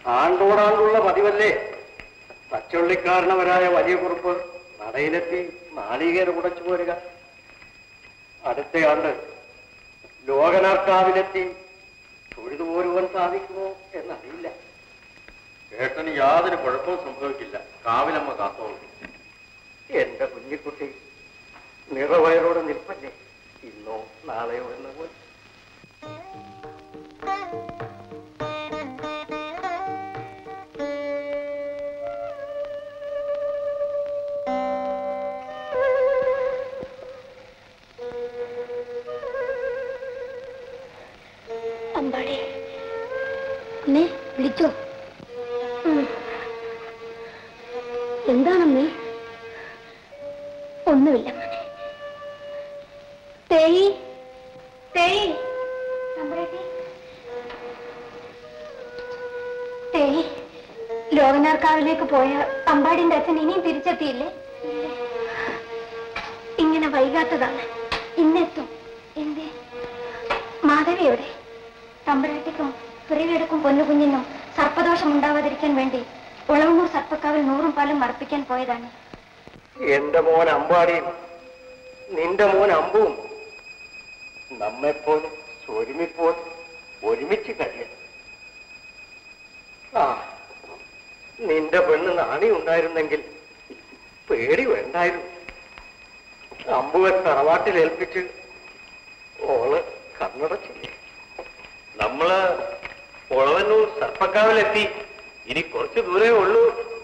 ആണ്ടോടാണ്ടുള്ള പതിവല്ലേ പച്ചുള്ളിക്കാരണവരായ വലിയ കുറുപ്പ് നടയിലെത്തി നാളികേര ഉടച്ചു പോരുക അടുത്ത ആണ്ട് ലോകനാർക്കാവിലെത്തി തൊഴുതു പോരുവാൻ സാധിക്കുമോ എന്നറിയില്ല ഏട്ടന് യാതൊരു കുഴപ്പവും സംഭവിക്കില്ല കാവിലമ്മ കാത്തോളൂ എന്റെ കുഞ്ഞിക്കുട്ടി നിറവയറോടെ നിൽപ്പല്ലേ ഇന്നോ നാളെയോ എന്ന പോലെ അമ്പാടി അമ്മേ വിളിച്ചോ ഉം. എന്താണമ്മേ ഒന്നുമില്ല മോനെ തേയി തേയി അമ്പാടി തേയി ലോകനാർക്കാവിലേക്ക് പോയ അമ്പാടിന്റെ അച്ഛൻ ഇനിയും തിരിച്ചെത്തിയില്ലേ ഇങ്ങനെ വൈകാത്തതാണ് ഇന്നെത്തും എന്തേ മാധവി എവിടെ തമ്പുരാട്ടിക്കും പിറവിയെടുക്കും പൊന്നുകുഞ്ഞിനും സർപ്പദോഷം ഉണ്ടാവാതിരിക്കാൻ വേണ്ടി ഉളവന്നൂർ സർപ്പക്കാവിൽ നൂറും പാലും മറപ്പിക്കാൻ പോയതാണ് എന്റെ മോൻ അമ്പാടിയും നിന്റെ മോൻ അമ്പും നമ്മെപ്പോലും ഒരുമിപ്പോൾ ഒരുമിച്ച് കഴിയണം ആ നിന്റെ പെണ്ണ് നാണി ഉണ്ടായിരുന്നെങ്കിൽ പേടി വേണ്ടായിരുന്നു അമ്പുവെ തറവാട്ടിൽ ഏൽപ്പിച്ച് ഓള് കണ്ണടച്ചില്ലേ നമ്മള് ഒളവന്നൂർ സർപ്പക്കാവിലെത്തി ഇനി കുറച്ച് ദൂരേ ഉള്ളൂ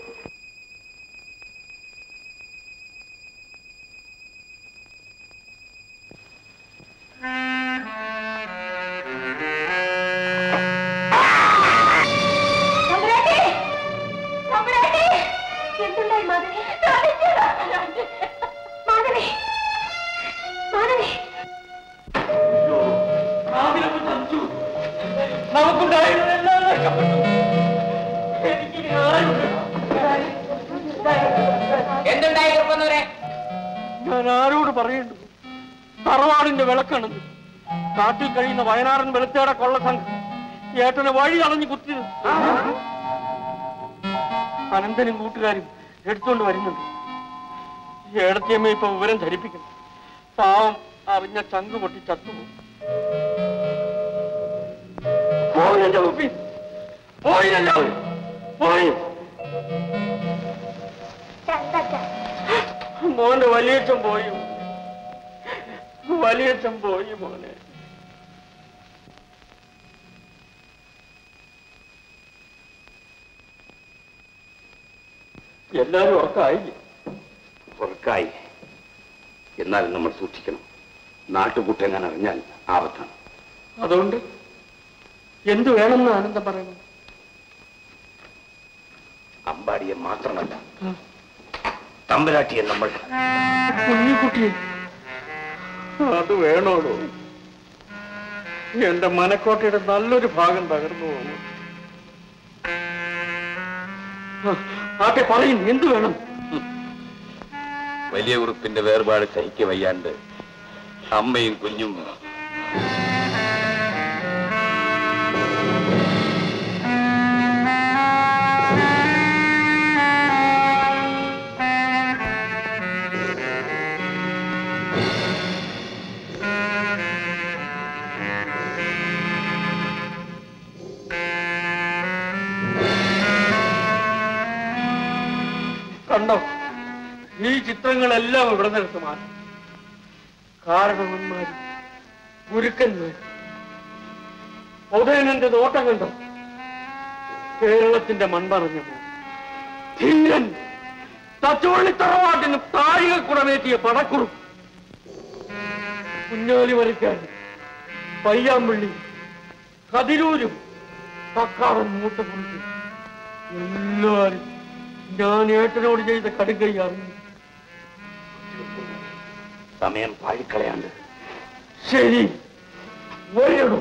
തമ്പുരാട്ടി! തമ്പുരാട്ടി! എന്തുണ്ടായി മാധവി മാധവി മാധവി എന്തുണ്ടായി കുറുപ്പന്നൂരെ ഞാൻ ആരോട് പറയേണ്ടു തറവാടിന്റെ വിളക്കാണെന്ന് കാട്ടിൽ കഴിയുന്ന വയനാടൻ വെളുത്തേടെ കൊള്ള സംഘം ഏട്ടനെ വഴി കളഞ്ഞു കുത്തി അനന്തനും കൂട്ടുകാരും എടുത്തുകൊണ്ട് വരുന്നുണ്ട് ഏടത്തിയമ്മ ഇപ്പൊ വിവരം ധരിപ്പിക്കണം പാവം അറിഞ്ഞ ചങ്ക് പൊട്ടി ചത്തുപോകും പോയി എന്റെ ഉപ്പി. പോയി എല്ലാവരും പോയി മോന്റെ വലിയച്ഛൻ പോയി വലിയച്ഛൻ പോയി മോനെ എല്ലാരും ഉറക്കായില്ലേ ഉറക്കായി എന്നാൽ നമ്മൾ സൂക്ഷിക്കണം നാട്ടുകൂട്ടെങ്ങാൻ അറിഞ്ഞാൽ ആപത്താണ് അതുകൊണ്ട് എന്തു വേണമെന്ന് ആനന്ദം പറയുന്നു അമ്പാടിയെ മാത്രമല്ല തമ്പുരാട്ടിയെ നമ്മൾ കുഞ്ഞിക്കുട്ടി അത് വേണോടോ എന്റെ മനക്കോട്ടയുടെ നല്ലൊരു ഭാഗം തകർന്നു പോകുന്നു ആട്ടെ പറയും എന്തു വേണം വലിയ ഉറുപ്പിന്റെ വേർപാട് സഹിക്ക വയ്യാണ്ട് അമ്മയും കുഞ്ഞും കണ്ടോ ഈ ചിത്രങ്ങളെല്ലാം ഇവിടെ നിന്നെടുത്ത് മാറ്റി കാരണവന്മാരും ഗുരുക്കന്മാരും ഉദയനന്റെ നോട്ടം കണ്ടോ കേരളത്തിന്റെ മൺപറഞ്ഞ ധീരൻ തച്ചോള്ളിത്തറവാട്ടിന് താഴിക കുടമേറ്റിയ പടക്കുറും കുഞ്ഞാലി വരയ്ക്കാൻ പയ്യാമ്പള്ളി കതിരൂരും കക്കാടൻ മൂട്ടപ്പുറത്തും എല്ലാരും ഞാൻ ഏട്ടനോട് ചെയ്ത കടുകൈ അറിഞ്ഞു സമയം പാഴിക്കളയാണ്ട് ശരി വരണം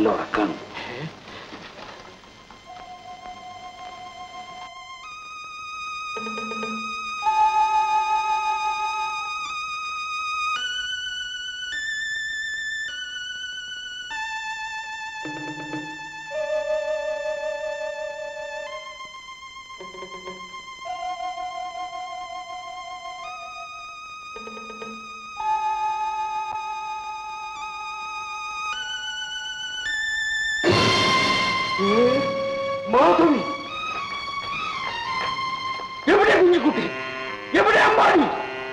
നല്ല ഉറക്കാണ് മാധവി എവിടെ കുഞ്ഞിക്കുട്ടി എവിടെ അമ്പാടി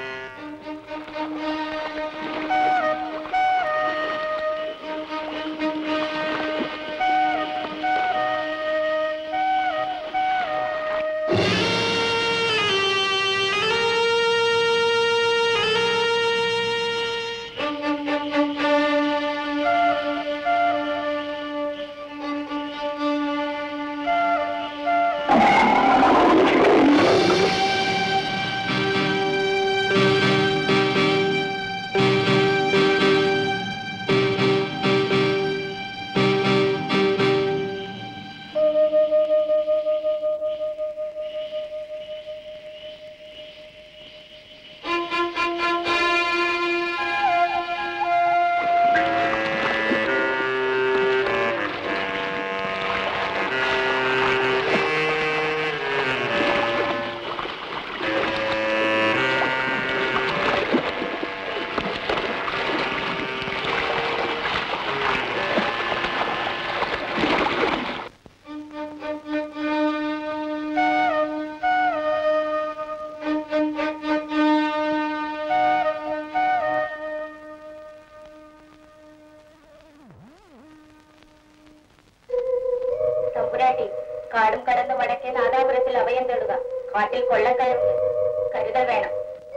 തമ്പുരാട്ടി കാടും കടന്ന് വടക്കേ നാദാപുരത്തിൽ അഭയം തേടുക കാട്ടിൽ കൊള്ളക്കാരുണ്ട് കരുതൽ വേണം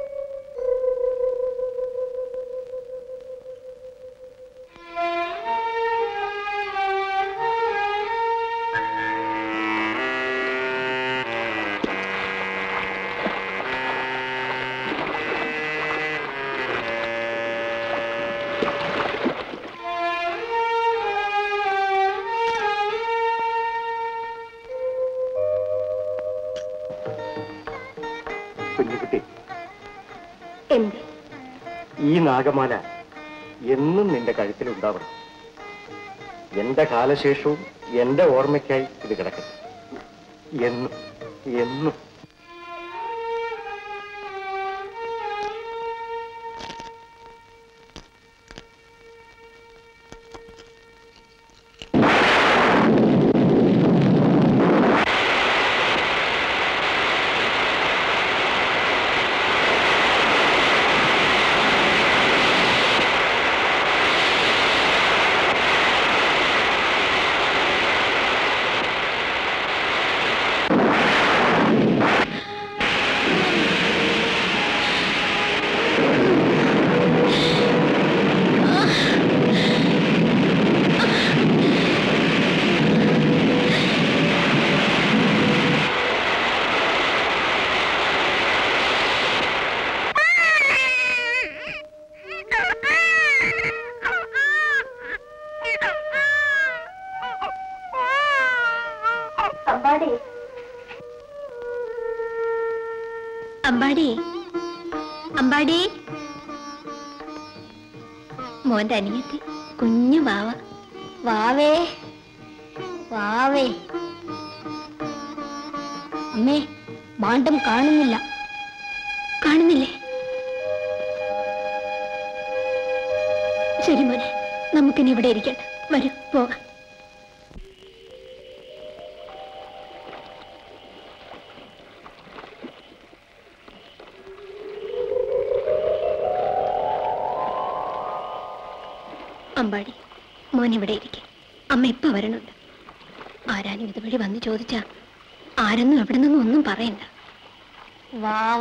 കുഞ്ഞിക്കുട്ടി എന്ത് ഈ നാഗമാല എന്നും നിന്റെ കഴുത്തിലുണ്ടാവണം എന്റെ കാലശേഷവും എന്റെ ഓർമ്മയ്ക്കായി ഇത് കിടക്കട്ടെ എന്നും എന്നും അമ്പാടി അമ്പാടി അമ്പാടി മോന്റെ അനിയത്തി കുഞ്ഞു വാവ വാവേ വാവേ അമ്മേ മാണ്ടം കാണുന്നില്ല കാണുന്നില്ലേ ശരി മോനെ നമുക്കിനി ഇവിടെ ഇരിക്കട്ടെ വരൂ പോകാം അമ്പാടി മോൻ ഇവിടെ ഇരിക്കെ അമ്മ ഇപ്പൊ വരണുണ്ട് ആരാനും ഇതുവഴി വന്ന് ചോദിച്ചാ ആരെന്നും എവിടെ നിന്നും ഒന്നും പറയണ്ട വാവ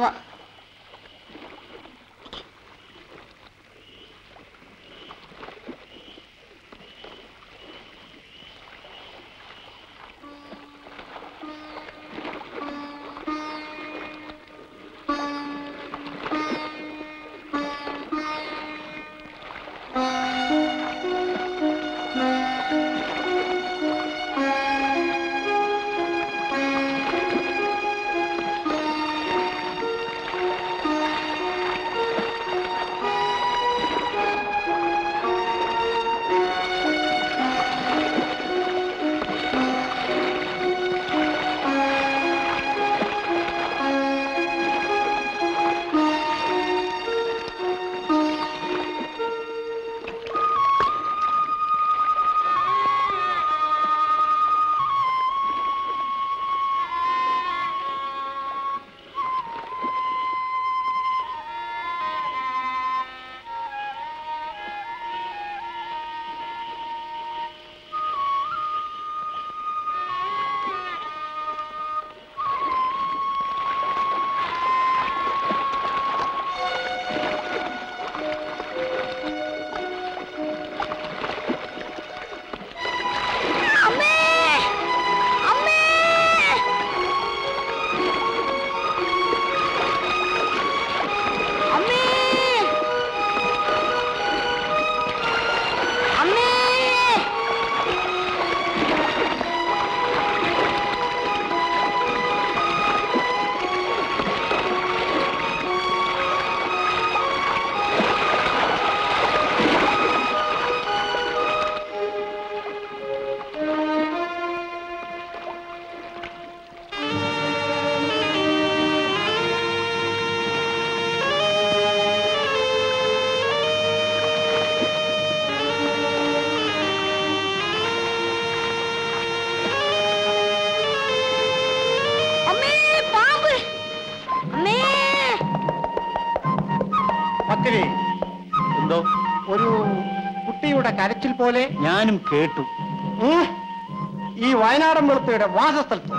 എന്തോ ഒരു കുട്ടിയുടെ കരച്ചിൽ പോലെ ഞാനും കേട്ടു ഉം, ഈ വയനാടൻ വെളുത്തയുടെ വാസസ്ഥലത്ത്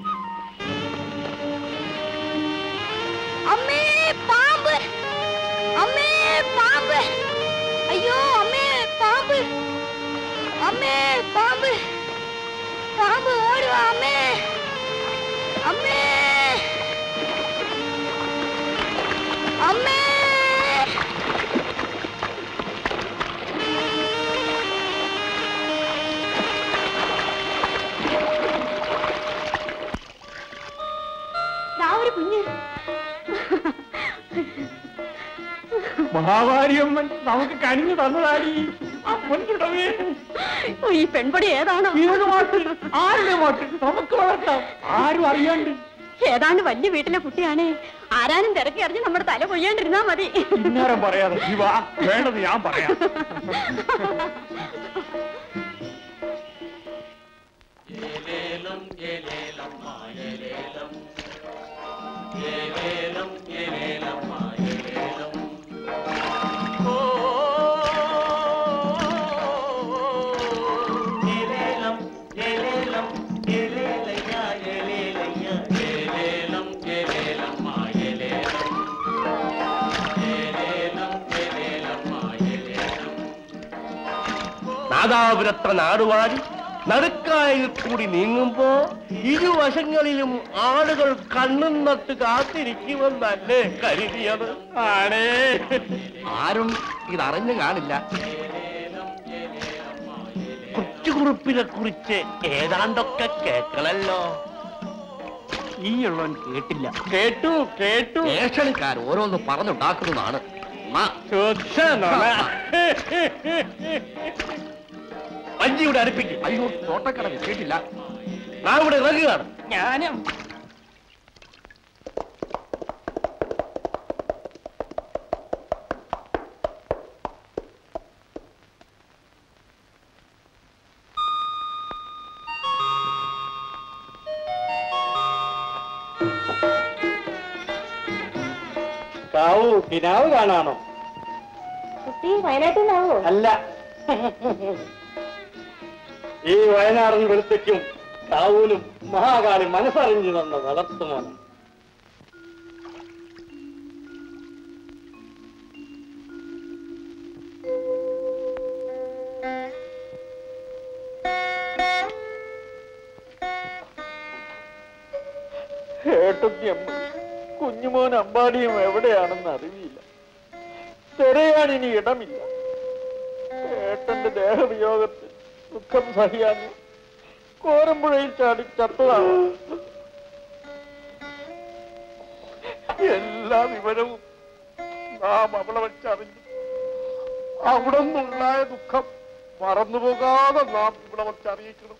അമ്മേ പാമ്പ് അമ്മേ പാമ്പ് അയ്യോ അമ്മേ പാമ്പ് അമ്മേ പാമ്പ് പാമ്പ് ഓടുക അമ്മേ അമ്മേ അമ്മേ ദാ ഒരു കുഞ്ഞ് മഹാവാരിയമ്മൻ നമുക്ക് കനിഞ്ഞു തന്നതാടി അമ്മൻ തുടവേ ഈ പെൺപടി ഏതാണോ ഏത് മാട്ട് ആരുടെ മാട്ട് നമുക്ക് വളർത്താം ആരും അറിയാണ്ട് ഏതാണ്ട് വലിയ വീട്ടിലെ കുട്ടിയാണേ ആരാനും തിരക്കി അറിഞ്ഞ് നമ്മുടെ തല കൊയ്യാണ്ടിരുന്നാ മതി ഇന്നേരം പറയാതെ ശിവ വേണ്ടത് ഞാൻ പറയാം നാദാപുരത്ര നാടുവാടി നടുക്കായിൽ കൂടി നീങ്ങുമ്പോ ഇരുവശങ്ങളിലും ആളുകൾ കണ്ണും നട്ട് കാത്തിരിക്കുമെന്നല്ലേ കരുതിയത് ആണേ ആരും ഇതറിഞ്ഞു കാണില്ല കുറ്റുകുറുപ്പിനെ കുറിച്ച് ഏതാണ്ടൊക്കെ കേൾക്കണല്ലോ ഈയുള്ളവൻ കേട്ടില്ല കേട്ടു കേട്ടു ഏഷണിക്കാർ ഓരോന്ന് പറഞ്ഞുണ്ടാക്കുന്നതാണ് വഞ്ചിയുടെ അടുപ്പിക്കും അയ്യോ തോട്ടക്കടവ് കേട്ടില്ല നാം ഇവിടെ ഇറങ്ങുകയാണ് ഞാനും കാവു കിനാവ് കാണാണോ കുട്ടി വയനാട്ടിൽ നിന്നാവോ അല്ല ഈ വയനാടൻ വെളുത്തയ്ക്കും കാവൂനും മഹാകാളി മനസ്സറിഞ്ഞു തന്ന വളർത്തുമോനാണ് ഏട്ടത്തിയമ്മ കുഞ്ഞുമോൻ അമ്പാടിയും എവിടെയാണെന്ന് അറിയില്ല തിരയാൻ ഇനി ഇടമില്ല ഏട്ടന്റെ ദേഹവിയോഗത്തിൽ ദുഃഖം സഹിയാന് കോരമ്പുഴയിൽ ചാടി ചത്തതാണ് എല്ലാ വിവരവും നാം അവളെ വെച്ചറിഞ്ഞു അവിടെ നിന്നുണ്ടായ ദുഃഖം മറന്നുപോകാതെ നാം ഇവിടെ വെച്ചറിയിക്കണം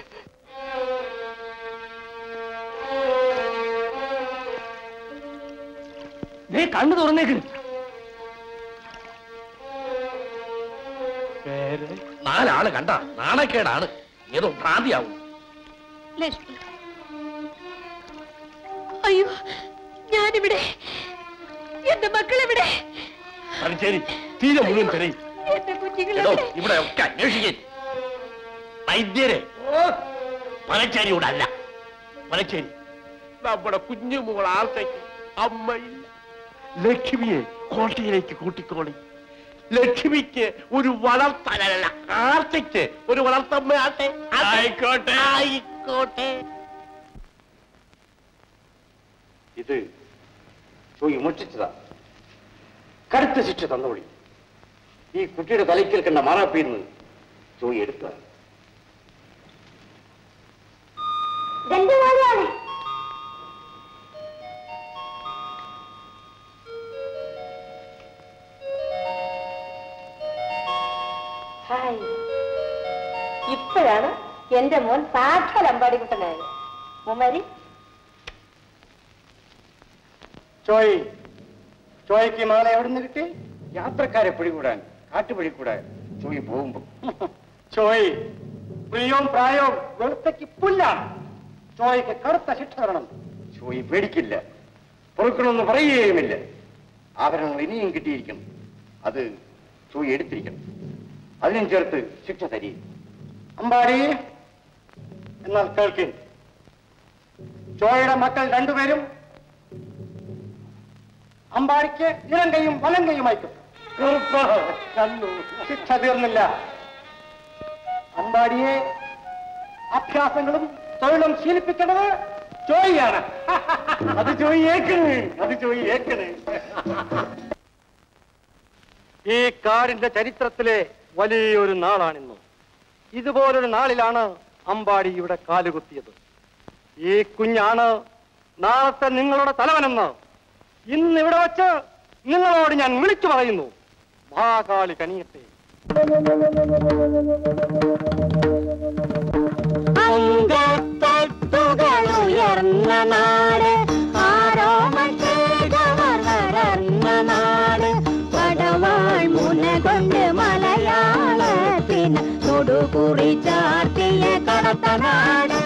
നീ കണ്ണു തുറന്നേക്ക് നാലാള് കണ്ട നാണക്കേടാണ് ഏതോ ഭ്രാന്തിയാവും ലക്ഷ്മി അയ്യോ ഞാനിവിടെ എന്റെ മക്കളെവിടെ തലച്ചേരി തീരെ മുഴുവൻ തിരയും എന്റെ എടോ കുഞ്ഞുങ്ങളെവിടെ ഇവിടെ ഒക്കെ അന്വേഷിക്കേ വൈദ്യരെ മലച്ചേരി ഇവിടെ അല്ല മലച്ചേരി നമ്മുടെ കുഞ്ഞുമോൾ ആർത്തേക്ക് അമ്മയില്ല ലക്ഷ്മിയെ കോട്ടയിലേക്ക് കൂട്ടിക്കോളി ലക്ഷ്മിക്ക് ഒരു വളർത്തലല്ല ആർത്തയ്ക്ക് ഒരു വളർത്തമ്മയാട്ടെ ആയിക്കോട്ടെ ആയിക്കോട്ടെ ഇത് ചോയി മോഷ്ടിച്ചതാ കടുത്ത ശിക്ഷ തന്നോളി ഈ കുട്ടിയുടെ തലയ്ക്കൽ കണ്ട മാറാപ്പിന്ന് ചോയി എടുത്ത ഇതെന്റെ മോനാണ് ഹായ് ഇപ്പോഴാണ് എന്റെ മോൻ സാക്ഷാൽ അമ്പാടി കുട്ടനായത് മുമാരി ചോയ് ചോയ്ക്ക് മാല എവിടെ നിന്ന് കിട്ടി യാത്രക്കാരെ പിടികൂടാൻ കാട്ടുപിടികൂടാൻ ചോയ് പോകുമ്പോ ചോയ് പ്രിയവും പ്രായവും വെളുത്തയ്ക്ക് പുല്ലാണ് ചോയ്ക്ക് കറുത്ത ശിക്ഷ തരണം ചോയ് പേടിക്കില്ല പൊറുക്കണമെന്ന് പറയുകയുമില്ല ആഭരണങ്ങൾ ഇനിയും കിട്ടിയിരിക്കും അത് സൂയി എടുത്തിരിക്കണം അതിനും ചേർത്ത് ശിക്ഷ തരിക അമ്പാടി എന്നാൽ കേൾക്കും ചോയയുടെ മക്കൾ രണ്ടുപേരും അമ്പാടിക്ക് ഇളം കൈയും വലം കൈയും അയക്കും കണ്ടു ശിക്ഷ തീർന്നില്ല അമ്പാടിയെ അഭ്യാസങ്ങളും തൊഴിലും ശീലിപ്പിക്കേണ്ടത് ചോയിയാണ് അത് ചോയി ഏക്കണ് അത് ചോയി ഏക്കണ് ഈ കാടിന്റെ ചരിത്രത്തിലെ വലിയൊരു നാളാണിന്ന് ഇതുപോലൊരു നാളിലാണ് അമ്പാടി ഇവിടെ കാലുകുത്തിയത് ഈ കുഞ്ഞാണ് നാളത്തെ നിങ്ങളുടെ തലവനെന്ന് ഇന്ന് ഇവിടെ വച്ച് നിങ്ങളോട് ഞാൻ വിളിച്ചു പറയുന്നു മഹാകാളി കനിയത്തെ അങ്കത്തട്ടുകളുയർന്ന നാട് ആരോമത്തേകവർ വളർന്ന നാട് പടവാൾ മുന കൊണ്ട് മലയാളത്തിന് തൊടുകുറി ചാർത്തിയ കടത്ത നാട്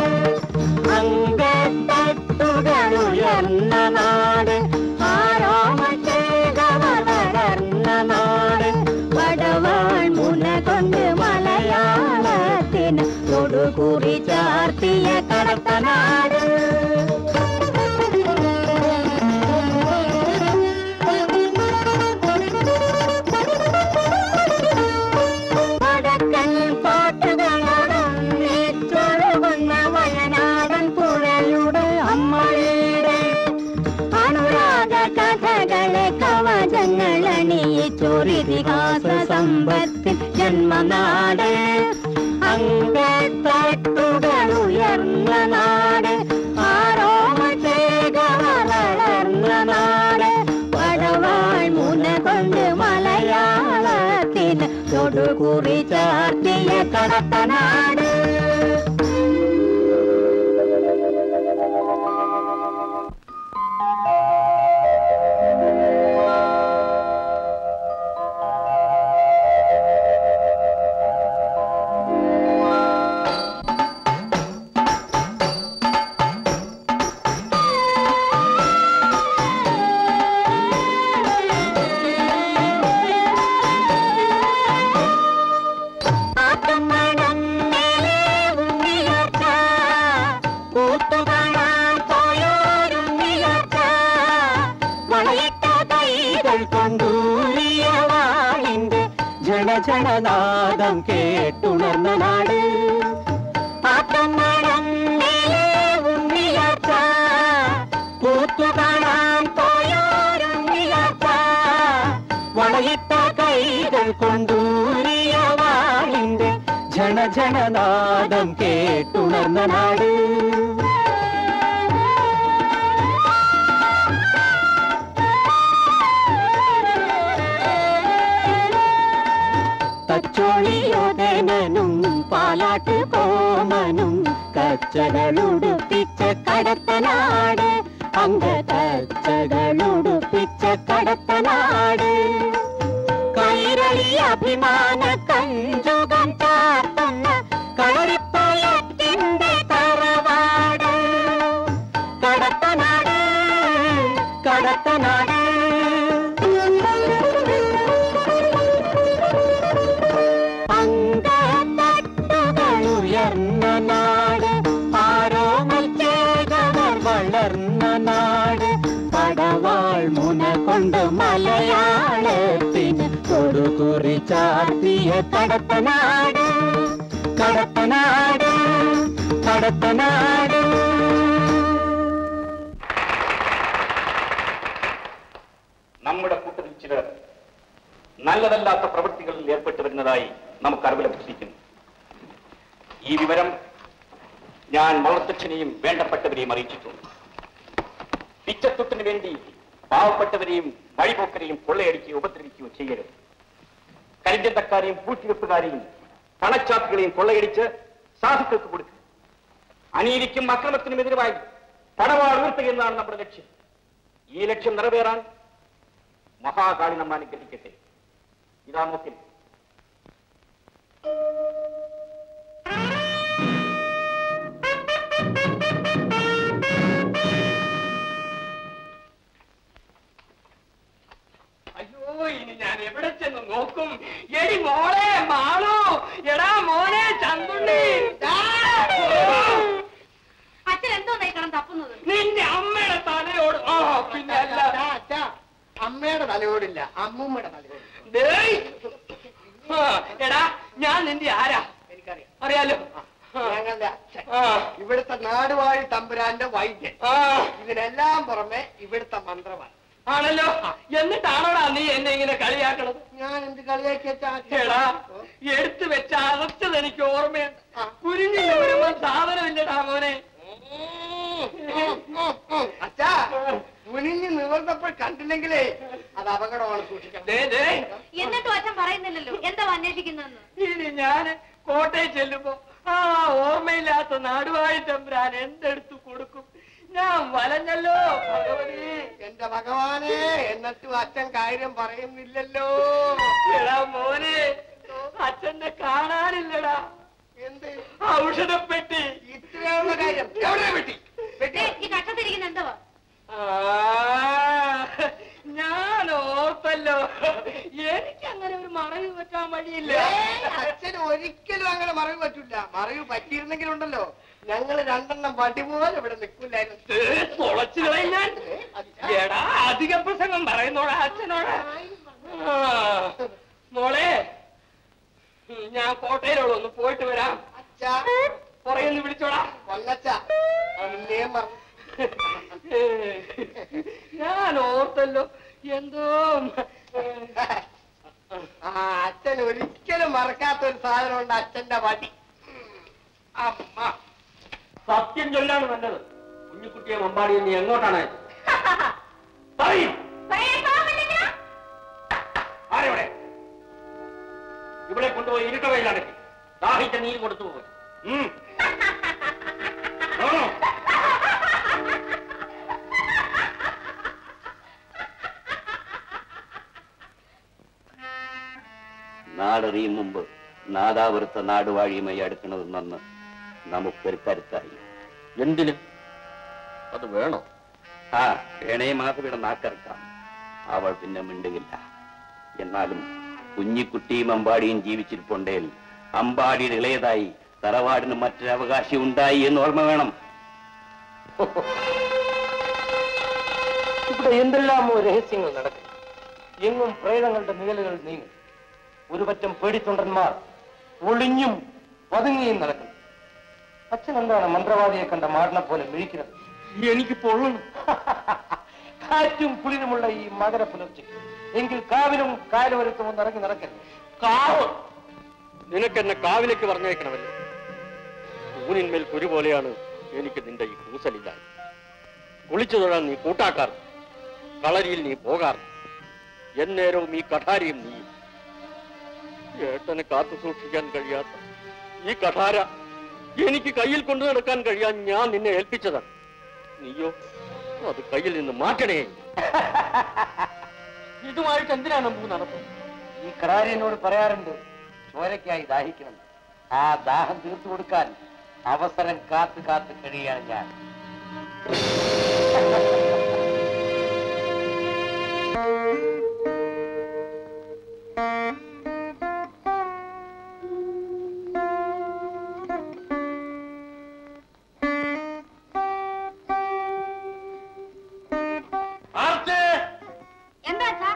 അങ്കത്തട്ടുകളുയർന്ന നാട് ആരോമത്തേകവർ വളർന്ന നാട് പടവാൾ മുന കൊണ്ട് മലയാളത്തിന് തൊടുകുറി ചാർത്തിയ കടത്ത നാട് വടക്കൻ കോട്ടകളൊഴുകുന്ന വയനാടൻ പുഴയുടെ അമ്മയുടെ അനുരാഗ കഥകളെ കവചങ്ങൾ അണിയിച്ചൊരിതിഹാസ സമ്പത്തിൽ ജന്മനാട് അങ്കത്തട്ടുകൾ ഉയർന്ന നാട് ആരോമത്തേകവർ വളർന്ന നാട് പടവാൾ മുന കൊണ്ട് മലയാളത്തിന് തൊടുകുറി ചാർത്തിയ കടത്ത നാട് ജനജനനാദം കേട്ടുണർന്ന നാട് ആട്ടമണം ഉണ്ണിയാച്ച കൂത്തുകാണാൻ പോയോരുണ്ണിയാച്ച വളയിട്ട കൈകൾ കൊണ്ടൂരിയ വാളിന്റെ ജനജനനാദം കേട്ടുണർന്ന നാട് തച്ചോളിയോദനനും പാലാട്ട് കോമനും കച്ചകളുടുപ്പിച്ച കടത്തനാട് അങ്ക കച്ചകളുടുപ്പിച്ച കടത്തനാട് കൈരളി അഭിമാന കഞ്ചുകം ചാർത്തുന്ന കളരിപ്പയറ്റിന്റെ തറവാട് കടത്തനാട് കടത്തനാട് അങ്കത്തട്ടുകളുയർന്ന നാട് ആരോമൽ ചേകവർ വളർന്ന നാട് പടവാൾ മുന കൊണ്ട് മലയാളത്തിന് കൊടുകുറി ചാർത്തിയ കടത്തനാട് കടത്തനാട് കടത്തനാട് നമ്മുടെ കൂട്ടത്തിൽ ചിലർ നല്ലതല്ലാത്ത പ്രവൃത്തികളിൽ ഏർപ്പെട്ടു വരുന്നതായി നമുക്ക് അറിവ് ലഭിച്ചിരിക്കുന്നു ഈ വിവരം ഞാൻ വളർത്തച്ഛനെയും വേണ്ടപ്പെട്ടവരെയും അറിയിച്ചിട്ടുണ്ട് പിച്ചത്വത്തിന് വേണ്ടി പാവപ്പെട്ടവരെയും വഴിപോക്കരെയും കൊള്ളയടിക്കുകയും ഉപദ്രവിക്കുകയും ചെയ്യരുത് കരിഞ്ചന്തക്കാരെയും പൂഴ്ത്തിവെപ്പുകാരെയും പണച്ചാക്കുകളെയും കൊള്ളയടിച്ച് സാധുക്കൾക്ക് കൊടുക്കുക അനീതിക്കും അക്രമത്തിനും എതിരായി പണവാൾ ഉയർത്തുക എന്നതാണ് നമ്മുടെ ലക്ഷ്യം ഈ ലക്ഷ്യം നിറവേറാൻ മഹാകാളി നമ്മ അനുഗ്രഹിക്കട്ടെ ഇതാ നോക്കിൽ അയ്യോ ഇനി ഞാൻ എവിടെ ചെന്ന് നോക്കും തമ്പുരാന്റെ അച്ഛൻ ഇവിടുത്തെ നാടുവാഴി തമ്പുരാന്റെ വൈദ്യൻ ഇതിനെല്ലാം പുറമെ ഇവിടുത്തെ മന്ത്രവാൻ ആണല്ലോ എന്നിട്ടാണോടാ നീ എന്നെ ഇങ്ങനെ കളിയാക്കണത് ഞാൻ എന്ത് കളിയാക്കി എടാ എടുത്തു വെച്ച അറച്ചത് എനിക്ക് ഓർമ്മയുണ്ട് കുരിഞ്ഞു വരുമ്പോ സാധനമില്ലടാ മോനെ അച്ഛാ കുനിഞ്ഞ് നിവർന്നപ്പോൾ കണ്ടില്ലെങ്കിലേ അത് അപകടമാണ് സൂക്ഷിക്കണം ദേ, ദേ, എന്നിട്ടും അച്ഛൻ പറയുന്നില്ലല്ലോ എന്താ അന്വേഷിക്കുന്നതെന്ന് ഇനി ഞാന് കോട്ടയം ചെല്ലുമ്പോ ആ ഓർമ്മയില്ലാത്ത നാടുവാഴി തമ്പുരാൻ എന്തെടുത്തു കൊടുക്കും ഞാൻ വലഞ്ഞല്ലോ ഭഗവതി എന്റെ ഭഗവാനെ എന്നിട്ടും അച്ഛൻ കാര്യം പറയുന്നില്ലല്ലോ എടാ മോനെ അച്ഛനെ കാണാനില്ലടാ എന്ത് ഔഷധപ്പെട്ടി ഇത്രയുള്ള കാര്യം എവിടെ വെട്ടി വെട്ടി ഈ കക്ഷത്തിരിക്കുന്ന എന്തുവാ ആ, ഞാൻ ഓർത്തല്ലോ എനിക്ക് അങ്ങനെ ഒരു മറവ് പറ്റാൻ വഴിയില്ല ഏയ്, അച്ഛന് ഒരിക്കലും അങ്ങനെ മറവ് പറ്റൂല മറവ് പറ്റിയിരുന്നെങ്കിലുണ്ടല്ലോ ഞങ്ങള് രണ്ടെണ്ണം വടി പോലെ ഇവിടെ നിൽക്കില്ലായിരുന്നു തുളച്ചു കളയാൻ എടാ അധിക പ്രസംഗം പറയുന്നോടാ അച്ഛനോടാ ആ, മോളെ ഉം, ഞാൻ കോട്ടയിലോട് ഒന്ന് പോയിട്ട് വരാം അച്ഛാ പുറയെന്ന് വിളിച്ചോടാ കൊല്ലച്ച നിന്നെയും മറന്നു ഞാൻ ഓർത്തല്ലോ എന്തോ ആ അച്ഛൻ ഒരിക്കലും മറക്കാത്ത ഒരു സാധനം ഉണ്ട് അച്ഛന്റെ വടി അമ്മ സത്യം ചൊല്ലാണ് നല്ലത് കുഞ്ഞിക്കുട്ടിയെ മമ്പാടിയെ നീ എങ്ങോട്ടാണ് അയച്ചത്? പറയൂ. ആരെവിടെ ഇവിടെ കൊണ്ടുപോയി ഇരുട്ടവയിലടക്കി ദാഹിച്ച നീര് കൊടുത്തു പോയി ഉം. ആണോ? നാടറിയും മുമ്പ് നാദാപുരത്ത നാടുവാഴിയുമായി അടുക്കുന്നത് നന്ന് നമുക്കൊരു കരുത്തായി എന്തിന് അത് വേണോ ആ വേണേ മാധവിയുടെ നാക്കറക്കാം അവൾ പിന്നെ മിണ്ടുകില്ല എന്നാലും കുഞ്ഞിക്കുട്ടിയും അമ്പാടിയും ജീവിച്ചിരിപ്പുണ്ടേൽ അമ്പാടിയുടെ ഇളയതായി തറവാടിന് മറ്റൊരു അവകാശി ഉണ്ടായി എന്ന് ഓർമ്മ വേണം ഇവിടെ എന്തെല്ലാമോ രഹസ്യങ്ങൾ നടക്കും എങ്ങും പ്രേതങ്ങളുടെ നിഴലുകൾ നീങ്ങും ഒരു പറ്റം പേടിത്തൊണ്ടന്മാർ ഒളിഞ്ഞും പതുങ്ങിയും നടക്കുന്നു അച്ഛൻ എന്താണ് മന്ത്രവാദിയെ കണ്ട മാടിനെ പോലെ മിഴിക്കുന്നത് എനിക്ക് പൊള്ളണം കാറ്റും കുളിരുമുള്ള ഈ മകര പുലർച്ചയ്ക്ക് എങ്കിൽ കാവിലും കാലുവരത്തും ഒന്ന് ഇറങ്ങി നടക്കരുത് കാവ് നിനക്കെന്നെ കാവിലേക്ക് പറഞ്ഞേക്കണമല്ലോ ഊനിന്മേൽ കുരു പോലെയാണ് എനിക്ക് നിന്റെ ഈ കൂസലില്ല കുളിച്ചു തൊഴാൻ നീ കൂട്ടാക്കാറ് കളരിയിൽ നീ പോകാറ് എന്നേരവും ഈ കഠാരിയും നീയും ഏട്ടനെ കാത്തു സൂക്ഷിക്കാൻ കഴിയാത്ത ഈ കഠാര എനിക്ക് കയ്യിൽ കൊണ്ടു നടക്കാൻ കഴിയാൻ ഞാൻ നിന്നെ ഏൽപ്പിച്ചതാണ് നീയോ അത് കയ്യിൽ നിന്ന് മാറ്റണേ ഇതുമായിട്ട് എന്തിനാണ് മുമ്പ് നടത്തുന്നത് ഈ കടാരി എന്നോട് പറയാറുണ്ട് ചോരയ്ക്കായി ദാഹിക്കണം ആ ദാഹം തീർത്തു കൊടുക്കാൻ അവസരം കാത്ത് കാത്ത് കഴിയാണ് ഞാൻ എന്താ അച്ഛാ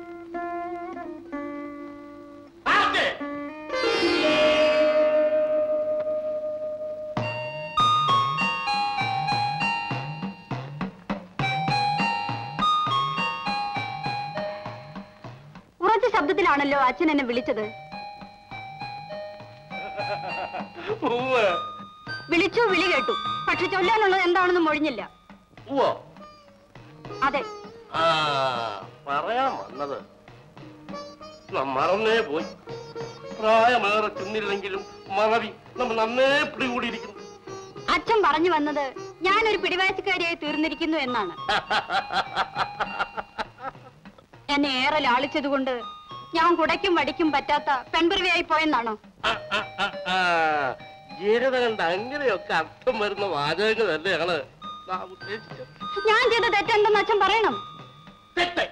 ഉറച്ച ശബ്ദത്തിലാണല്ലോ അച്ഛൻ എന്നെ വിളിച്ചത് വിളിച്ചു വിളി കേട്ടു പക്ഷെ ചൊല്ലാനുള്ളത് എന്താണെന്ന് മൊഴിഞ്ഞില്ല ഉവ്വോ അതെ ആ പറയാൻ വന്നത് നാം മറന്നേ പോയി പ്രായമേറെ ചെന്നില്ലെങ്കിലും മറവി നമ്മൾ നന്നേ പിടികൂടിയിരിക്കുന്നു അച്ഛൻ പറഞ്ഞു വന്നത് ഞാനൊരു പിടിവാശിക്കാരിയായി തീർന്നിരിക്കുന്നു എന്നാണ് എന്നെ ഏറെ ലാളിച്ചതുകൊണ്ട് ഞാൻ കുടയ്ക്കും വടിക്കും പറ്റാത്ത പെൺപിറവിയായി പോയെന്നാണോ ജീരത കണ്ട് അങ്ങനെയൊക്കെ അർത്ഥം വരുന്ന വാചകങ്ങൾ തന്നെയാണ് നാം ഉദ്ദേശിച്ചത് ഞാൻ ചെയ്ത തെറ്റെന്തെന്ന് അച്ഛൻ പറയണം തെറ്റ്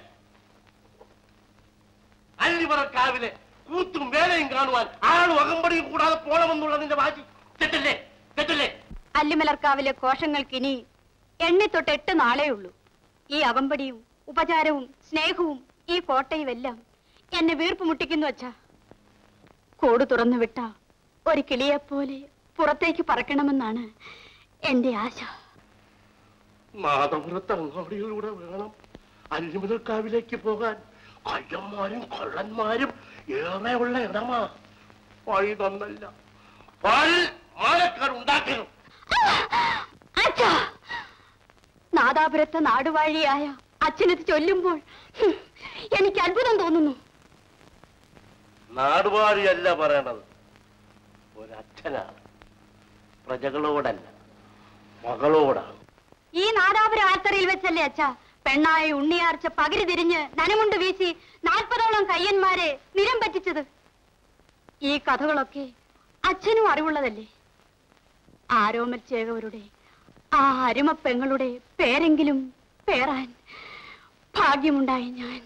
അല്ലിമറക്കാവിലെ കൂത്തും വേലയും കാണുവാൻ ആളും അകമ്പടിയും കൂടാതെ പോണമെന്നുള്ളതിന്റെ വാശി തെറ്റല്ലേ തെറ്റല്ലേ അല്ലിമലർക്കാവിലെ കോശങ്ങൾക്കിനി എണ്ണിത്തൊട്ട് എട്ട് നാളേ ഉള്ളൂ ഈ അകമ്പടിയും ഉപചാരവും സ്നേഹവും ഈ കോട്ടയും എല്ലാം എന്നെ വീർപ്പ് മുട്ടിക്കുന്നു അച്ഛാ കൂട് തുറന്നു വിട്ട ഒരു കിളിയെപ്പോലെ പുറത്തേക്ക് പറക്കണമെന്നാണ് എന്റെ ആശ മാതപുരത്ത് അങ്ങാടിയിലൂടെ വേണം അല്ലിമുതൽക്കാവിലേക്ക് പോകാൻ കള്ളന്മാരും കള്ളന്മാരും ഏറെയുള്ള ഇടമാ വഴി തന്നല്ല പാലിൽ മാലക്കാർ ഉണ്ടാക്കണം അച്ഛാ നാദാപുരത്തെ നാടുവാഴിയായ അച്ഛനത് ചൊല്ലുമ്പോൾ ഹും, എനിക്ക് അത്ഭുതം തോന്നുന്നു നാടുവാഴിയല്ല പറയണത് ഒരച്ഛനാണ് പ്രജകളോടല്ല മകളോടാണ് ഈ നാദാപുരം ആൽത്തറയിൽ വെച്ചല്ലേ അച്ഛാ പെണ്ണായ ഉണ്ണിയാർച്ച പകരി തിരിഞ്ഞ് നനമുണ്ട് വീശി നാൽപ്പതോളം കയ്യന്മാരെ നിരം പറ്റിച്ചത് ഈ കഥകളൊക്കെ അച്ഛനും അറിവുള്ളതല്ലേ ആരോമൽ ചേകവരുടെ ആ അരുമ പെങ്ങളുടെ പേരെങ്കിലും പേറാൻ ഭാഗ്യമുണ്ടായി ഞാൻ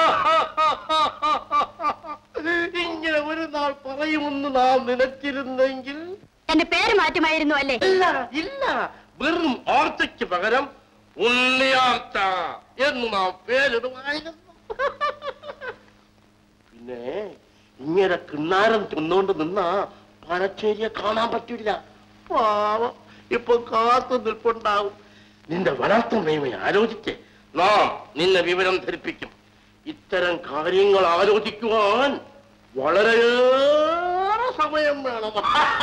ഇങ്ങനെ ഒരു നാൾ പറയുമെന്ന് നാം നിലച്ചിരുന്നെങ്കിൽ എന്റെ പേര് മാറ്റുമായിരുന്നു അല്ലേ ഇല്ല ഇല്ല വെറും ഓർച്ചയ്ക്ക് പകരം ഉണ്ണിയാർച്ച എന്ന് നാം പേരിടുമായിരുന്നു പിന്നെ ഇങ്ങനെ കിണ്ണാരം തിന്നുകൊണ്ട് നിന്നാ പനച്ചേരിയെ കാണാൻ പറ്റില്ല പാവം ഇപ്പൊ കാത്തു നിൽപ്പുണ്ടാവും നിന്റെ വളർത്തുന്നയമെ ആലോചിച്ച് നാം നിന്നെ വിവരം ധരിപ്പിക്കും ഇത്തരം കാര്യങ്ങൾ ആലോചിക്കുവാൻ വളരെയേറെ സമയം വേണം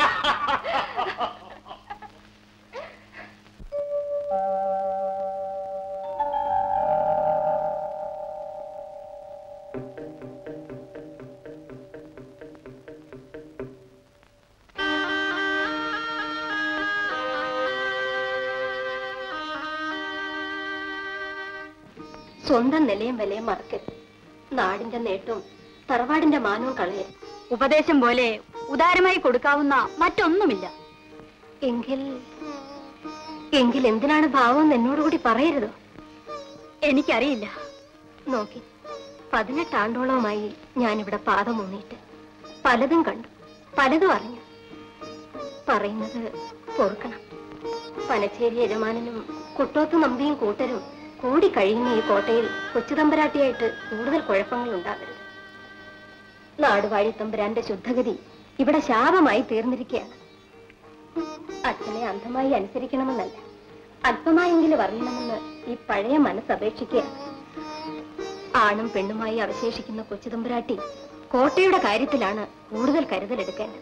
സ്വന്തം നിലയും വിലയും മറക്കരുത് നാടിന്റെ നേട്ടവും തറവാടിന്റെ മാനവും കളയരുത് ഉപദേശം പോലെ ഉദാരമായി കൊടുക്കാവുന്ന മറ്റൊന്നുമില്ല എങ്കിൽ എങ്കിൽ എന്തിനാണ് ഭാവം എന്ന് എന്നോട് കൂടി പറയരുതോ എനിക്കറിയില്ല നോക്കി പതിനെട്ടാണ്ടോളവുമായി ഞാനിവിടെ പാദമൂന്നിയിട്ട് പലതും കണ്ടു പലതും അറിഞ്ഞു പറയുന്നത് പൊറുക്കണം പനച്ചേരി യജമാനനും കുട്ടോത്ത് നമ്പിയും കൂട്ടരും കൂടി കഴിയുന്ന ഈ കോട്ടയിൽ കൊച്ചുതമ്പരാട്ടിയായിട്ട് കൂടുതൽ കുഴപ്പങ്ങൾ ഉണ്ടാകരുത് നാടുവാഴി തമ്പുരാന്റെ ശുദ്ധഗതി ഇവിടെ ശാപമായി തീർന്നിരിക്കുകയാണ് അച്ഛനെ അന്ധമായി അനുസരിക്കണമെന്നല്ല അല്പമായെങ്കിലും അറിയണമെന്ന് ഈ പഴയ മനസ്സ് അപേക്ഷിക്കുകയാണ് ആണും പെണ്ണുമായി അവശേഷിക്കുന്ന കൊച്ചുതമ്പുരാട്ടി കോട്ടയുടെ കാര്യത്തിലാണ് കൂടുതൽ കരുതലെടുക്കേണ്ടത്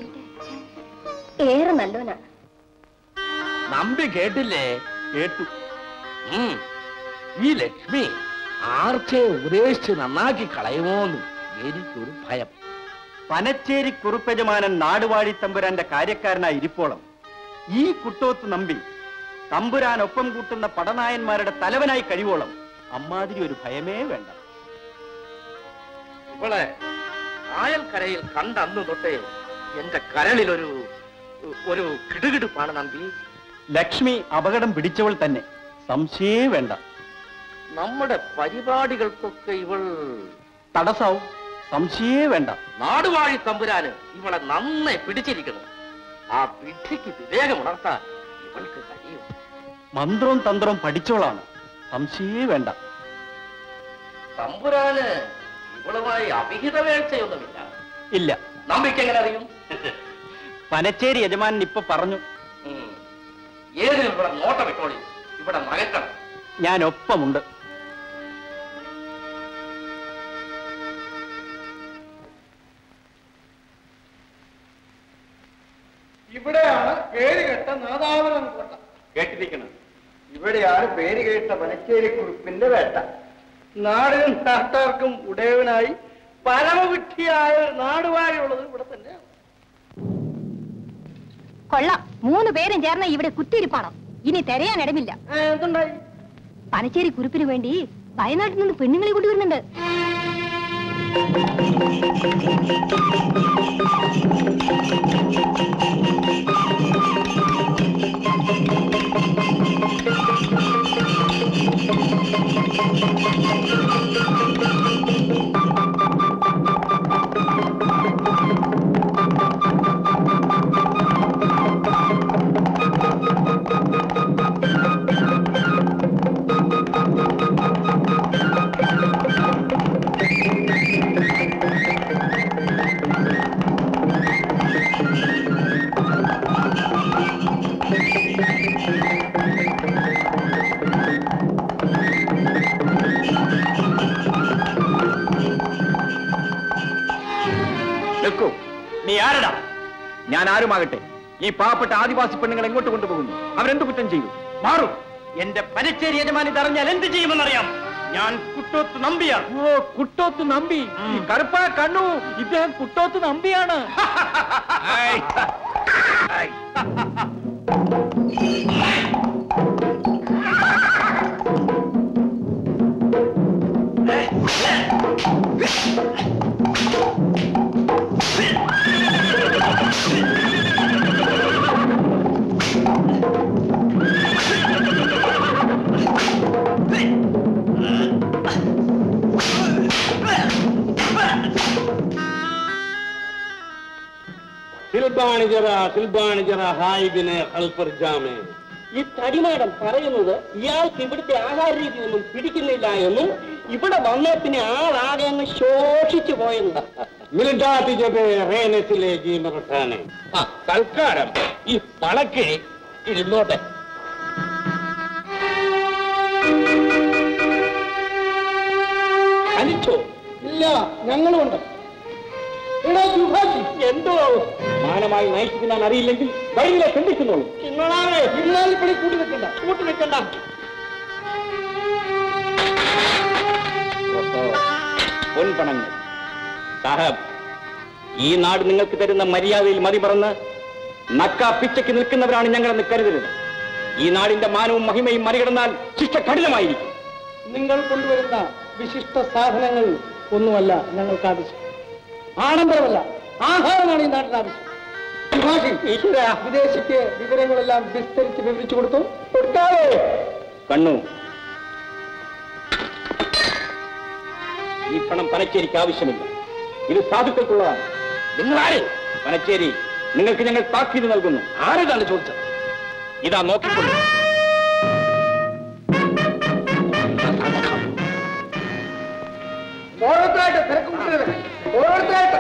ഏറെ നല്ലവനാണ് നമ്പി കേട്ടില്ലേ കേട്ടു ഉം. ഈ ലക്ഷ്മി ആർച്ചയെ ഉപദേശിച്ച് നന്നാക്കി കളയുമോന്ന് എനിക്കൊരു ഭയം പനച്ചേരി കുറുപ്പജമാനൻ നാടുവാഴി തമ്പുരാന്റെ കാര്യക്കാരനായി ഇരിപ്പോളം ഈ കുട്ടോത്ത് നമ്പി തമ്പുരാനൊപ്പം കൂട്ടുന്ന പടനായന്മാരുടെ തലവനായി കഴിവോളം അമ്മാതിരി ഒരു ഭയമേ വേണ്ട ഇവളെ ആയൽക്കരയിൽ കണ്ട അന്ന് തൊട്ടേ എന്റെ കരളിലൊരു ഒരു കിടുകിടുപ്പാണ് നമ്പി ലക്ഷ്മി അപകടം പിടിച്ചവൾ തന്നെ സംശയേ വേണ്ട നമ്മുടെ പരിപാടികൾക്കൊക്കെ ഇവൾ തടസ്സാവും സംശയേ വേണ്ട നാടുവാഴി തമ്പുരാന് ഇവളെ നന്നായി പിടിച്ചിരിക്കണം ആ വിധിക്ക് വിവേകം ഉണർത്താൻ ഇവൾക്ക് കഴിയും മന്ത്രവും തന്ത്രവും പഠിച്ചവളാണ് സംശയേ വേണ്ട തമ്പുരാന് ഇവളുമായി അവിഹിത വീഴ്ചയൊന്നുമില്ല ഇല്ല നമ്പിക്ക് എങ്ങനെ അറിയും പനച്ചേരി യജമാനൻ ഇപ്പൊ പറഞ്ഞു ഉം. ഏതിനും ഇവിടെ നോട്ടം ഇട്ടോളി ഇവിടെ നകക്കണം ഞാൻ ഒപ്പമുണ്ട് ഇവിടെയാണ് പേര് കേട്ട നാദാവനം കോട്ട കേട്ടിരിക്കണം ഇവിടെയാണ് പേര് കേട്ട മനശ്ശേരി കുറിപ്പിന്റെ വേട്ട നാടിനും നാട്ടാർക്കും ഉടയവനായി പരമവിട്ടിയായ ഒരു നാടുവാഴിയുള്ളത് ഇവിടെ തന്നെയാണ് കൊള്ളാം മൂന്ന് പേരും ചേർന്ന് ഇവിടെ കുത്തിയിരിപ്പാണോ ഇനി തിരയാൻ ഇടമില്ല എന്തുണ്ടായി പനച്ചേരി കുറിപ്പിന് വേണ്ടി വയനാട്ടിൽ നിന്ന് പെണ്ണുങ്ങളെ കൂട്ടി വരുന്നുണ്ട് ഞാൻ ആരുമാകട്ടെ ഈ പാവപ്പെട്ട ആദിവാസി പെണ്ണുങ്ങൾ എങ്ങോട്ട് കൊണ്ടുപോകുന്നു അവരെന്ത് കുറ്റം ചെയ്തു മാറും എന്റെ പനച്ചേരി യജമാനി തറഞ്ഞാൽ എന്ത് ചെയ്യുമെന്നറിയാം ഞാൻ കുട്ടോത്ത് നമ്പിയാണ് ഓ കുട്ടോത്ത് നമ്പി ഈ കറുപ്പ കണ്ണു ഇദ്ദേഹം കുട്ടോത്ത് നമ്പിയാണ് സിൽബാണി ജറ സിൽബാണി ജറ ഹായിബിനെ അൽഫർ ജാമേ ഈ തടിമാടം പറയുന്നത് ഇയാൾക്ക് ഇവിടുത്തെ ആഹാര രീതി ഒന്നും പിടിക്കുന്നില്ല എന്നും ഇവിടെ വന്ന പിന്നെ ആളാകെ അങ്ങ് ശോഷിച്ചു പോയെന്ന് മിലിറ്റാത്തി ജബേ റേനസിലേക്ക് മിറട്ടാനെ ആ തൽക്കാലം ഈ പളക്ക് ഇരുന്നോട്ടെ അനിച്ചോ ഇല്ല ഞങ്ങളുണ്ട് എന്തോ മാനമായി നയിച്ചു ഞാൻ അറിയില്ലെങ്കിൽ വഴിയിലെ ചിന്തിക്കുന്നോളൂ ഇന്നോളാവേ ഇന്നാൽ ഇവിടെ കൂട്ടി നിൽക്കണ്ട കൂട്ടി നിൽക്കണ്ട പൊൻപണങ്ങൾ സാഹബ് ഈ നാട് നിങ്ങൾക്ക് തരുന്ന മര്യാദയിൽ മതി പറന്ന് നക്ക പിച്ചയ്ക്ക് നിൽക്കുന്നവരാണ് ഞങ്ങളെന്ന് കരുതരുത് ഈ നാടിന്റെ മാനവും മഹിമയും മറികടന്നാൽ ശിക്ഷ കഠിനമായിരിക്കും നിങ്ങൾ കൊണ്ടുവരുന്ന വിശിഷ്ട സാധനങ്ങൾ ഒന്നുമല്ല ഞങ്ങൾക്ക് ആവശ്യം ആഡംബരമല്ല ആഹാരമാണ് ഈ നാട്ടിന് ആവശ്യം സുഭാഷി വിദേശിക്ക് വിവരങ്ങളെല്ലാം വിസ്തരിച്ച് വിവരിച്ചു കൊടുത്തു കൊടുക്കാതെ കണ്ണു ഈ പണം പനച്ചേരിക്ക് ആവശ്യമില്ല ഇത് സാധുക്കൾക്കുള്ളതാണ് നിങ്ങളാര് പനച്ചേരി നിങ്ങൾക്ക് ഞങ്ങൾ താക്കീത് നൽകുന്നു ആരതാണ് ചോദിച്ചത് ഇതാ നോക്കിക്കൊള്ളു ഓരോരുത്തരായിട്ട് തിരക്കും കുട്ടികളെ ഓരോരുത്തരായിട്ട്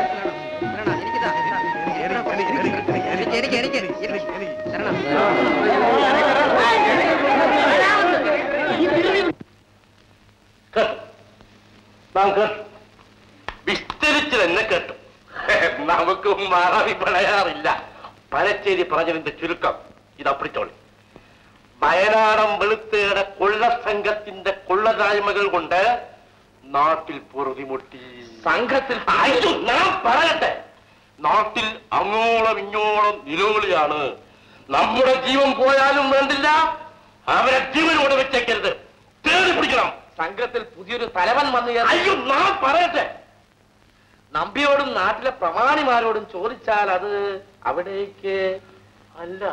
വിസ്തരിച്ച് തന്നെ കേട്ടു നമുക്ക് മാറാവി പണയാറില്ല പനച്ചേരി പറഞ്ഞതിന്റെ ചുരുക്കം ഇത് അപ്പിടിച്ചോളി വയനാടൻ വെളുത്തേടെ കൊള്ള സംഘത്തിന്റെ കൊള്ളതായ്മകൾ കൊണ്ട് നാട്ടിൽ പൊറുതിമുട്ടി സംഘത്തിൽ ഞാൻ പറയട്ടെ നാട്ടിൽ അങ്ങോളം ഇങ്ങോളം നിലവിളിയാണ് നമ്മുടെ ജീവൻ പോയാലും വേണ്ടില്ല അവരെ ജീവനോട് വെച്ചേക്കരുത് തേടി പിടിക്കണം സംഘത്തിൽ പുതിയൊരു തലവൻ വന്നു ചേർന്നു. അയ്യോ ഞാൻ പറയട്ടെ നമ്പിയോടും നാട്ടിലെ പ്രമാണിമാരോടും ചോദിച്ചാൽ അത് അവിടേക്ക് അല്ല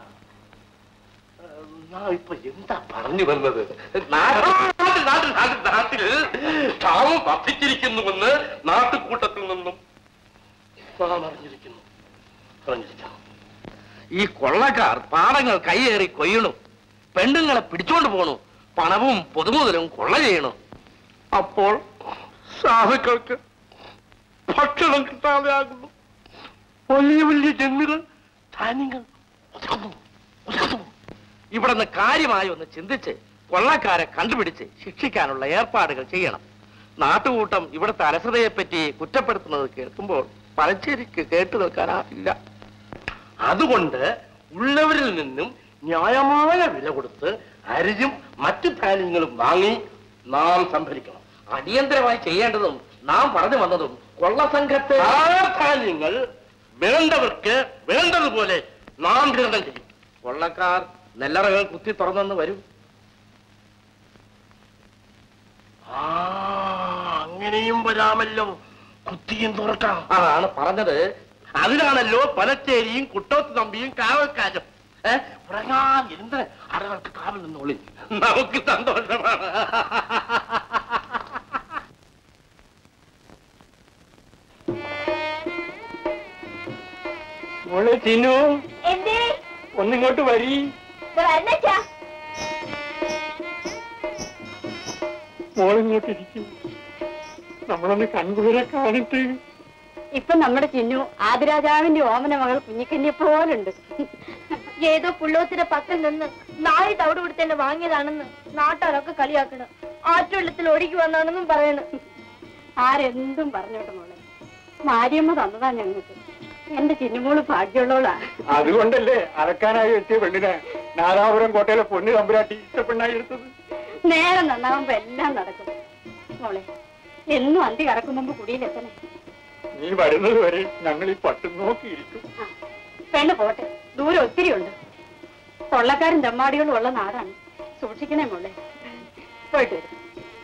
ഞാൻ ഇപ്പൊ എന്താ പറഞ്ഞു വന്നത് നാട്ടിൽ നാട്ടിൽ നാട്ടിൽ നാട്ടിൽ ക്ഷാമം വർദ്ധിച്ചിരിക്കുന്നുവെന്ന് നാട്ടുകൂട്ടത്തിൽ നിന്നും നാം അറിഞ്ഞിരിക്കുന്നു അറിഞ്ഞിരിക്കുന്നു ഈ കൊള്ളക്കാർ പാടങ്ങൾ കൈയേറി കൊയ്യണു പെണ്ണുങ്ങളെ പിടിച്ചോണ്ട് പോണു പണവും പൊതുമുതലും കൊള്ള ചെയ്യണു അപ്പോൾ സാധുക്കൾക്ക് ഭക്ഷണം കിട്ടാതെ ആകുന്നു വലിയ വലിയ ജന്മികൾ ധാന്യങ്ങൾ ഒതുക്കുന്നു ഒതുക്കുന്നു ഇവിടുന്ന് കാര്യമായി ഒന്ന് ചിന്തിച്ച് കൊള്ളക്കാരെ കണ്ടുപിടിച്ച് ശിക്ഷിക്കാനുള്ള ഏർപ്പാടുകൾ ചെയ്യണം നാട്ടുകൂട്ടം ഇവിടുത്തെ അലസതയെപ്പറ്റി കുറ്റപ്പെടുത്തുന്നത് കേൾക്കുമ്പോൾ പഴച്ചേരിക്ക് കേട്ടു നിൽക്കാനാവില്ല അതുകൊണ്ട് ഉള്ളവരിൽ നിന്നും ന്യായമായ വില കൊടുത്ത് അരിയും മറ്റു ധാന്യങ്ങളും വാങ്ങി നാം സംഭരിക്കണം അടിയന്തരമായി ചെയ്യേണ്ടതും നാം പറഞ്ഞു വന്നതും കൊള്ളസംഘത്തെ ആ ധാന്യങ്ങൾ വേണ്ടവർക്ക് വേണ്ടതുപോലെ നാം വിതരണം ചെയ്യും കൊള്ളക്കാർ നെല്ലറകൾ കുത്തി തുറന്നെന്ന് വരും ആ അങ്ങനെയും വരാമല്ലോ കുത്തിയും തുറക്കാം അതാണ് പറഞ്ഞത് അതിനാണല്ലോ പലച്ചേരിയും കുട്ടോത്ത് തമ്പിയും കാവൽക്കാരും ഏ, ഉറങ്ങാൻ ഇരുന്ന് അറകൾക്ക് കാവൽ നിന്നോളി നമുക്ക് സന്തോഷമാണ് മോളെ ചിന്നു എന്തേ ഒന്നിങ്ങോട്ട് വരി വരണച്ചാ മോളിങ്ങോട്ട് ഇരിക്കും നമ്മളൊന്ന് കൺകുളിരെ കാണിട്ട് ഇപ്പൊ നമ്മുടെ ചിന്നു ആദിരാജാവിന്റെ ഓമന മകൾ കുഞ്ഞിക്കന്യെ പോലുണ്ട് ഏതോ പുള്ളോത്തിന്റെ പക്കൽ നിന്ന് നാളെ തവിട് കൊടുത്തന്നെ വാങ്ങിയതാണെന്ന് നാട്ടുകാരൊക്കെ കളിയാക്കണ് ആറ്റുവെള്ളത്തിൽ ഒഴുകി വന്നാണെന്നും പറയണ് ആരെന്തും പറഞ്ഞോട്ടെ മോളെ മാരിയമ്മ തന്നതാ ഞങ്ങൾക്ക് എന്റെ ചിന്നുമോള് ഭാഗ്യമുള്ളവളാ അതുകൊണ്ടല്ലേ അറക്കാനായി എത്തിയ പെണ്ണിനെ നാദാപുരം കോട്ടയിലെ പൊന്നു തമ്പുരാട്ടി ഇഷ്ടപ്പെണ്ണായി എടുത്തത് നേരം നന്നാവുമ്പോ എല്ലാം നടക്കും മോളെ എന്നും അന്തി കറക്കും മുമ്പ് കുടിയിലെത്തണേ നീ വരുന്നത് വരെ ഞങ്ങൾ ഈ പട്ടും നോക്കിയിരിക്കും പെണ്ണ് പോട്ടെ ദൂരം ഒത്തിരി ഉണ്ട് കൊള്ളക്കാരും തെമ്മാടികളും ഉള്ള നാടാണ് സൂക്ഷിക്കണേ മോളെ പോയിട്ട് വരും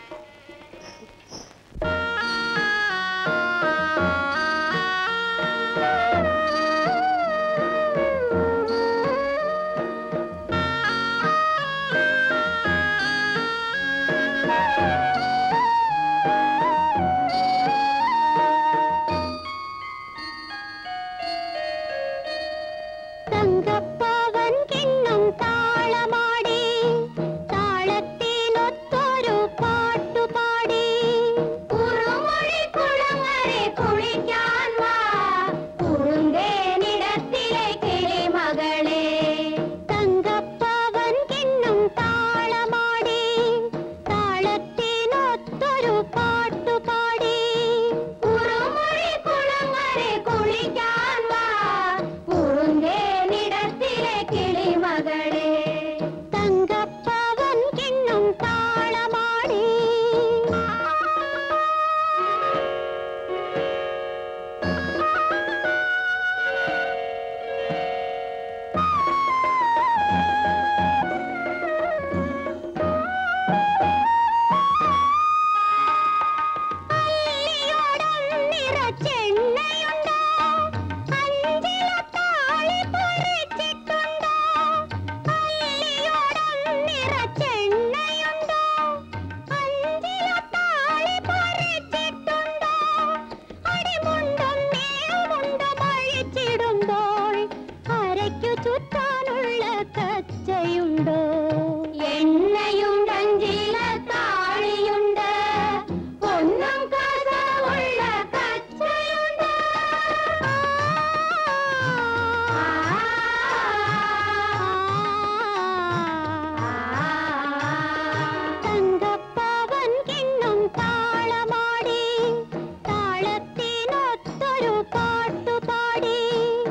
തങ്കപ്പവൻ കിണ്ണം താളമാടി താളത്തിനൊത്തൊരു പാട്ടുപാടി കുറുമൊഴി കുളങ്ങരെ കുളിക്കാൻ വാ കുറുന്തേനിടത്തിലെ കിളിമകളെ തങ്കപ്പവൻ കിണ്ണം താളമാടി താളത്തിനൊത്തൊരു പാട്ടുപാടി കുറുമൊഴി കുളങ്ങരെ കുളിക്കാൻ വാ കുറുന്തേനിടത്തിലെ കിളിമകളെ തങ്കപ്പവൻ കിണ്ണം താളമാടി നിറച്ചെണ്ണയുണ്ടോ അഞ്ചില താളി പൊരിച്ചിട്ടുണ്ടോ അല്ലിയോടം നിറച്ചെണ്ണയുണ്ടോ അഞ്ചില താളി പൊരിച്ചിട്ടുണ്ടോ അടിമുണ്ടും നീളമുണ്ടും അഴിച്ചിടുമ്പോൾ അരയ്ക്കു ചുറ്റാനുള്ള കച്ചയുണ്ടോ എണ്ണയുണ്ട് അഞ്ചില താളിയുണ്ട് ഒന്നും കഥവുള്ള കച്ചയുണ്ട് തങ്കപ്പവൻ കിണ്ണം താളമാടി താളത്തിനൊത്തൊരു പാട്ടുപാടി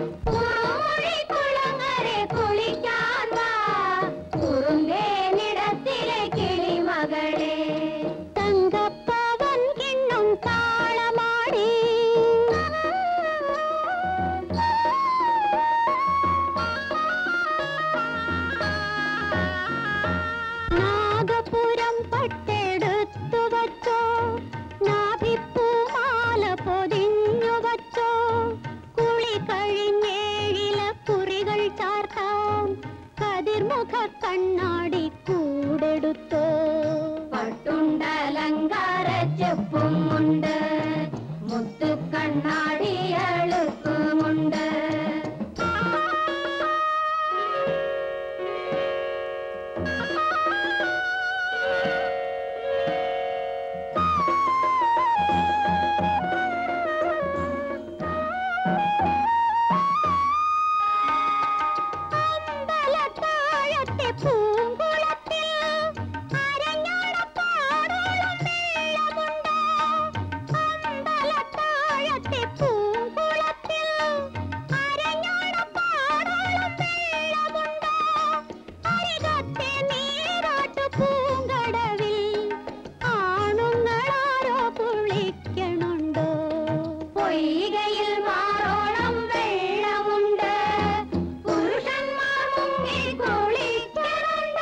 കുളങ്ങരെ കുളിക്കാൻ വാ കുറുന്തേനിടത്തിലെ കിളിമകളെ തങ്കപ്പവൻ കിണ്ണം താളമാടി നാഗപുരം പട്ടെടുത്തു വച്ചോ നാഭിപ്പൂമാല പൊതിഞ്ഞു വച്ചോ കുളി കഴിഞ്ഞേഴില കുറികൾ ചാർത്താം കതിർമുഖ കണ്ണാടി കൂടെടുത്തോ പട്ടുണ്ടലങ്കാര ചെപ്പും ഉണ്ട് മുത്തു കണ്ണാടി അളുക്കുമുണ്ട് അമ്പലത്താഴത്തെ പൂങ്കുളത്തിൽ അരഞ്ഞാണപ്പാടോളം വെള്ളമുണ്ടോ അമ്പലത്താഴത്തെ പൂങ്കുളത്തിൽ അരഞ്ഞാണപ്പാടോളം വെള്ളമുണ്ടോ അരികത്തെ നീരാട്ടു പൂങ്കടവിൽ ആണുങ്ങളാരോ കുളിക്കണുണ്ടോ പൊയ്കയിൽ മാറോളം വെള്ളമുണ്ട് പുരുഷന്മാർ മുങ്ങി കുളിക്കണുണ്ട്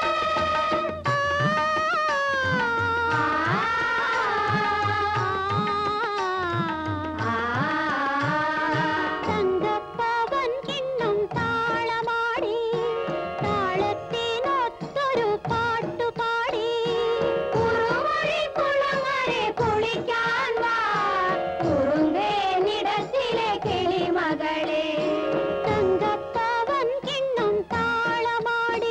തങ്കപ്പവൻ കിണ്ണം താളമാടി താളത്തിനൊത്തൊരു പാട്ടുപാടി കുറുമൊഴി കുളങ്ങരെ കുളിക്കാൻ വാ കുറുന്തേനിടത്തിലെ കിളിമകളെ തങ്കപ്പവൻ കിണ്ണം താളമാടി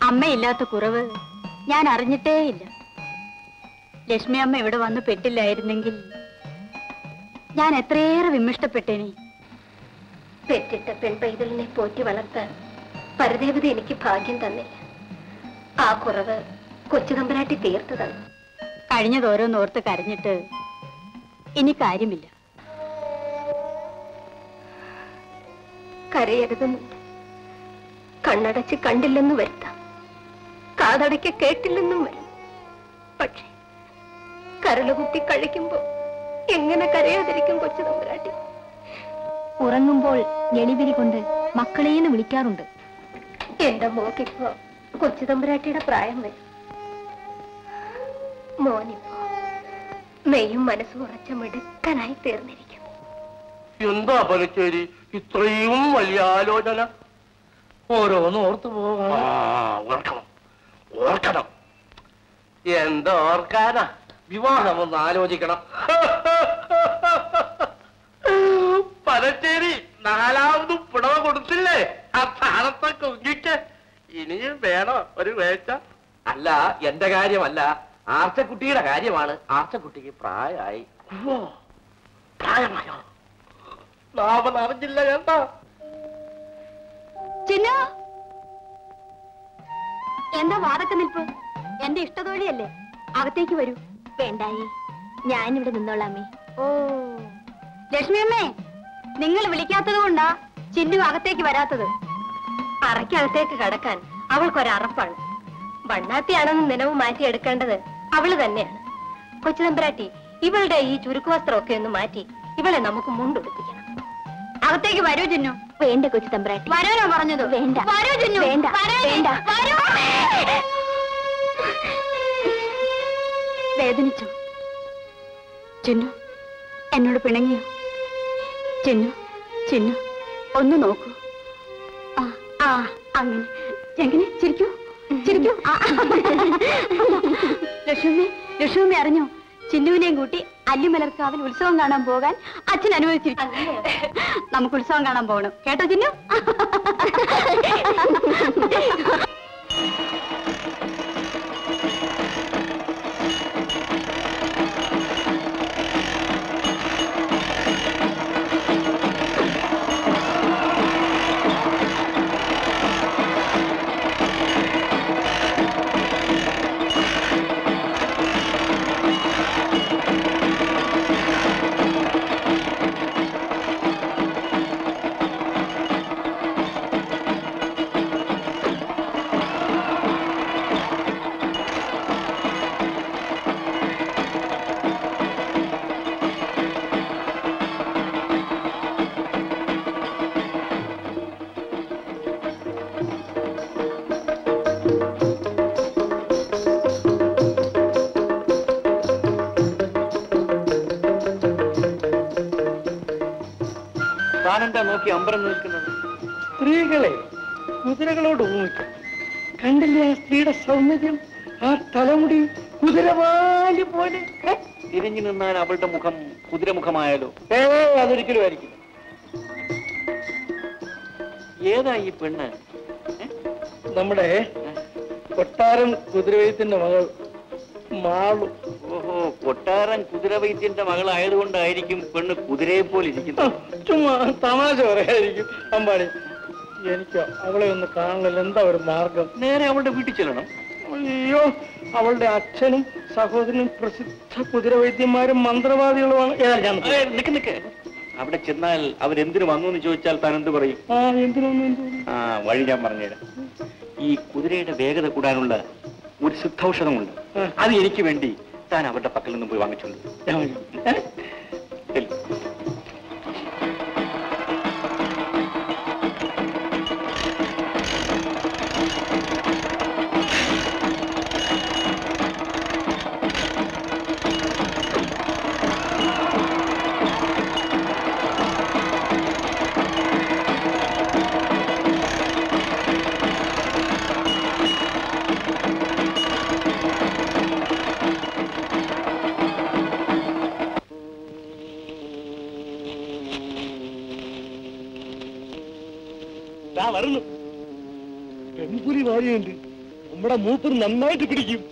അമ്മയില്ലാത്ത കുറവ് ഞാൻ അറിഞ്ഞിട്ടേയില്ല ലക്ഷ്മി അമ്മ ഇവിടെ വന്ന് പെട്ടില്ലായിരുന്നെങ്കിൽ ഞാൻ എത്രയേറെ വിമിഷ്ടപ്പെട്ടേനെ പെറ്റിട്ട പെൺപൈതലിനെ പോറ്റി വളർത്താൻ പരദേവത എനിക്ക് ഭാഗ്യം തന്നില്ല ആ കുറവ് കൊച്ചു തമ്പരാട്ടി തീർത്തു തന്നു കഴിഞ്ഞതോരോന്നോർത്ത് കരഞ്ഞിട്ട് ഇനി കാര്യമില്ല കരയരുതെന്നുണ്ട് കണ്ണടച്ച് കണ്ടില്ലെന്ന് വരുത്താം കാതടയ്ക്ക് കേട്ടില്ലെന്നും വരും പക്ഷേ കരളുകുത്തി കഴിക്കുമ്പോ എങ്ങനെ കരയാതിരിക്കും കൊച്ചു തമ്പുരാട്ടി ഉറങ്ങുമ്പോൾ ഞെളിവിരി കൊണ്ട് മക്കളേന്ന് വിളിക്കാറുണ്ട് എന്റെ മോക്കിപ്പോ കൊച്ചു തമ്പുരാട്ടിയുടെ പ്രായം വരും മോനിപ്പോ മെയ്യും മനസ്സും ഉറച്ച മിടുക്കനായി തീർന്നിരിക്കും എന്താ പലച്ചേരി ഇത്രയും വലിയ ആലോചന ഓരോന്ന് ഓർത്തു പോകാം ഓർക്കണം ഓർക്കണം എന്താ ഓർക്കാനാ വിവാഹം ഒന്ന് ആലോചിക്കണം പലച്ചേരി നാലാമത് പിടവ കൊടുത്തില്ലേ ആ സ്ഥാനത്തെ കുഞ്ഞിക്ക് ഇനിയും വേണോ ഒരു വേച്ച അല്ല എന്റെ കാര്യമല്ല ആർച്ചക്കുട്ടിയുടെ കാര്യമാണ് ആർച്ചക്കുട്ടിക്ക് പ്രായമായി ഓ, പ്രായമായോ നാമൻ അറിഞ്ഞില്ല കേട്ടോ ചിന്നു എന്താ വാതൊക്കെ നിൽപ്പ് എന്റെ ഇഷ്ടത്തോഴിയല്ലേ അകത്തേക്ക് വരൂ വേണ്ടായി ഞാനിവിടെ നിന്നോളാമേ ഓ ലക്ഷ്മി അമ്മേ നിങ്ങൾ വിളിക്കാത്തത് കൊണ്ടാ ചിന്നു അകത്തേക്ക് വരാത്തത് അറയ്ക്കകത്തേക്ക് കടക്കാൻ അവൾക്കൊരറപ്പാണ് വണ്ണാത്തിയാണെന്ന് നിലവ് മാറ്റിയെടുക്കേണ്ടത് അവള് തന്നെയാണ് കൊച്ചു തമ്പുരാട്ടി ഇവളുടെ ഈ ചുരുക്കുവസ്ത്രമൊക്കെ ഒന്ന് മാറ്റി ഇവളെ നമുക്ക് മുണ്ടുടുപ്പിക്കണം അകത്തേക്ക് വരൂ ചിന്നു വേണ്ട കൊച്ചു തമ്പ്രാട്ടി വരാനോ പറഞ്ഞത് വേണ്ട വരൂ ചിന്നു വേണ്ട വരാനേ. വേണ്ട വരൂ. വേദനിച്ചോ ചിന്നു എന്നോട് പിണങ്ങിയോ ചിന്നു ചിന്നു ഒന്ന് നോക്കൂ ആ ആ അങ്ങനെ എങ്ങനെ ചിരിക്കൂ ചിരിക്കൂ ആ. ലക്ഷ്മി ലക്ഷ്മി അറിഞ്ഞോ ചിന്നുവിനെയും കൂട്ടി അല്ലിമലർക്കാവിൽ ഉത്സവം കാണാൻ പോകാൻ അച്ഛൻ അനുവദിച്ചിരിക്കുന്നു നമുക്ക് ഉത്സവം കാണാൻ പോകണം കേട്ടോ ചിന്നു താനെന്താ നോക്കി അമ്പരം നിൽക്കുന്നത് സ്ത്രീകളെ കുതിരകളോട് ഊഹിക്കും കണ്ടില്ലേ ആ സ്ത്രീയുടെ സൗന്ദര്യം ആ തലമുടി കുതിരവാലി പോലെ ഹെ? തിരിഞ്ഞു നിന്നാൽ അവളുടെ മുഖം കുതിരമുഖമായാലോ ഏ അതൊരിക്കലും ആയിരിക്കും ഏതാ ഈ പെണ്ണ് നമ്മുടെ കൊട്ടാരം കുതിരവെയ്ത്തിന്റെ മകൾ മാളു ഓഹോ കൊട്ടാരൻ കുതിരവൈദ്യന്റെ മകളായതുകൊണ്ടായിരിക്കും പെണ്ണ് കുതിരയെ പോലെ ആ, ഇരിക്കുന്നത് ചുമ്മാ തമാശ പറയായിരിക്കും അമ്പാടി എനിക്ക് അവളെ ഒന്ന് കാണലില്ല എന്താ ഒരു മാർഗം നേരെ അവളുടെ വീട്ടിൽ ചെല്ലണം അയ്യോ അവളുടെ അച്ഛനും സഹോദരനും പ്രസിദ്ധ കുതിരവൈദ്യന്മാരും മന്ത്രവാദികളുമാണ് ഏതാ ഞാൻ ഏ, നിക്ക് നിക്ക് അവിടെ ചെന്നാൽ അവരെന്തിനു വന്നു എന്ന് ചോദിച്ചാൽ താൻ എന്ത് പറയും ആ എന്തിനൊന്നും എന്തിനു ആ വഴി ഞാൻ പറഞ്ഞുതരാം ഈ കുതിരയുടെ വേഗത കൂടാനുള്ള ഒരു സിദ്ധൌഷധമുണ്ട് അത് എനിക്ക് വേണ്ടി താൻ അവരുടെ പക്കൽ നിന്ന് പോയി വാങ്ങിച്ചുണ്ട് ദാ വരുന്നു പെൺപുലി ഭാര്യയുണ്ട് നമ്മുടെ മൂപ്പിന് നന്നായിട്ട് പിടിക്കും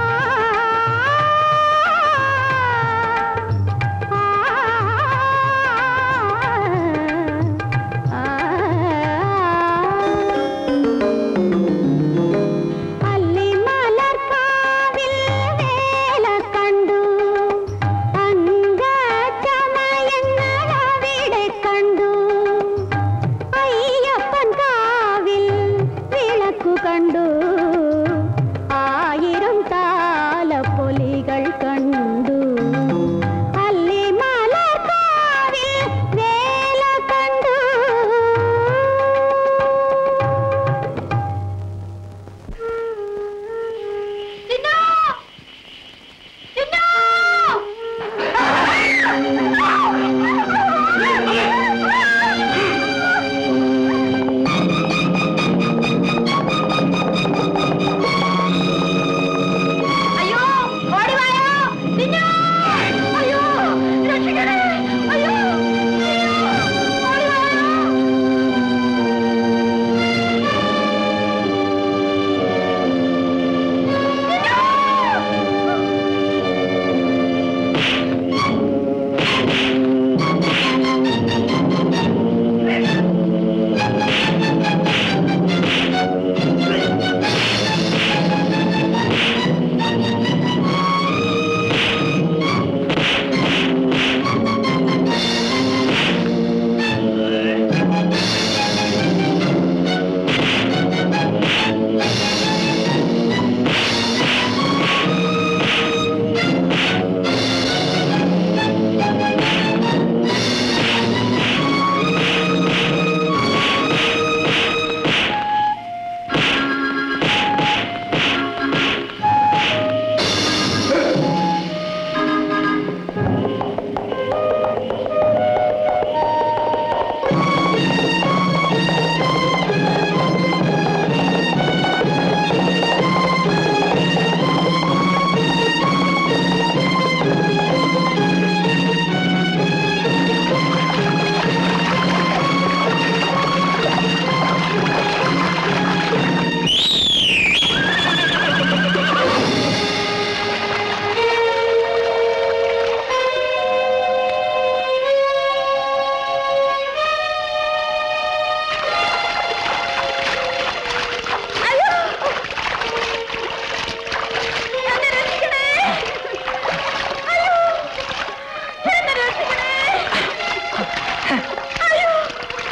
ആ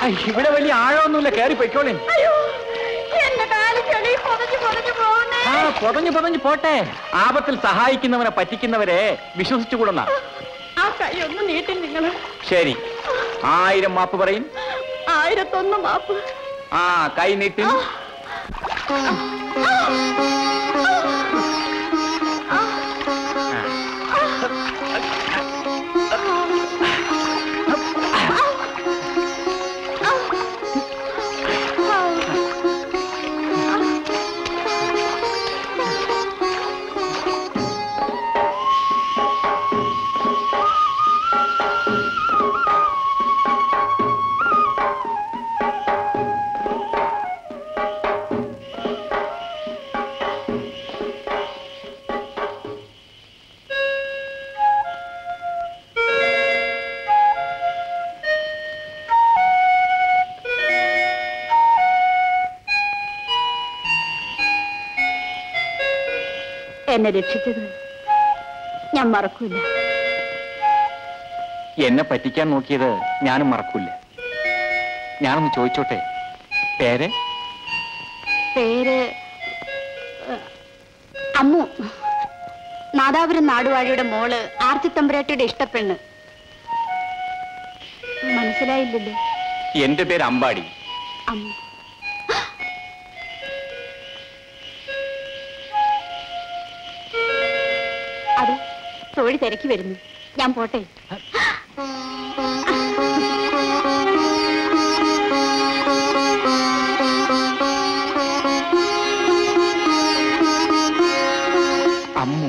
ഇവിടെ വലിയ ആഴമൊന്നുമില്ല കയറി പൊയ്ക്കോളി എന്റെ കാല് ചെളി പൊതഞ്ഞു പൊതഞ്ഞു പോകുന്നേ ആ പൊതഞ്ഞു പൊതഞ്ഞു പോട്ടെ ആപത്തിൽ സഹായിക്കുന്നവനെ പറ്റിക്കുന്നവരെ വിശ്വസിച്ചുകൂടുന്ന ആ കൈ ഒന്ന് നീട്ടി നിങ്ങൾ ശരി ആയിരം മാപ്പ് പറയും ആയിരത്തൊന്ന് മാപ്പ് ആ കൈ നീട്ടി എന്നെ രക്ഷിച്ചത് ഞാൻ മറക്കൂല എന്നെ പറ്റിക്കാൻ നോക്കിയത് ഞാനും മറക്കൂല ഞാനൊന്ന് ചോദിച്ചോട്ടെ പേര് പേര് ഏഹ്, അമ്മു നാദാപുരം നാടുവാഴിയുടെ മോള് ആർത്തിത്തമ്പുരാട്ടിയുടെ ഇഷ്ടപ്പെണ്ണ് മനസ്സിലായില്ലല്ലോ എന്റെ പേര് അമ്പാടി അമ്മു അത് തൊഴി തിരക്കി വരുന്നു ഞാൻ പോട്ടെ അമ്മു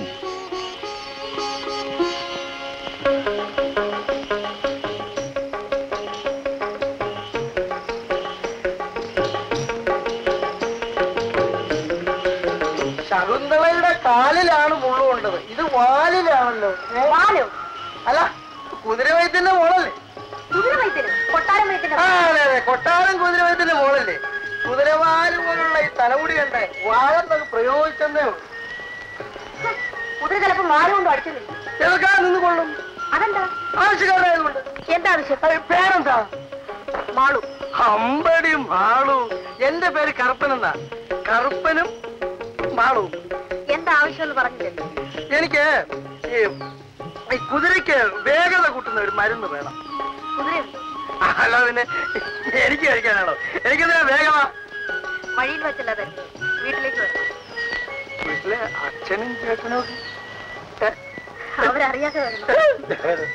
ശകുന്തളയുടെ കാലിലാണ് മുള്ളുകൊണ്ടത് ഇത് വാലിലാണല്ലോ വാലോ അല്ല കുതിരവൈദ്യന്റെ മോളല്ലേ കൊട്ടാരം വൈദ്യന് ആ അതെ അതെ കൊട്ടാരം കുതിരവൈദ്യന്റെ മോളല്ലേ കുതിരവാല് പോലുള്ള ഈ തലമുടി കണ്ടേ വാഴെന്നത് പ്രയോഗിച്ചെന്നേ ഉള്ളൂ കുതിര ചിലപ്പോ മാല കൊണ്ട് അടിച്ചില്ല ചെറുക്കാൻ നിന്ന് കൊള്ളും അതെന്താ ആവശ്യക്കാരായതുകൊണ്ട് എന്താ ആവശ്യം അത് പേരെന്താ മാളു അമ്പടി മാളു എന്റെ പേര് കറുപ്പനെന്നാ കറുപ്പനും മാളുവും എന്താ ആവശ്യം എന്ന് പറഞ്ഞില്ലേ എനിക്ക് ഈ ഈ കുതിരയ്ക്ക് വേഗത കൂട്ടുന്ന ഒരു മരുന്ന് വേണം കുതിര അല്ല പിന്നെ എനിക്ക് കഴിക്കാനാണോ എനിക്കെന്തിനാ വേഗമാ വഴിയിൽ വെച്ചല്ലാതെ വീട്ടിലേക്ക് വരണം വീട്ടിലെ അച്ഛനും ചേട്ടനും ഒക്കെ അവരറിയാതെ വരണം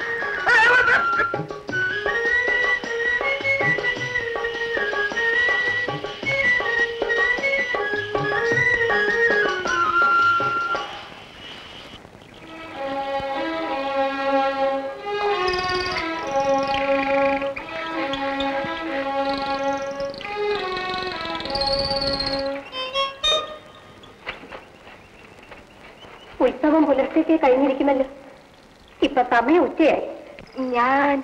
ഉത്സവം പുലർച്ചയ്ക്ക് കഴിഞ്ഞിരിക്കുമല്ലോ ഇപ്പൊ സമയം ഉച്ചയായി ഞാൻ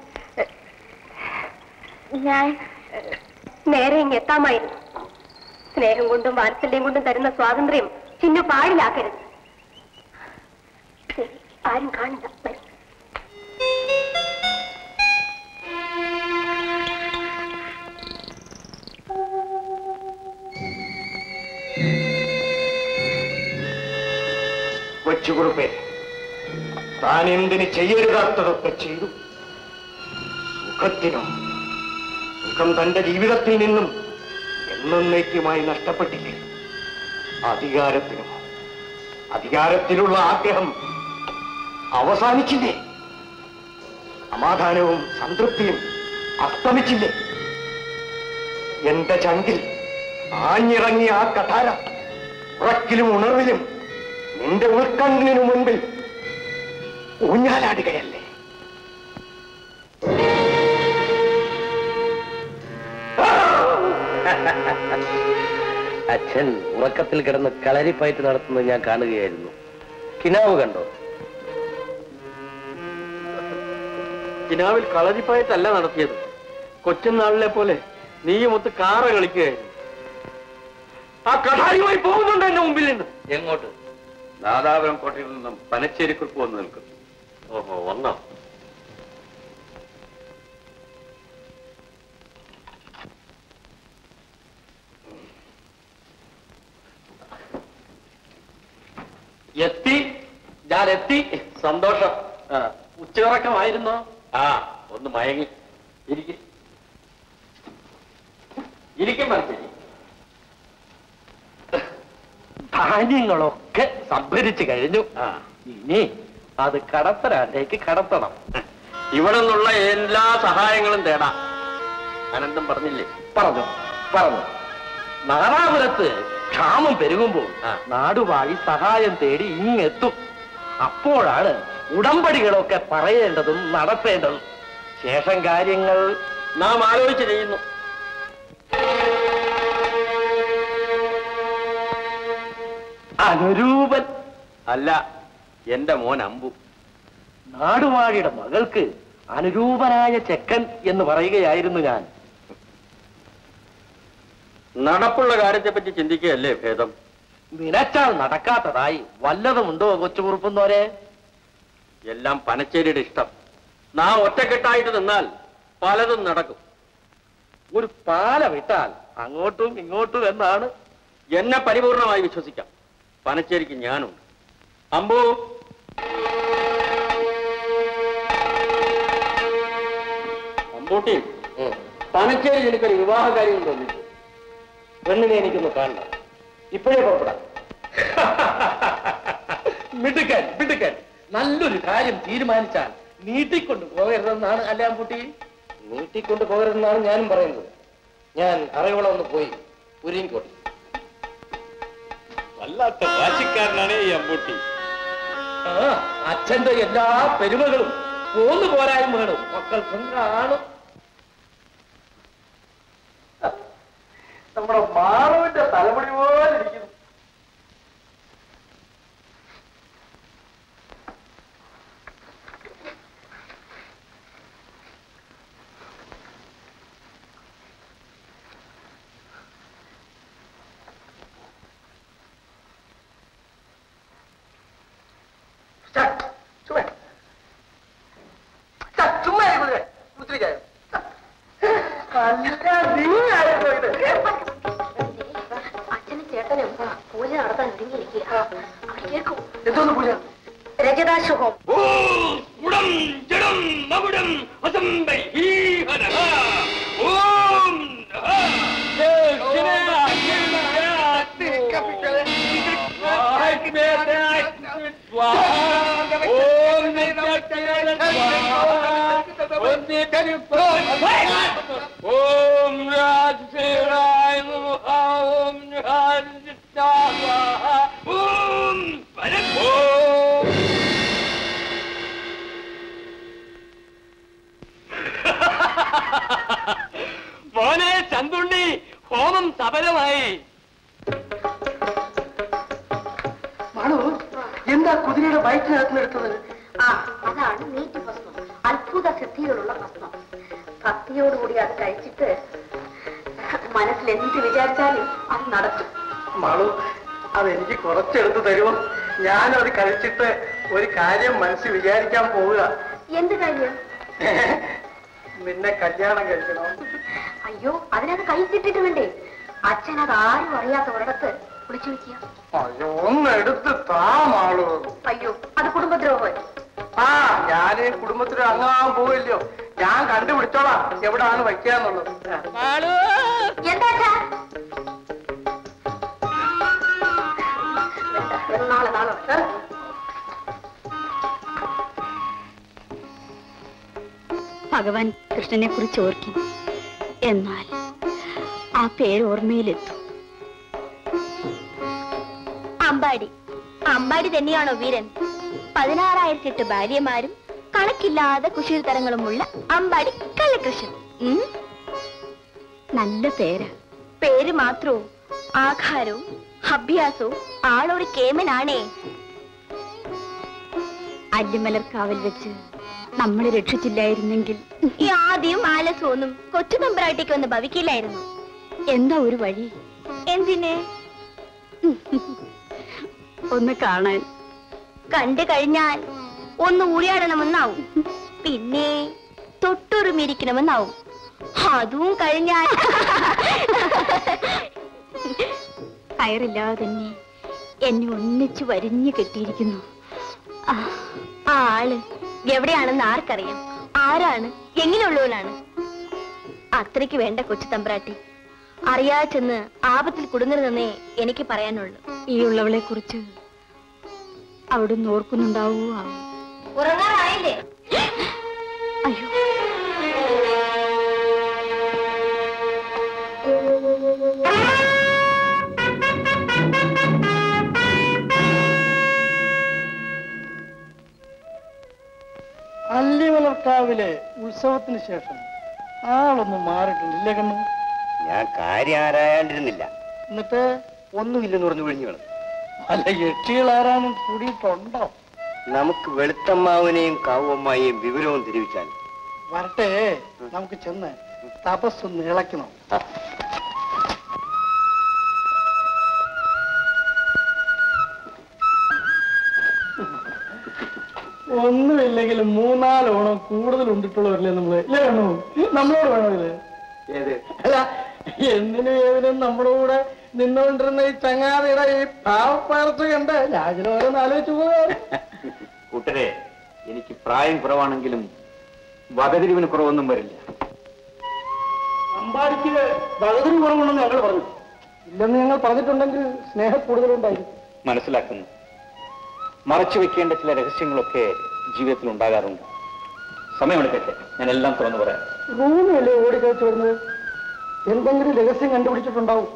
ഞാൻ നേരെ ഇങ്ങ് എത്താമായിരുന്നു സ്നേഹം കൊണ്ടും വാത്സല്യം കൊണ്ടും തരുന്ന സ്വാതന്ത്ര്യം ചിന്നു പാടിലാക്കരുത് ശരി, ആരും കാണില്ല വരൂ. കൊച്ചുകുറുപ്പേ താൻ എന്തിന് ചെയ്യരുതാത്തതൊക്കെ ചെയ്തു സുഖത്തിനും സുഖം തന്റെ ജീവിതത്തിൽ നിന്നും എന്നേക്കുമായി നഷ്ടപ്പെട്ടില്ലേ അധികാരത്തിനും അധികാരത്തിലുള്ള ആഗ്രഹം അവസാനിച്ചില്ലേ സമാധാനവും സംതൃപ്തിയും അസ്തമിച്ചില്ലേ എന്റെ ചങ്കിൽ ആഞ്ഞിറങ്ങിയ ആ കഠാര ഉറക്കിലും ഉണർവിലും നിന്റെ ഉൾക്കണ്ണിനു മുൻപിൽ ഊഞ്ഞാലാടുകയല്ലേ അച്ഛൻ ഉറക്കത്തിൽ കിടന്ന് കളരിപ്പയറ്റ് നടത്തുന്നത് ഞാൻ കാണുകയായിരുന്നു കിനാവ് കണ്ടോ കിനാവിൽ കളരിപ്പായത്തല്ല നടത്തിയത് കൊച്ചുനാളിലെ പോലെ നീയുമൊത്ത് കാറ കളിക്കുകയായിരുന്നു ആ കഠാരിയുമായി പോകുന്നുണ്ട് എന്റെ മുമ്പിൽ നിന്ന് എങ്ങോട്ട് നാദാപുരം കോട്ടയിൽ നിന്നും പനച്ചേരിക്കുറിപ്പ് വന്ന് നിൽക്കുന്നു ഓഹോ വന്നോ എത്തി സന്തോഷം ആ, ഉച്ചയുറക്കമായിരുന്നോ ആ ഒന്ന് മയങ്ങി ഇരിക്കും ഇരിക്കും മനസ്സിൽ ധാന്യങ്ങളൊക്കെ സംഭരിച്ചു കഴിഞ്ഞു ഇനി അത് കടത്തരാട്ടേക്ക് കടത്തണം ഇവിടെ നിന്നുള്ള എല്ലാ സഹായങ്ങളും തേടാം അനന്തം പറഞ്ഞില്ലേ പറഞ്ഞു പറഞ്ഞു നാദാപുരത്ത് ക്ഷാമം പെരുകുമ്പോൾ നാടുവാഴി സഹായം തേടി ഇങ്ങെത്തും അപ്പോഴാണ് ഉടമ്പടികളൊക്കെ പറയേണ്ടതും നടത്തേണ്ടതും ശേഷം കാര്യങ്ങൾ നാം ആലോചിച്ച് ചെയ്യുന്നു അനുരൂപൻ അല്ല എന്റെ മോൻ അമ്പു നാടുവാഴിയുടെ മകൾക്ക് അനുരൂപനായ ചെക്കൻ എന്ന് പറയുകയായിരുന്നു ഞാൻ നടപ്പുള്ള കാര്യത്തെ പറ്റി ചിന്തിക്കുകയല്ലേ ഭേദം നിനച്ചാൽ നടക്കാത്തതായി വല്ലതുമുണ്ടോ കൊച്ചു കുറുപ്പുന്നോരെ എല്ലാം പനച്ചേരിയുടെ ഇഷ്ടം നാം ഒറ്റക്കെട്ടായിട്ട് നിന്നാൽ പലതും നടക്കും ഒരു പാല വിട്ടാൽ അങ്ങോട്ടും ഇങ്ങോട്ടും എന്നാണ് എന്നെ പരിപൂർണമായി വിശ്വസിക്കാം പനച്ചേരിക്ക് ഞാനുണ്ട് അമ്പു അമ്പൂട്ടി പനച്ചേരി എനിക്കൊരു വിവാഹ കാര്യം തോന്നിച്ചു പെണ്ണിനെ എനിക്കൊന്ന് കാണണം ഇപ്പോഴേ പുറപ്പെടാം മിടുക്കൻ മിടുക്കൻ നല്ലൊരു കാര്യം തീരുമാനിച്ചാൽ നീട്ടിക്കൊണ്ട് പോകരുതെന്നാണ് അല്ലാമ്പൂട്ടി നീട്ടിക്കൊണ്ട് പോകരുതെന്നാണ് ഞാനും പറയുന്നത് ഞാൻ അറിവോളം ഒന്ന് പോയി ഉരിങ്കോട്ടെ വല്ലാത്ത വാശിക്കാരനാണ് ഈ അമ്പൂട്ടി ആ അച്ഛന്റെ എല്ലാ പെരുമകളും പോന്നു പോരായ്മകളും മക്കൾക്കും കാണും നമ്മുടെ മാളവിന്റെ തലമുടി പോലെ ഇരിക്കുന്നു ചുമ്മാ ചുമ്മാ കുതിരെ കുത്തിരിക്കായോ നല്ല നീയായിരുന്നു ഇത് അച്ഛനും ചേട്ടനും പൂജ നടത്താൻ ഒരുങ്ങിയിരിക്കുക കേൾക്കും എന്തോന്ന് പൂജ രജതാശുഭം ഉടം ജഡം മകുടം അസംബൈ ഹീഹന ഓം ഓം രാജസേനായ നമഃ ഓം രാജസിദ്ധായ ഓം പരം ഓം മോനെ ചന്തുണ്ണി ഹോമം സഫലമായി മാളു എന്താ കുതിരയുടെ വയറ്റിനകത്ത് എടുത്തത് ആ അതാണ് നീറ്റ് ഭസ്മം അത്ഭുത സിദ്ധികളുള്ള ഭസ്മം ഭക്തിയോടുകൂടി അത് കഴിച്ചിട്ട് മനസ്സിൽ എന്ത് വിചാരിച്ചാലും അത് നടത്തും മാളു അതെനിക്ക് കുറച്ചെടുത്ത് തരുമോ ഞാനത് കഴിച്ചിട്ട് ഒരു കാര്യം മനസ്സിൽ വിചാരിക്കാൻ പോവുക എന്ത് കാര്യം നിന്നെ കല്യാണം കഴിക്കണം അയ്യോ അതിനത് കഴിച്ചിട്ടിട്ട് വേണ്ടേ അച്ഛൻ അത് ആരും അറിയാത്ത ഒരിടത്ത് വിളിച്ചു വെക്കുക അയ്യോ ഒന്ന് എടുത്ത് താ മാളു അയ്യോ അത് കുടുംബദ്രോഹം ആ ഞാന് കുടുംബത്തിൽ അങ്ങാൻ പോവില്ലയോ ഞാൻ കണ്ടുപിടിച്ചോളാം എവിടാണ് വയ്ക്കാന്നുള്ളത് എന്താ അച്ഛാ? വേണ്ട, നാളെ നാളെ ഏ? ഭഗവാൻ കൃഷ്ണനെ കുറിച്ച് ഓർക്കും എന്നാൽ ആ പേര് ഓർമ്മയിലെത്തും അമ്പാടി അമ്പാടി തന്നെയാണോ വീരൻ പതിനാറായിരത്തി എട്ട് ഭാര്യമാരും കണക്കില്ലാതെ കുശീർത്തരങ്ങളുമുള്ള അമ്പാടി കള്ളകൃഷ്ണൻ ഉം? നല്ല പേര് പേര് മാത്രവും ആഘാരവും അഭ്യാസവും ആളൊരു കേമനാണേ അല്ലിമലർക്കാവൽ വെച്ച് നമ്മളെ രക്ഷിച്ചില്ലായിരുന്നെങ്കിൽ ഈ ആദ്യം ആലസ്യം ഒന്നും കൊച്ചു തമ്പ്രാട്ടിക്ക് ഒന്ന് ഭവിക്കില്ലായിരുന്നു എന്താ ഒരു വഴി എന്തിന് ഒന്ന് കാണാൻ കണ്ടു കഴിഞ്ഞാൽ ഒന്ന് ഊളിയാടണമെന്നാവും പിന്നെ തൊട്ടുറുമിരിക്കണമെന്നാവും അതും കഴിഞ്ഞാൽ കയറില്ലാതെ തന്നെ എന്നെ ഒന്നിച്ചു വരിഞ്ഞു കെട്ടിയിരിക്കുന്നു ആ ആ ആള് എവിടെയാണെന്ന് ആർക്കറിയാം ആരാണ് എങ്ങനെയുള്ളവനാണ് അത്രയ്ക്ക് വേണ്ട കൊച്ചു തമ്പ്രാട്ടി അറിയാതെ ചെന്ന് ആപത്തിൽ കുടുങ്ങരുതെന്നേ എനിക്ക് പറയാനുള്ളൂ ഈ ഉള്ളവളെ കുറിച്ച് അവിടുന്ന് ഓർക്കുന്നുണ്ടാവൂ ആവും ഉറങ്ങാറായില്ലേ അയ്യോ അല്ലിവളർക്കാവിലെ ഉത്സവത്തിന് ശേഷം ആളൊന്നും മാറിയിട്ടുണ്ട് ഇല്ലേ കണ്ണു ഞാൻ കാര്യം ആരായാണ്ടിരുന്നില്ല എന്നിട്ട് ഒന്നുമില്ലെന്ന് പറഞ്ഞു വിഴിഞ്ഞു കളഞ്ഞു അല്ല യക്ഷികൾ ആരാനും കൂടിയിട്ടുണ്ടോ നമുക്ക് വെളുത്തമ്മാവനെയും കാവമ്മായെയും വിവരവും തിരിവിച്ചാൽ വരട്ടെ നമുക്ക് ചെന്ന് തപസ്സൊന്ന് ഇളക്കണം ഒന്നുമില്ലെങ്കിലും മൂന്നാല് ഓണം കൂടുതൽ ഉണ്ടിട്ടുള്ളവരല്ലേ നമ്മള് ഇല്ലേ വേണോ നമ്മളോട് വേണോ ഇത് ഏത് അല്ല എന്തിനും ഏതിനും നമ്മുടെ കൂടെ നിന്നുകൊണ്ടിരുന്ന ഈ ചങ്ങാതിയുടെ ഈ പാവപ്പാർച്ച കണ്ട് ഞാൻ ഓരോന്ന് ആലോചിച്ചു പോകാൻ കൂട്ടരെ എനിക്ക് പ്രായം കുറവാണെങ്കിലും വകതിരിവിന് കുറവൊന്നും വരില്ല അമ്പാടിക്ക് വകതിരി കുറവുണ്ടെന്ന് ഞങ്ങൾ പറഞ്ഞു ഇല്ലെന്ന് ഞങ്ങൾ പറഞ്ഞിട്ടുണ്ടെങ്കിൽ സ്നേഹം കൂടുതലുണ്ടായിരിക്കും മനസ്സിലാക്കുന്നു മറച്ചു വെക്കേണ്ട ചില രഹസ്യങ്ങളൊക്കെ ജീവിതത്തിൽ ഉണ്ടാകാറുണ്ട് സമയമെടുക്കട്ടെ ഞാൻ എല്ലാം തുറന്നു പറയാം റൂമിലല്ലേ ഓടിക്കഴിച്ച് വരുന്നത് എന്തെങ്കിലും രഹസ്യം കണ്ടുപിടിച്ചിട്ടുണ്ടാവും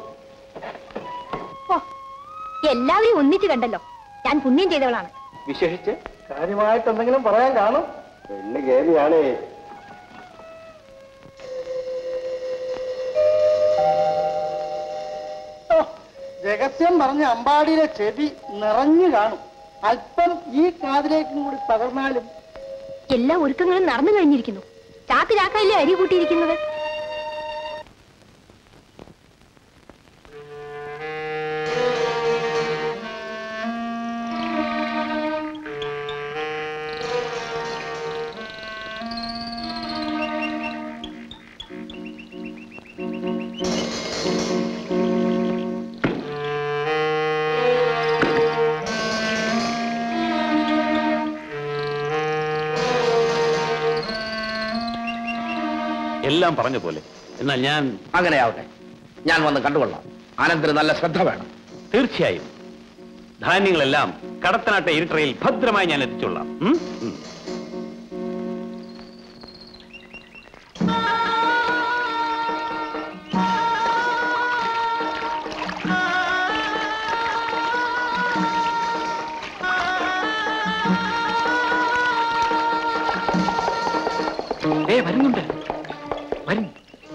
എല്ലാവരും ഒന്നിച്ചു കണ്ടല്ലോ ഞാൻ പുണ്യം ചെയ്തവളാണ് വിശേഷിച്ച് കാര്യമായിട്ട് എന്തെങ്കിലും പറയാൻ കാണും പെണ്ണ് കേറിയാണേ ഓ, രഹസ്യം പറഞ്ഞ അമ്പാടിയിലെ ചെവി നിറഞ്ഞു കാണും അല്പം ഈ കാതിലേക്കും കൂടി പകർന്നാലും എല്ലാ ഒരുക്കങ്ങളും നടന്നു കഴിഞ്ഞിരിക്കുന്നു ചാക്ക് ചാക്കല്ലേ അരി കൂട്ടിയിരിക്കുന്നത് എല്ലാം പറഞ്ഞ പോലെ എന്നാൽ ഞാൻ അങ്ങനെ ആവട്ടെ ഞാൻ വന്ന് കണ്ടുകൊള്ളാം അനന്തരം നല്ല ശ്രദ്ധ വേണം തീർച്ചയായും ധാന്യങ്ങളെല്ലാം കടത്തനാട്ടെ ഇരുട്ടറയിൽ ഭദ്രമായി ഞാൻ എത്തിച്ചോളാം ഉം? ഉം. ഏ വരുന്നുണ്ട് വരും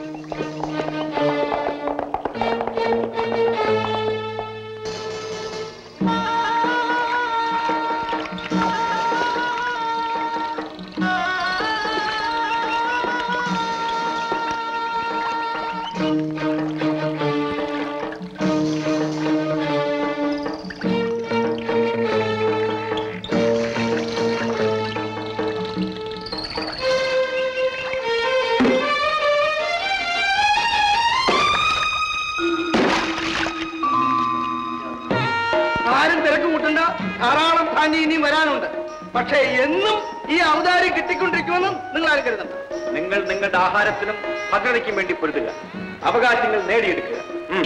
ആരും തിരക്ക് കൂട്ടണ്ട ധാരാളം ധാന്യം ഇനിയും വരാനുണ്ട് പക്ഷേ എന്നും ഈ ഔദാര്യം കിട്ടിക്കൊണ്ടിരിക്കുമെന്നും നിങ്ങൾ ആരും കരുതണ്ട നിങ്ങൾ നിങ്ങളുടെ ആഹാരത്തിനും ഭദ്രതയ്ക്കും വേണ്ടി പൊരുതുക അവകാശങ്ങൾ നേടിയെടുക്കുക ഉം.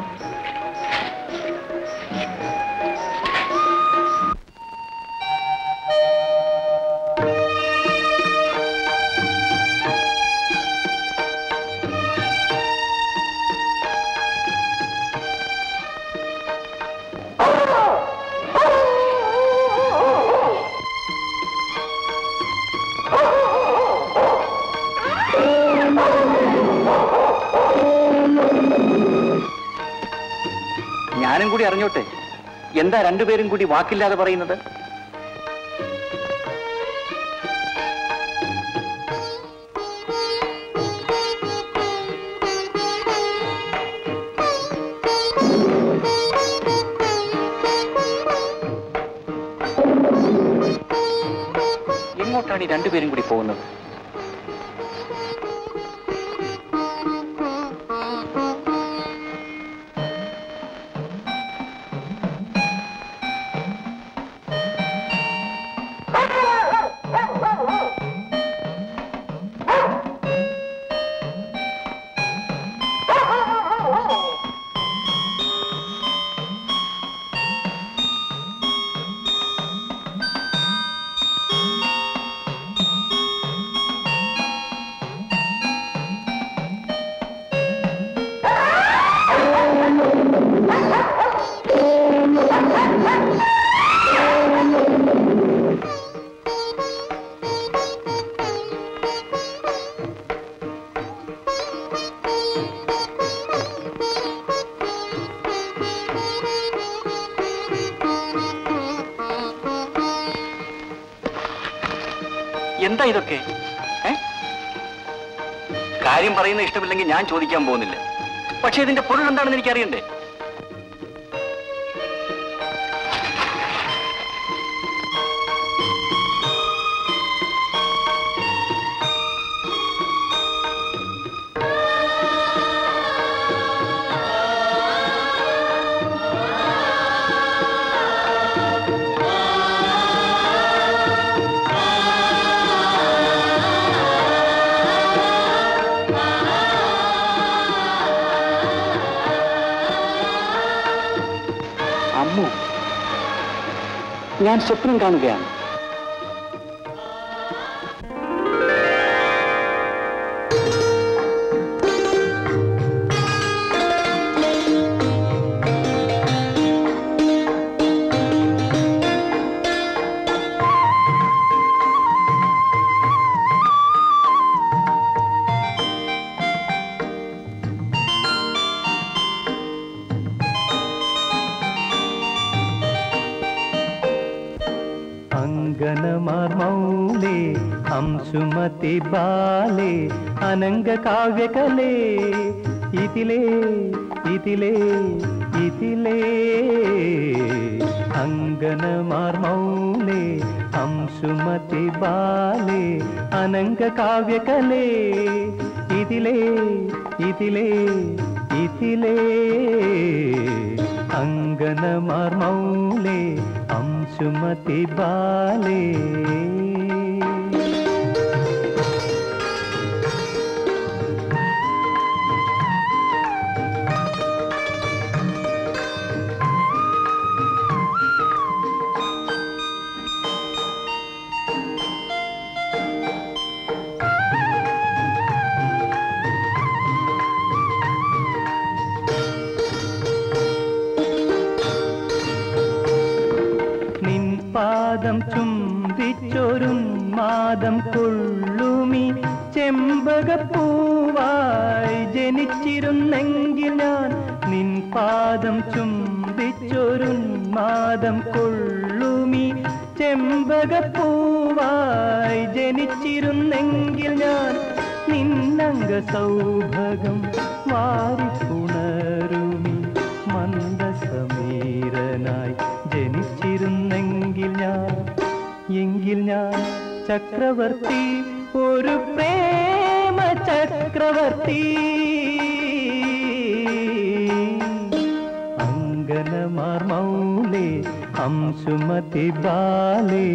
ഞാനും കൂടി അറിഞ്ഞോട്ടെ എന്താ രണ്ടുപേരും കൂടി വാക്കില്ലാതെ പറയുന്നത് എങ്ങോട്ടാണ് ഈ രണ്ടുപേരും കൂടി പോകുന്നത് എന്താ ഇതൊക്കെ ഏ? കാര്യം പറയുന്ന ഇഷ്ടമില്ലെങ്കിൽ ഞാൻ ചോദിക്കാൻ പോകുന്നില്ല പക്ഷെ ഇതിന്റെ പൊരുൾ എന്താണെന്ന് എനിക്ക് അറിയണ്ടേ അമ്മു ഞാൻ സ്വപ്നം കാണുകയാണ് അങ്കനമാർ മൗലേ അംശുമതി ബാലേ അനംഗ കാവ്യകലേ ഇതിലേ ഇതിലേ ഇതിലേ അങ്കനമാർ മൗലേ അംശുമതി ബാലേ അനംഗ കാവ്യകലേ ഇതിലേ ഇതിലേ ഇതിലേ അങ്കനമാർ മൗലേ അംശുമതി ബാലേ നിൻ പാദം ചുംബിച്ചൊരുന്മാദം കൊള്ളുമി ചെമ്പകപ്പൂവായി ജനിച്ചിരുന്നെങ്കിൽ ഞാൻ നിൻ പാദം ചുംബിച്ചൊരുന്മാദം കൊള്ളുമി ചെമ്പകപ്പൂവായി ജനിച്ചിരുന്നെങ്കിൽ ഞാൻ നിന്നംഗ സൗഭകം വാരിപ്പുണരുമി മന്ദസമീരനായി ജനിച്ചിരുന്നെങ്കിൽ ഞാൻ എങ്കിൽ ഞാൻ ചക്രവർത്തി ഒരു പ്രേമ ചക്രവർത്തി അങ്കനമാർ മൗലേ അംശുമതി ബാലേ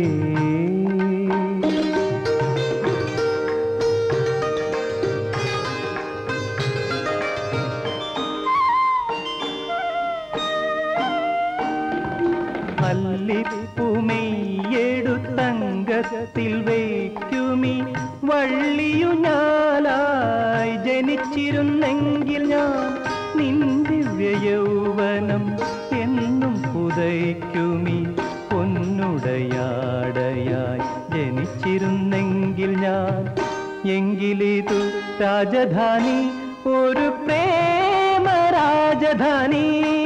അല്ലിപ്പുമെയ്യെടുത്തങ്കത്തിൽ വയ്ക്കുമി വള്ളിയു ഞാലായി ജനിച്ചിരുന്നെങ്കിൽ ഞാൻ നിന്റെ വ്യയൗവനം എന്നും പുതയ്ക്കുമി പൊന്നുടയാടയായി ജനിച്ചിരുന്നെങ്കിൽ ഞാൻ എങ്കിലിതു രാജധാനി ഒരു പ്രേമ രാജധാനി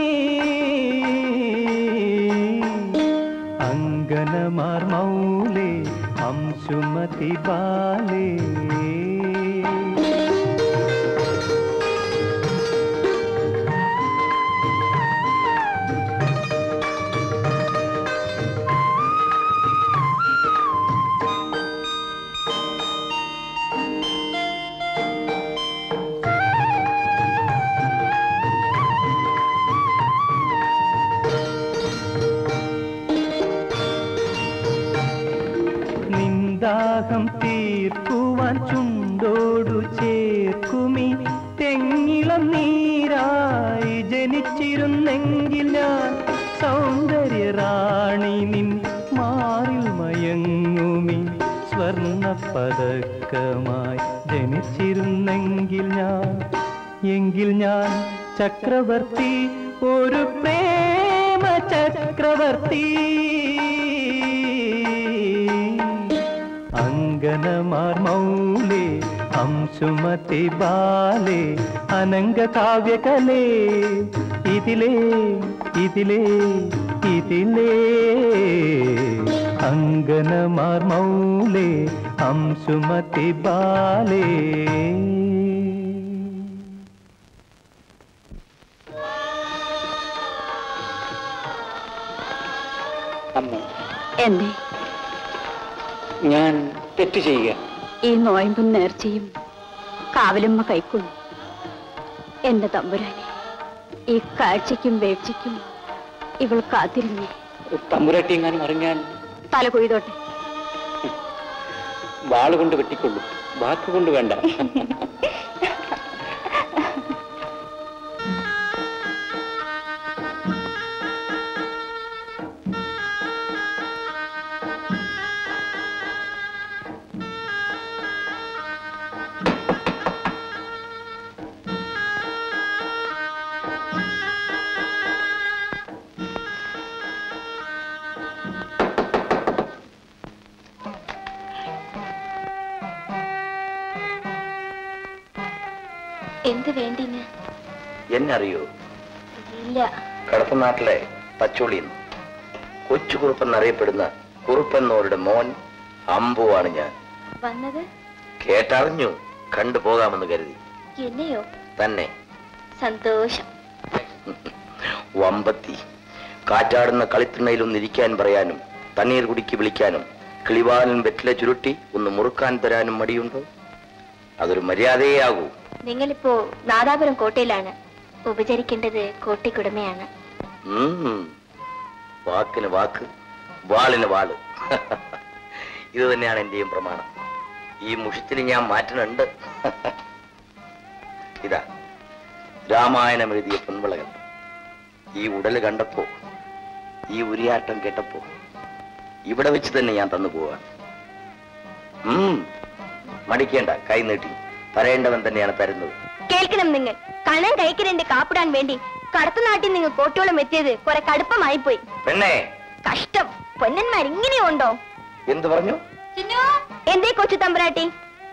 അങ്കനമാർ മൗലേ അംശുമതി ബാലേ നിന്ദാഹം തീർക്കുവാൻ ചുണ്ടോടു ചേർക്കുമി തെങ്ങിളം നീരായി ജനിച്ചിരുന്നെങ്കിൽ ഞാൻ സൗന്ദര്യ റാണി നിൻ മാറിൽ മയങ്ങുമി സ്വർണ്ണ പതക്കമായി ജനിച്ചിരുന്നെങ്കിൽ ഞാൻ എങ്കിൽ ഞാൻ ചക്രവർത്തി ഒരു പ്രേമ ചക്രവർത്തി അങ്കനമാർ മൗലേ അംശുമതി ബാലേ അനംഗ കാവ്യകലേ ഇതിലേ ഇതിലേ ഇതിലേ അങ്കനമാർ മൗലേ अंशुमति बाले അമ്മ എന്തേ ഞാൻ തെറ്റ് ചെയ്യുക ഈ നോയമ്പും നേർച്ചയും കാവലമ്മ കൈക്കൊള്ളും എന്റെ തമ്പുരാനെ ഈ കാഴ്ചയ്ക്കും വേഴ്ചയ്ക്കും ഇവൾ കാത്തിരുന്നേ തമ്പുരാട്ടി എങ്ങാനും അറിഞ്ഞാൽ തല കൊയ്തോട്ടെ വാളുകൊണ്ട് വെട്ടിക്കൊള്ളു വാക്കുകൊണ്ട് വേണ്ട എന്ത് വേണ്ടിന് എന്നറിയോ ഇല്ല കടത്തനാട്ടിലെ പച്ചോളിന്ന് കൊച്ചു കുറുപ്പെന്നറിയപ്പെടുന്ന കുറുപ്പെന്നോരുടെ മോൻ അമ്പുവാണ് ഞാൻ വന്നത് കേട്ടറിഞ്ഞു കണ്ടു പോകാമെന്ന് കരുതി എന്നെയോ തന്നെ സന്തോഷം വമ്പത്തി കാറ്റാടുന്ന കളിത്തിണ്ണയിലൊന്ന് ഇരിക്കാൻ പറയാനും തണ്ണീർ കുടിക്ക് വിളിക്കാനും കിളിവാലൻ വെറ്റില ചുരുട്ടി ഒന്ന് മുറുക്കാൻ തരാനും മടിയുണ്ടോ അതൊരു മര്യാദയേ ആകൂ നിങ്ങളിപ്പോ നാദാപുരം കോട്ടയിലാണ് ഉപചരിക്കേണ്ടത് കോട്ടയ്ക്കുടമയാണ് ഉം. വാക്കിന് വാക്ക് വാളിന് വാള് ഇത് തന്നെയാണ് എന്റെയും പ്രമാണം ഈ മുഷിച്ചിൽ ഞാൻ മാറ്റുന്നുണ്ട് ഇതാ രാമായണം എഴുതിയ പൊൻവിളകൾ ഈ ഉടല് കണ്ടപ്പോ ഈ ഉരിയാട്ടം കേട്ടപ്പോ ഇവിടെ വെച്ച് തന്നെ ഞാൻ തന്നു പോവാണ് ഉം മടിക്കേണ്ട കൈ നീട്ടി തരേണ്ടവൻ തന്നെയാണ് തരുന്നത് കേൾക്കണം നിങ്ങൾ കണ്ണൻ കഴിക്കരന്റെ കാപ്പിടാൻ വേണ്ടി കടത്തനാട്ടിൽ നിങ്ങൾ കോട്ടോളം എത്തിയത് കുറെ കടുപ്പമായി പോയി പെണ്ണേ കഷ്ടം പൊന്നന്മാർ ഇങ്ങനെയുണ്ടോ എന്ത് പറഞ്ഞു എന്തേ കൊച്ചു തമ്പുരാട്ടി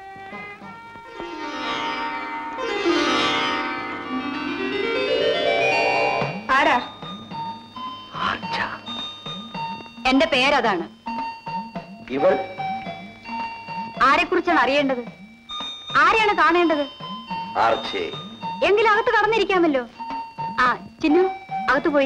ആരാ എന്റെ പേരതാണ് ഇവൾ ആരെക്കുറിച്ചാണ് അറിയേണ്ടത് ആരെയാണ് കാണേണ്ടത് ആർച്ചേ എങ്കിലും അകത്ത് കടന്നിരിക്കാമല്ലോ ആ ചിന്നു അകത്ത് പോയി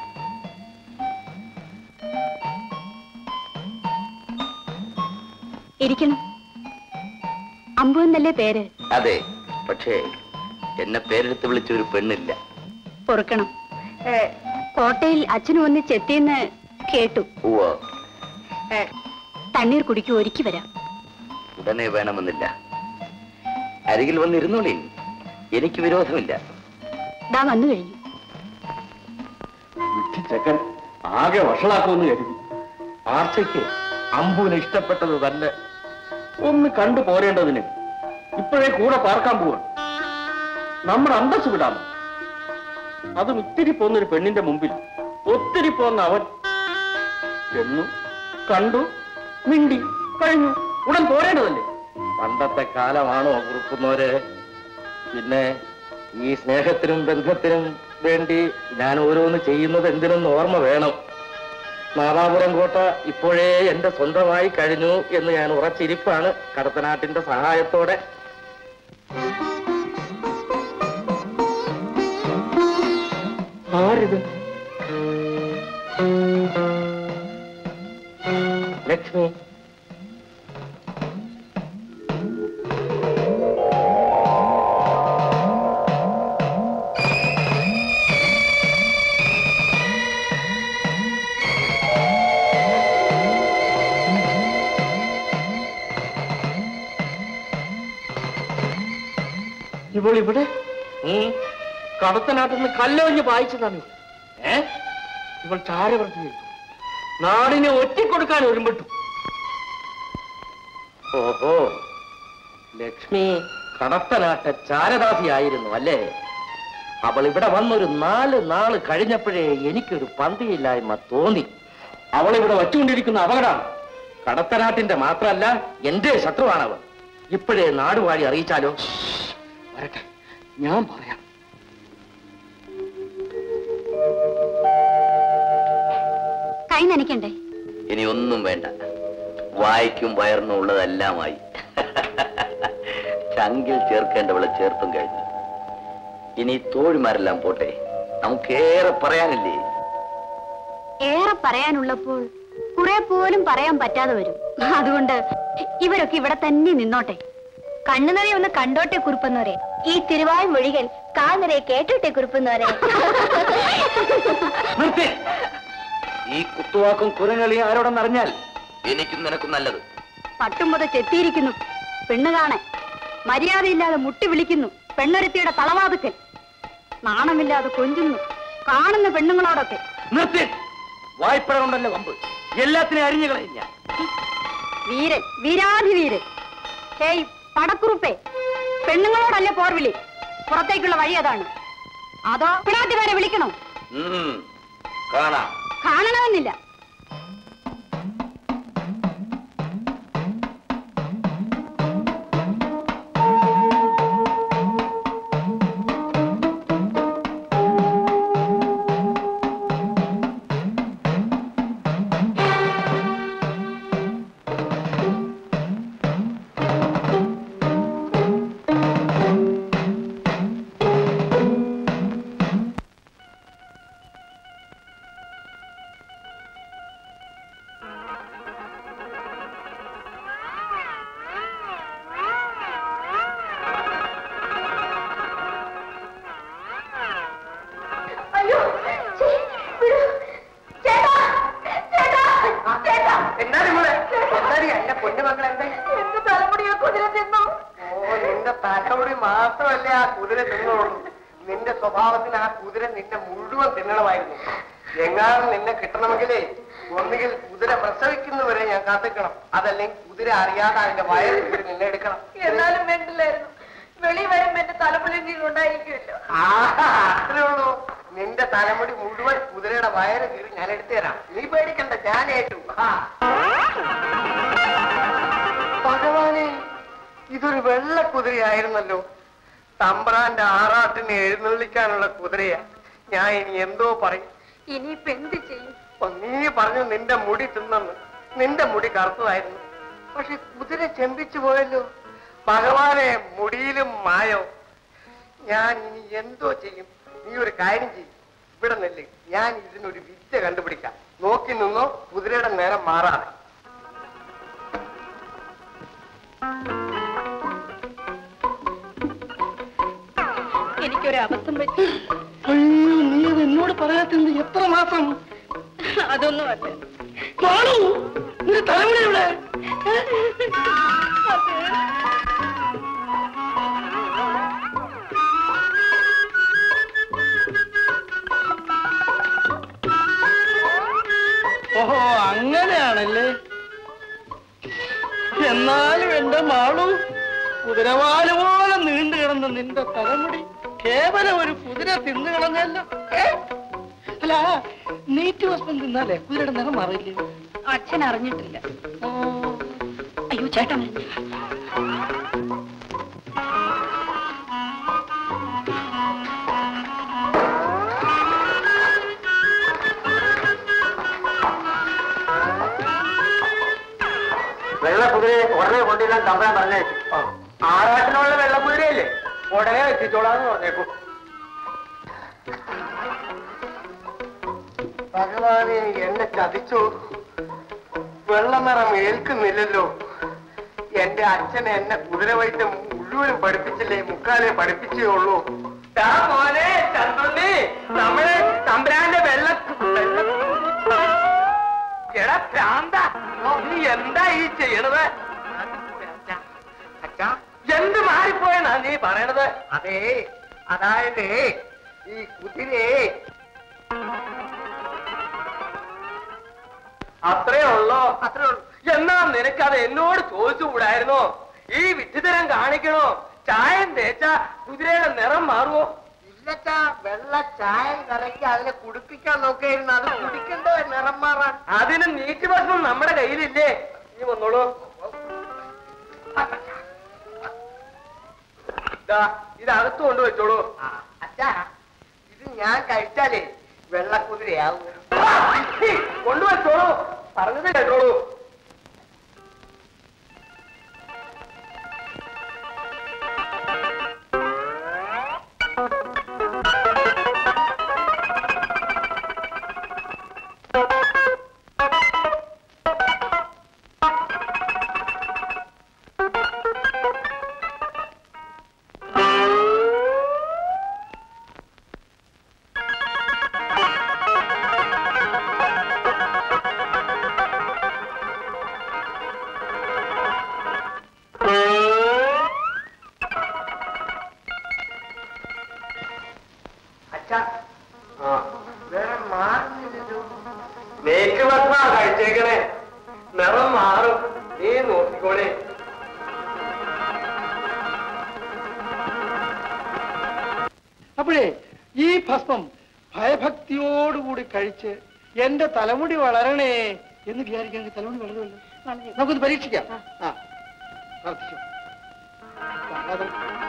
ഇരിക്കണം അമ്പു എന്നല്ലേ പേര് അതെ പക്ഷേ എന്നെ പേരെടുത്ത് വിളിച്ച ഒരു പെണ്ണില്ല പൊറുക്കണം ഏ, കോട്ടയിൽ അച്ഛനും ഒന്ന് ചെത്തിന്ന് കേട്ടു ഉവ്വ ഏ, തണ്ണീർ കുടിക്കൂ ഒരുക്കി വരാം ഉടനെ വേണമെന്നില്ല അരികിൽ വന്നിരുന്നോളീ എനിക്ക് വിരോധമില്ല ദാ വന്നു കഴിഞ്ഞു ചെക്കൻ ആകെ വഷളാക്കുമെന്ന് കരുതി ആർച്ചയ്ക്ക് അമ്പുവിന് ഇഷ്ടപ്പെട്ടത് തന്നെ ഒന്ന് കണ്ടു പോരേണ്ടതിന് ഇപ്പോഴേ കൂടെ പാർക്കാൻ പോവാണ് നമ്മുടെ അന്തസ് വിടാം അതും ഇത്തിരി പോന്നൊരു പെണ്ണിന്റെ മുമ്പിൽ ഒത്തിരി പോന്ന അവൻ ചെന്നു കണ്ടു മിണ്ടി കഴിഞ്ഞു ഉടൻ പോരേണ്ടതല്ലേ പണ്ടത്തെ കാലമാണോ കുറുക്കുന്നവര് പിന്നെ ഈ സ്നേഹത്തിനും ബന്ധത്തിനും വേണ്ടി ഞാൻ ഓരോന്ന് ചെയ്യുന്നത് എന്തിനെന്ന് ഓർമ്മ വേണം നാദാപുരം കോട്ട ഇപ്പോഴേ എന്റെ സ്വന്തമായി കഴിഞ്ഞു എന്ന് ഞാൻ ഉറച്ചിരിപ്പാണ് കടത്തനാട്ടിന്റെ സഹായത്തോടെ ആരിത് ലക്ഷ്മി ഇവൾ ഇവിടെ ഉം. കടത്തനാട്ടിൽ നിന്ന് കല്ലൊഴിഞ്ഞ് പായിച്ചതാണ് ഇവൾ. ഏ ഇവൾ ചാരവൃത്തി ചെയ്തു നാടിനെ ഒറ്റിക്കൊടുക്കാൻ ഒരുമ്പെട്ടു ഓഹോ ലക്ഷ്മി കടത്തനാട്ട ചാരദാസിയായിരുന്നു അല്ലേ അവൾ ഇവിടെ വന്നൊരു നാല് നാള് കഴിഞ്ഞപ്പോഴേ എനിക്കൊരു പന്തിയില്ലായ്മ തോന്നി അവൾ ഇവിടെ വച്ചുകൊണ്ടിരിക്കുന്ന അപകടമാണ് കടത്തനാട്ടിന്റെ മാത്രമല്ല എന്റെ ശത്രുവാണ് അവൾ ഇപ്പോഴേ നാടുവാഴി അറിയിച്ചാലോ വരട്ടെ ഞാൻ പറയാം കൈ നനയ്ക്കണ്ടേ ഇനി ഒന്നും വേണ്ട വായിക്കും വയറിനും ഉള്ളതെല്ലാമായി ചങ്കിൽ ചേർക്കേണ്ടവളെ ചേർത്തും കഴിഞ്ഞു ഇനി തോഴിമാരെല്ലാം പോട്ടെ നമുക്കേറെ പറയാനില്ലേ ഏറെ പറയാനുള്ളപ്പോൾ കുറെ പോലും പറയാൻ പറ്റാതെ വരും അതുകൊണ്ട് ഇവരൊക്കെ ഇവിടെ തന്നെ നിന്നോട്ടെ കണ്ണുനിറയെ ഒന്ന് കണ്ടോട്ടെ കുറുപ്പന്നോരെ ഈ തിരുവായ മൊഴികൾ കാൽനിറയെ കേട്ടോട്ടെ കുറുപ്പന്നോരെ നിർത്തി ഈ കുത്തുവാക്കും കുരങ്ങളിയും ആരോടെന്നറിഞ്ഞാൽ എനിക്കും നിനക്കും നല്ലത് പട്ടുമ്പത് ചെത്തിയിരിക്കുന്നു പെണ്ണ് കാണെ മര്യാദയില്ലാതെ മുട്ടി വിളിക്കുന്നു പെണ്ണൊരുത്തിയുടെ തളവാതുക്കൽ നാണമില്ലാതെ കൊഞ്ചുന്നു കാണുന്ന പെണ്ണുങ്ങളോടൊക്കെ നിർത്തി വായ്പഴ കൊണ്ടല്ലേ വമ്പ് എല്ലാത്തിനെയും അരിഞ്ഞു കളയും ഞാൻ വീരൻ വീരാധിവീരൻ ഹേയ് പടക്കുറുപ്പേ പെണ്ണുങ്ങളോടല്ലേ പോർവിളി പുറത്തേക്കുള്ള വഴി അതാണ് അതോ പിണാത്തിമാരെ വിളിക്കണോ ഉം, കാണാം കാണണമെന്നില്ല അയ്യോ ഛേ, വിടൂ. ചേട്ടാ ചേട്ടാ ചേട്ടാ എന്നാലും മോളെ എന്താടി എന്റെ പൊന്നുമക്കൾ എന്താ എന്റെ തലമുടി ആ കുതിര തിന്നു ഓ നിന്റെ തലമുടി മാത്രമല്ലേ ആ കുതിര തിന്നുള്ളൂ നിന്റെ സ്വഭാവത്തിന് ആ കുതിര നിന്നെ മുഴുവൻ തിന്നണമായിരുന്നു എങ്ങാനും നിന്നെ കിട്ടണമെങ്കിലേ ഒന്നുകിൽ കുതിര പ്രസവിക്കുന്നവരെ ഞാൻ കാത്തിക്കണം അതല്ലെങ്കിൽ കുതിര അറിയാതെ അതിന്റെ വയറ് കീറി നിന്നെ എടുക്കണം എന്നാലും വേണ്ടില്ലായിരുന്നു വെളി വരുമ്പോ എന്റെ തലമുടി ഉണ്ടായിരിക്കുമല്ലോ ആ അത്രേ ഉള്ളൂ നിന്റെ തലമുടി മുഴുവൻ കുതിരയുടെ വയറ് കീറി ഞാൻ എടുത്തു തരാം നീ പേടിക്കണ്ട ഞാൻ ഏറ്റു ആ. ഭഗവാനെ ഇതൊരു വെള്ള കുതിരയായിരുന്നല്ലോ തമ്പ്രാന്റെ ആറാട്ടിനെ എഴുന്നള്ളിക്കാനുള്ള കുതിരയാ ഞാൻ ഇനി എന്തോ പറയും ഇനിയിപ്പൊ എന്ത് ചെയ്യും ഓ, നീ പറഞ്ഞു നിന്റെ മുടി തിന്നെന്ന് നിന്റെ മുടി കറുത്തതായിരുന്നു പക്ഷെ കുതിര ചെമ്പിച്ചു പോയല്ലോ ഭഗവാനെ മുടിയിലും മായോ ഞാൻ ഇനി എന്തോ ചെയ്യും നീ ഒരു കാര്യം ചെയ്യും ഇവിടെ നില്ല് ഞാൻ ഇതിനൊരു വിദ്യ കണ്ടുപിടിക്കാം നോക്കി നിന്നോ കുതിരയുടെ നേരം മാറാതെ എനിക്കൊരു അബദ്ധം പറ്റി അയ്യോ നീ അത് എന്നോട് പറയാത്തത് എത്ര മാസം അതൊന്നും അല്ല മാളു നിന്റെ തലമുടി എവിടെ ഓഹോ അങ്ങനെയാണല്ലേ എന്നാലും എന്റെ മാളു കുതിരവാല് പോലെ നീണ്ടു കിടന്ന നിന്റെ തലമുടി കേവലം ഒരു കുതിര തിന്നു കളഞ്ഞല്ല ഏ? അല്ല നീറ്റ് വസ്ത്രം തിന്നാലേ കുതിരയുടെ നിറം മാറില്ലേ അച്ഛൻ അറിഞ്ഞിട്ടില്ല അയ്യോ ചേട്ടൻ വെള്ളക്കുതിരയെ ഉടനെ കൊണ്ടില്ലാൻ തമ്പാൻ പറഞ്ഞേക്കും ആറാട്ടിനുള്ള വെള്ളക്കുതിരയല്ലേ ഉടനെ എത്തിച്ചോളാന്ന് പറഞ്ഞേക്കും ഭഗവാനെ എന്നെ ചതിച്ചു വെള്ളനിറം ഏൽക്കുന്നില്ലല്ലോ എന്റെ അച്ഛൻ എന്നെ കുതിര വൈദ്യം മുഴുവനും പഠിപ്പിച്ചില്ലേ മുക്കാലേ പഠിപ്പിച്ചേ ഉള്ളൂ മോനെ ചന്ദ്രനെ നമ്മള് തമ്പുരാന്റെ വെള്ള എടാ ഭ്രാന്ത നീ എന്താ ഈ ചെയ്യണത് അച്ഛാ എന്ത് മാറിപ്പോയെന്നാ നീ പറയണത് അതെ അതായത് ഈ കുതിരേ അത്രേ ഉള്ളോ അത്രേ ഉള്ളൂ എന്നാ നിനക്കത് എന്നോട് ചോദിച്ചുകൂടായിരുന്നോ ഈ വിഡ്ഢിതരം കാണിക്കണോ ചായം തേച്ച കുതിരയുടെ നിറം മാറുമോ ഇല്ലച്ചാ വെള്ള ചായ കലക്കി അതിനെ കുടിപ്പിക്കാൻ നോക്കിയായിരുന്നു അത് കുടിക്കണ്ടോ നിറം മാറാൻ അതിന് നീറ്റ് ഭക്ഷണം നമ്മുടെ കയ്യിലില്ലേ നീ വന്നോളൂ ദാ, ഇത് അകത്ത് കൊണ്ടുവച്ചോളൂ അച്ഛാ ഇത് ഞാൻ കഴിച്ചാലേ വെള്ളക്കുതിരയാവും കൊണ്ടുവച്ചോളൂ പറഞ്ഞത് കേട്ടോളൂ അച്ഛാ ആ വേറെ മാറുന്നില്ലല്ലോ മേക്ക് ഭസ്മാ കഴിച്ചേക്കണേ നിറം മാറും നീ നോക്കിക്കോളേ അപ്പോഴേ ഈ ഭസ്മം ഭയഭക്തിയോടുകൂടി കഴിച്ച് എന്റെ തലമുടി വളരണേ എന്ന് വിചാരിക്കാമെങ്കിൽ തലമുടി വളരുമല്ലോ നമുക്കൊന്ന് പരീക്ഷിക്കാം ആ പ്രാർത്ഥിച്ചു പ്രഹ്ലാദൻ.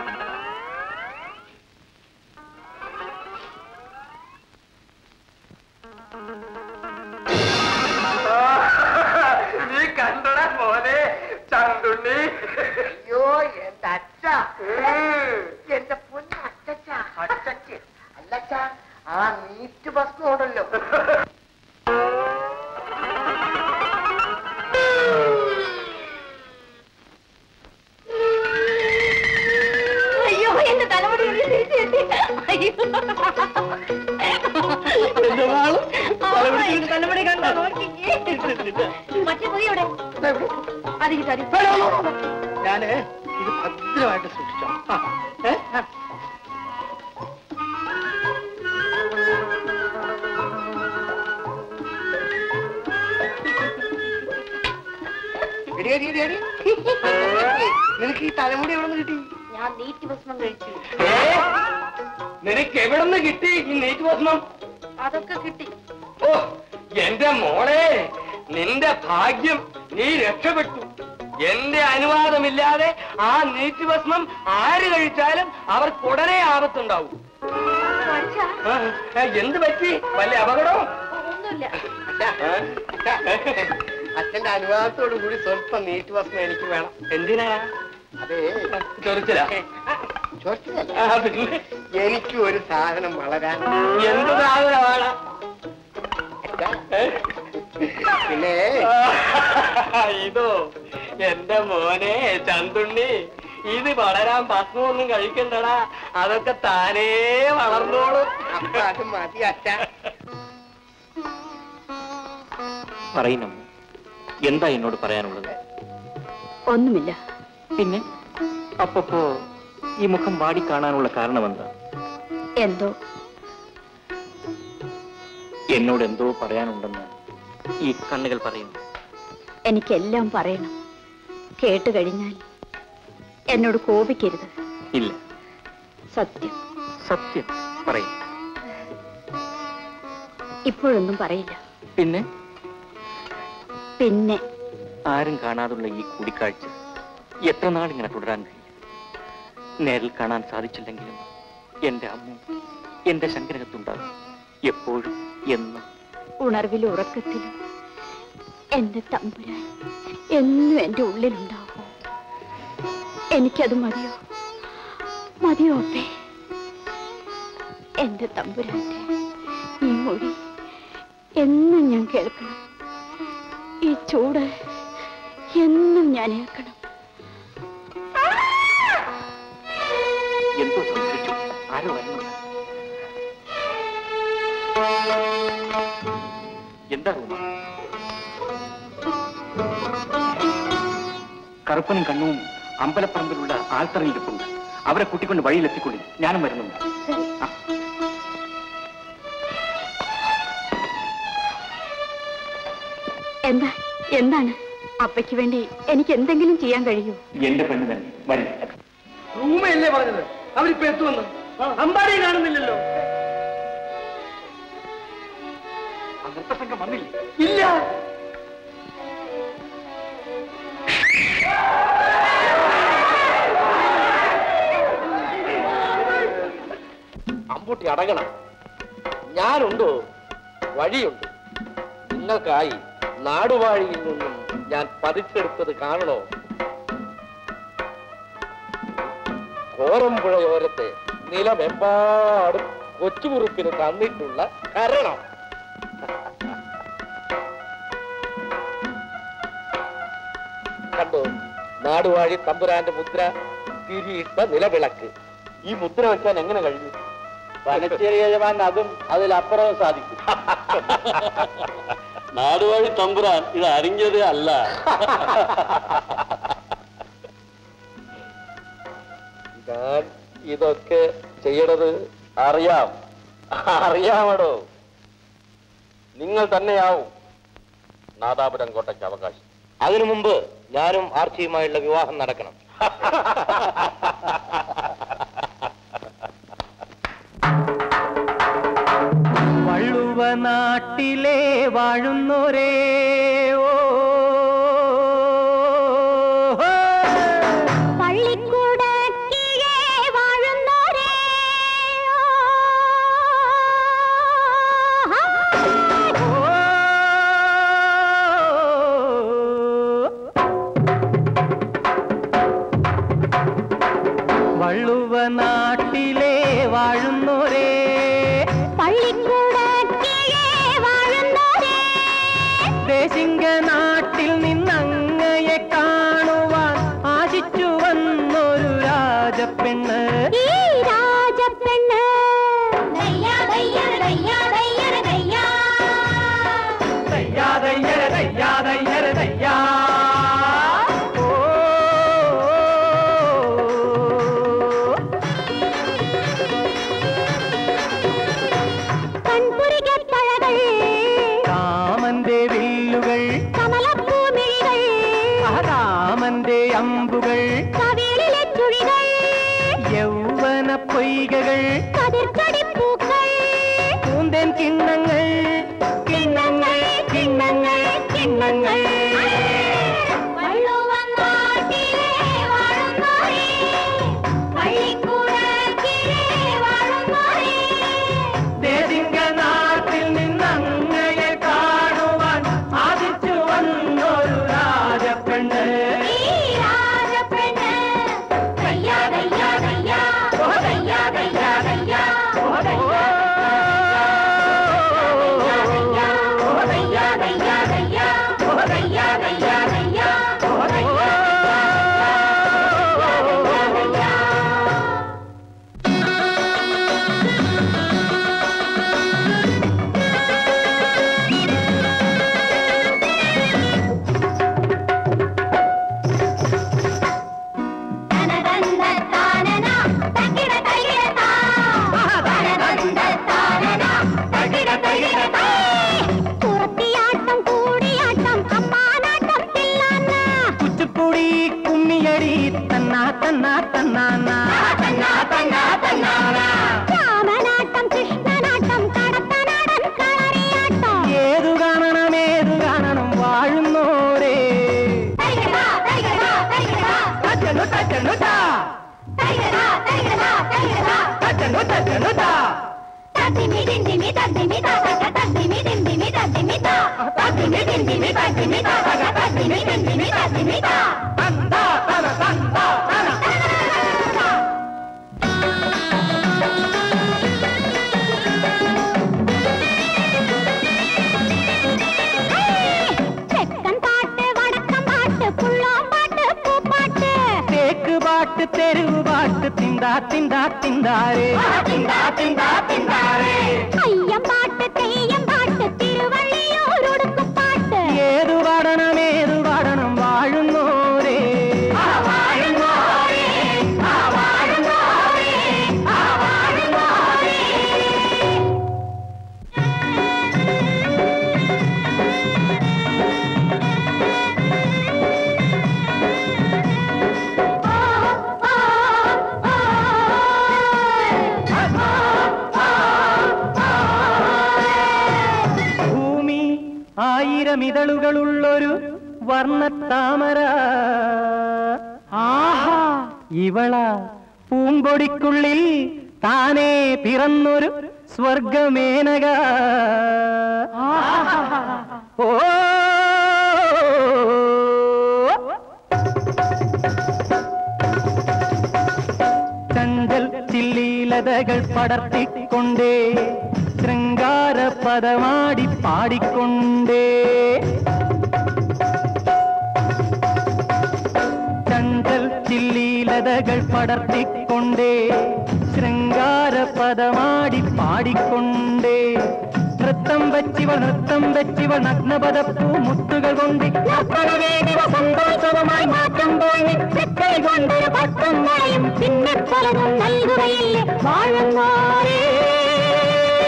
നീ കണ്ടട പോലെ ചന്തുണ്ണി അയ്യോ എന്റെ അച്ഛ എന്റെ പൊന്ന അച്ഛച്ച അച്ഛച്ച് അല്ലച്ച ആ നീറ്റ് ഭസ്മം ഉണ്ടല്ലോ അയ്യോ എന്റെ തലമുടി ഉള്ളിൽ തിരിച്ചു കെട്ടി. അയ്യോ. ആ, എന്റെ തലമുടി കണ്ടോ നോക്കിക്കേ. മറ്റേ പൊതി എവിടെ അതിന് തരും ഞാന് ഇത് ഭദ്രമായിട്ട് സൂക്ഷിച്ചോ ആ, ഏ? ആ. എടി, എടി, എടി, എടി. നിനക്ക് ഈ തലമുടി എവിടെ നിന്ന് കിട്ടി ഞാൻ നീറ്റ് ഭസ്മം കഴിച്ചു നിനക്ക് എവിടെ നിന്ന് കിട്ടി ഈ നീറ്റ് ഭസ്മം അതൊക്കെ കിട്ടി ഓ എന്റെ മോളെ നിന്റെ ഭാഗ്യം നീ രക്ഷപ്പെട്ടു എന്റെ അനുവാദമില്ലാതെ ആ നീറ്റ് ഭസ്മം ആര് കഴിച്ചാലും അവർക്ക് ഉടനെ ആപത്തുണ്ടാവും ആ, ആ, എന്ത് പറ്റി വല്ല അപകടവും ഒന്നുമില്ല അച്ഛന്റെ അനുവാദത്തോടു കൂടി സ്വല്പം നീറ്റ് ഭസ്മം എനിക്ക് വേണം എന്തിനാ അതെ ചൊറിച്ചില ചൊറിച്ചിലല്ല. എനിക്ക് ഒരു സാധനം വളരാൻ എന്ത് സാധനമാണ് പിന്നെ ഇതോ എന്റെ മോനെ ചന്തുണ്ണി ഇത് വളരാൻ ഭസ്മൊന്നും കഴിക്കണ്ടടാ അതൊക്കെ താനേ വളർന്നോളും അപ്പൊ അത് മതി അച്ഛ പറയുന്നു എന്താ എന്നോട് പറയാനുള്ളത് ഒന്നുമില്ല പിന്നെ അപ്പപ്പോ ഈ മുഖം വാടി കാണാനുള്ള കാരണം എന്താ എന്തോ എന്നോട് എന്തോ പറയാനുണ്ടെന്ന് ഈ കണ്ണുകൾ പറയുന്നു എനിക്കെല്ലാം പറയണം കേട്ട് കഴിഞ്ഞാൽ എന്നോട് കോപിക്കരുത് ഇല്ല സത്യം സത്യം പറയും ഇപ്പോഴൊന്നും പറയില്ല പിന്നെ പിന്നെ ആരും കാണാതുള്ള ഈ കൂടിക്കാഴ്ച എത്ര നാളിങ്ങനെ തുടരാൻ കഴിയും നേരിൽ കാണാൻ സാധിച്ചില്ലെങ്കിലും എന്റെ അമ്മ എന്റെ ശങ്കരകത്തുണ്ടാകും എപ്പോഴും എന്നും ഉണർവിലും ഉറക്കത്തിലും എന്റെ തമ്പുരാൻ എന്നും എന്റെ ഉള്ളിലുണ്ടാവും എനിക്കത് മതിയോ മതിയോ അപ്പേ എന്റെ തമ്പുരാന്റെ ഈ മൊഴി എന്നും ഞാൻ കേൾക്കണം ഈ ചൂട് എന്നും ഞാൻ ഏൽക്കണം എന്തോ സംഭവിച്ചു ആരോ വരുന്നു എന്താ റൂമ കറുപ്പനും കണ്ണും അമ്പലപ്പറമ്പിലുള്ള ആൾത്തറയിലിരിപ്പുണ്ട് അവരെ കൂട്ടിക്കൊണ്ട് വഴിയിലെത്തിക്കൊള്ളി ഞാനും വരുന്നുണ്ട് ആ. എന്താ എന്താണ് അപ്പയ്ക്ക് വേണ്ടി എനിക്ക് എന്തെങ്കിലും ചെയ്യാൻ കഴിയൂ എന്റെ പെണ്ണ് തന്നെ വരും റൂമയല്ലേ പറഞ്ഞത് അവരിപ്പോ എത്തുമെന്ന് അമ്പാടിയെ കാണുന്നില്ലല്ലോ നൃത്തസംഘം വന്നില്ലേ ഇല്ല അമ്പൂട്ടി അടങ്ങണം ഞാനുണ്ടോ വഴിയുണ്ട് നിങ്ങൾക്കായി നാടുവാഴിയിൽ നിന്നും ഞാൻ പതിച്ചെടുത്തത് കാണണോ കോരമ്പുഴയോരത്തെ നിലമെമ്പാടും കൊച്ചുകുറുപ്പിന് തന്നിട്ടുള്ള കരണം കണ്ടോ നാടുവാഴി തമ്പുരാന്റെ മുദ്ര തിരിയിട്ട നിലവിളക്ക് ഈ മുദ്ര വെക്കാൻ എങ്ങനെ കഴിഞ്ഞു വനച്ചേരി യജമാൻ അതും അതിലപ്പുറവും സാധിക്കും നാടുവാഴി തമ്പുരാൻ ഇത് അറിഞ്ഞത് അല്ല ഞാൻ ഇതൊക്കെ ചെയ്യണത് അറിയാം അറിയാമടോ നിങ്ങൾ തന്നെയാവും നാദാപുരം കോട്ടയ്ക്ക് അവകാശം അതിനു മുമ്പ് ഞാനും ആർച്ചിയുമായുള്ള വിവാഹം നടക്കണം വള്ളുവ നാട്ടിലെ വാഴുന്നോരേ ഓ പള്ളിക്കൂടക്കീഴേ വാഴുന്നോരേ വള്ളുവ നാട്ടിലെ വാഴുന്നോരേ പള്ളിക്കൂടക്കീഴേ വാഴുന്നോരേ ദേശിംഗ നാട്ടിൽ നിന്നങ്ങയെ കാണുവാൻ ആശിച്ചു വന്നൊരു രാജപ്പെണ്ണ് ഈ രാജപ്പെണ്ണ് ദയ്യാ ദയ്യര ദയ്യാ ദയ്യര ദയ്യാ ദയ്യാ ദയ്യര ദയ്യാ ദയ്യര ദയ്യാ കൺപുരികത്തഴകൾ കാമന്റെ വില്ലുകൾ കമലപ്പൂമിഴികൾ രാമന്റെ അമ്പുകൾ കവിളിലെ ചുഴികൾ യൗവന പൊയ്കകൾ കതിർക്കടിപ്പൂക്കൾ പൂന്തേൻ കിണ്ണങ്ങൾ കിണ്ണങ്ങൾ കിണ്ണങ്ങൾ കിണ്ണങ്ങൾ വള്ളുവനാട്ടിലെ വാഴുന്നോരേ പള്ളിക്കൂടക്കീഴേ വാഴുന്നോരേ ദേശിംഗ നാട്ടിൽ നിന്നങ്ങയെ കാണുവാൻ ആദിച്ചു വന്നൊരു രാജപ്പെണ്ണ് ഈ രാജപ്പെണ്ണ് ദയ്യാ ദയ്യാ ദയ്യാ ഓ ദയ്യാ ദയ്യാ ദയ്യാ ഓ ദയ്യാ ഓ ദയ്യാ ദയ്യാ ദയ്യാ ഓ ദയ്യാ ദയ്യാ ദയ്യാ ഓ ദയ്യാ തനതന്ത താനന തകിട തകിട താ തനതന്ത താനന തകിട തകിട താ കുറത്തിയാട്ടം കൂടിയാട്ടം അമ്മാനാട്ടം തില്ലാന കുച്ചുപ്പുടി കുമ്മിയടി തന്നാ തന്നാ തന്നാനാ തന്നാ തന്നാ തന്നാന രാമനാട്ടം കൃഷ്ണനാട്ടം കടത്തനാടൻ കളറിയാട്ടം ഏതു കാണണം ഏതു കാണണം വാഴുന്നോരേ തൈകടാ തൈകടാ തൈകടാ തച്ചനു തച്ചനു താ തൈകടാ തൈകടാ തൈകടാ തച്ചനു തച്ചനു താ തദ്ദിമി ദിന്ദിമി തദ്ദിമി താതക തദ്ദിമി ദിന്ദിമി തദ്ദിമി താ തദ്ദിമി ദിന്ദിമി തദ്ദിമി താതക തദ്ദിമി ദിന്ദിമി തദ്ദിമി താ തന്താ തന തന്താ തന തെക്കൻ പാട്ട് വടക്കൻ പാട്ട് പുള്ളോമ്പാട്ട് പൂപ്പാട്ട് തേക്ക് പാട്ട് തെരുവ് പാട്ട് തിന്താ തിന്താ തിന്താരേ തിന്താ തിന്താ തിന്താരേ അയ്യം പാട്ട് തെയ്യം പാട്ട് തിരുവള്ളിയൂരൊടുക്കുപാട്ട് ഏതു പാടണം ഏതു പാടണം വാഴുന്നോരേ വാഴുന്നോരേ ആ വാഴുന്നോരേ ആ വാഴുന്നോരേ ഭൂമി ആയിരം ഇതളുകളുള്ളൊരു വർണ്ണത്താമര ആഹാ ഇവള പൂമ്പൊടിക്കുള്ളിൽ താനേ പിറന്നൊരു സ്വർഗമേനക ഓ ചഞ്ചൽ ചില്ലീലതകൾ പടർത്തിക്കൊണ്ടേ ശൃംഗാര പദമാടി പാടിക്കൊണ്ടേ ചഞ്ചൽ ചില്ലീലതകൾ പടർത്തിക്കൊണ്ടേ ശൃംഗാര പദമാടി പാടിക്കൊണ്ടേ നൃത്തം വച്ചിവൾ നൃത്തം വച്ചിവൾ നഗ്നപദപ്പൂ മുത്തുകൾ കൊണ്ട് സന്തോഷവുമായി മാറ്റുമ്പോൾ നിത്യത്തെ കൊണ്ടൊരു പട്ടും മഴയും പിന്നെ പലതും നൽകുകയില്ലേ വാഴുന്നോരേ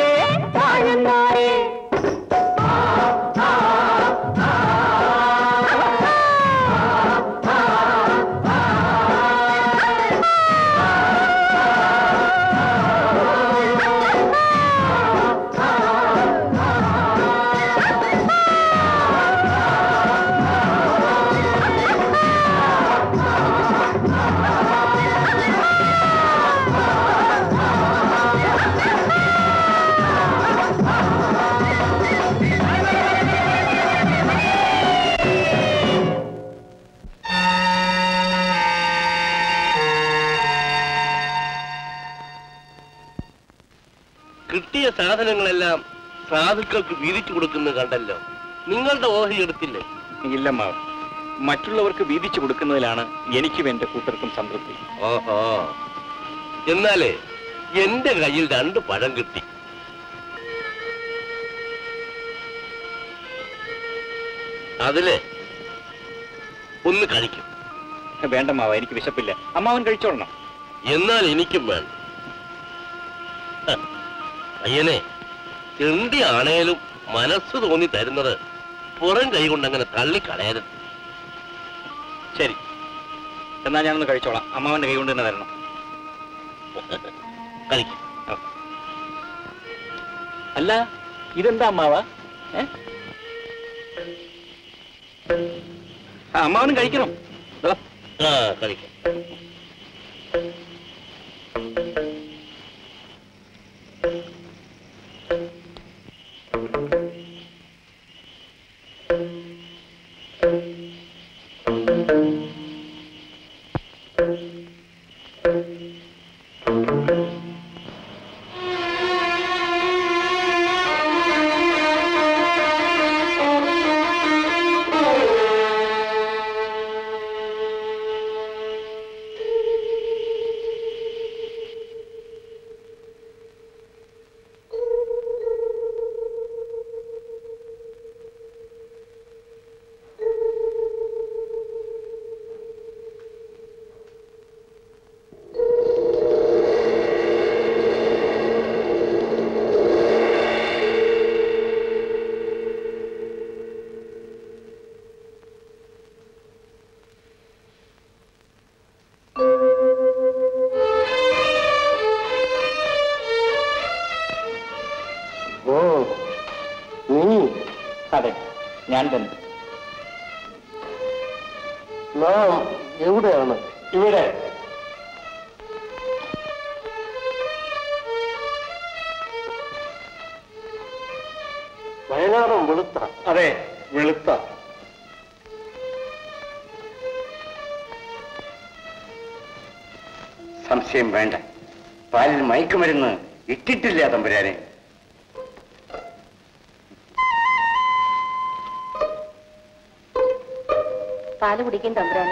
കിട്ടിയ സാധനങ്ങളെല്ലാം സാധുക്കൾക്ക് വീതിച്ചു കൊടുക്കുന്നത് കണ്ടല്ലോ നിങ്ങളുടെ ഓഹരി എടുത്തില്ലേ ഇല്ല മാവ് മറ്റുള്ളവർക്ക് വീതിച്ചു കൊടുക്കുന്നതിലാണ് എനിക്കും എന്റെ കൂട്ടർക്കും സംതൃപ്തി ഓഹോ എന്നാലേ എന്റെ കയ്യിൽ രണ്ട് പഴം കിട്ടി അതില് ഒന്ന് കഴിക്കും വേണ്ട മാവ എനിക്ക് വിശപ്പില്ല അമ്മാവൻ കഴിച്ചോളണം എന്നാൽ എനിക്കും വേണം ഹ, അയ്യനെ ചെണ്ടി ആണേലും മനസ്സ് തോന്നി തരുന്നത് പുറം കൈ കൊണ്ട് അങ്ങനെ തള്ളിക്കളയരുത് ശരി എന്നാ ഞാനൊന്ന് കഴിച്ചോളാം അമ്മാവന്റെ കൈ കൊണ്ട് തന്നെ തരണം കഴിക്കും അല്ല ഇതെന്താ അമ്മാവ ഏ? ആ, അമ്മാവനും കഴിക്കണം ദാ. ആ കഴിക്കാം ഓ നീ അതെ ഞാൻ തന്നെ നാം എവിടെയാണ് ഇവിടെ വയനാടും വെളുത്ത അതെ വെളുത്ത സംശയം വേണ്ട പാലിൽ മയക്കുമരുന്ന് ഇട്ടിട്ടില്ല തമ്പുരാനെ പാല് കുടിക്കും തമ്പുരാനെ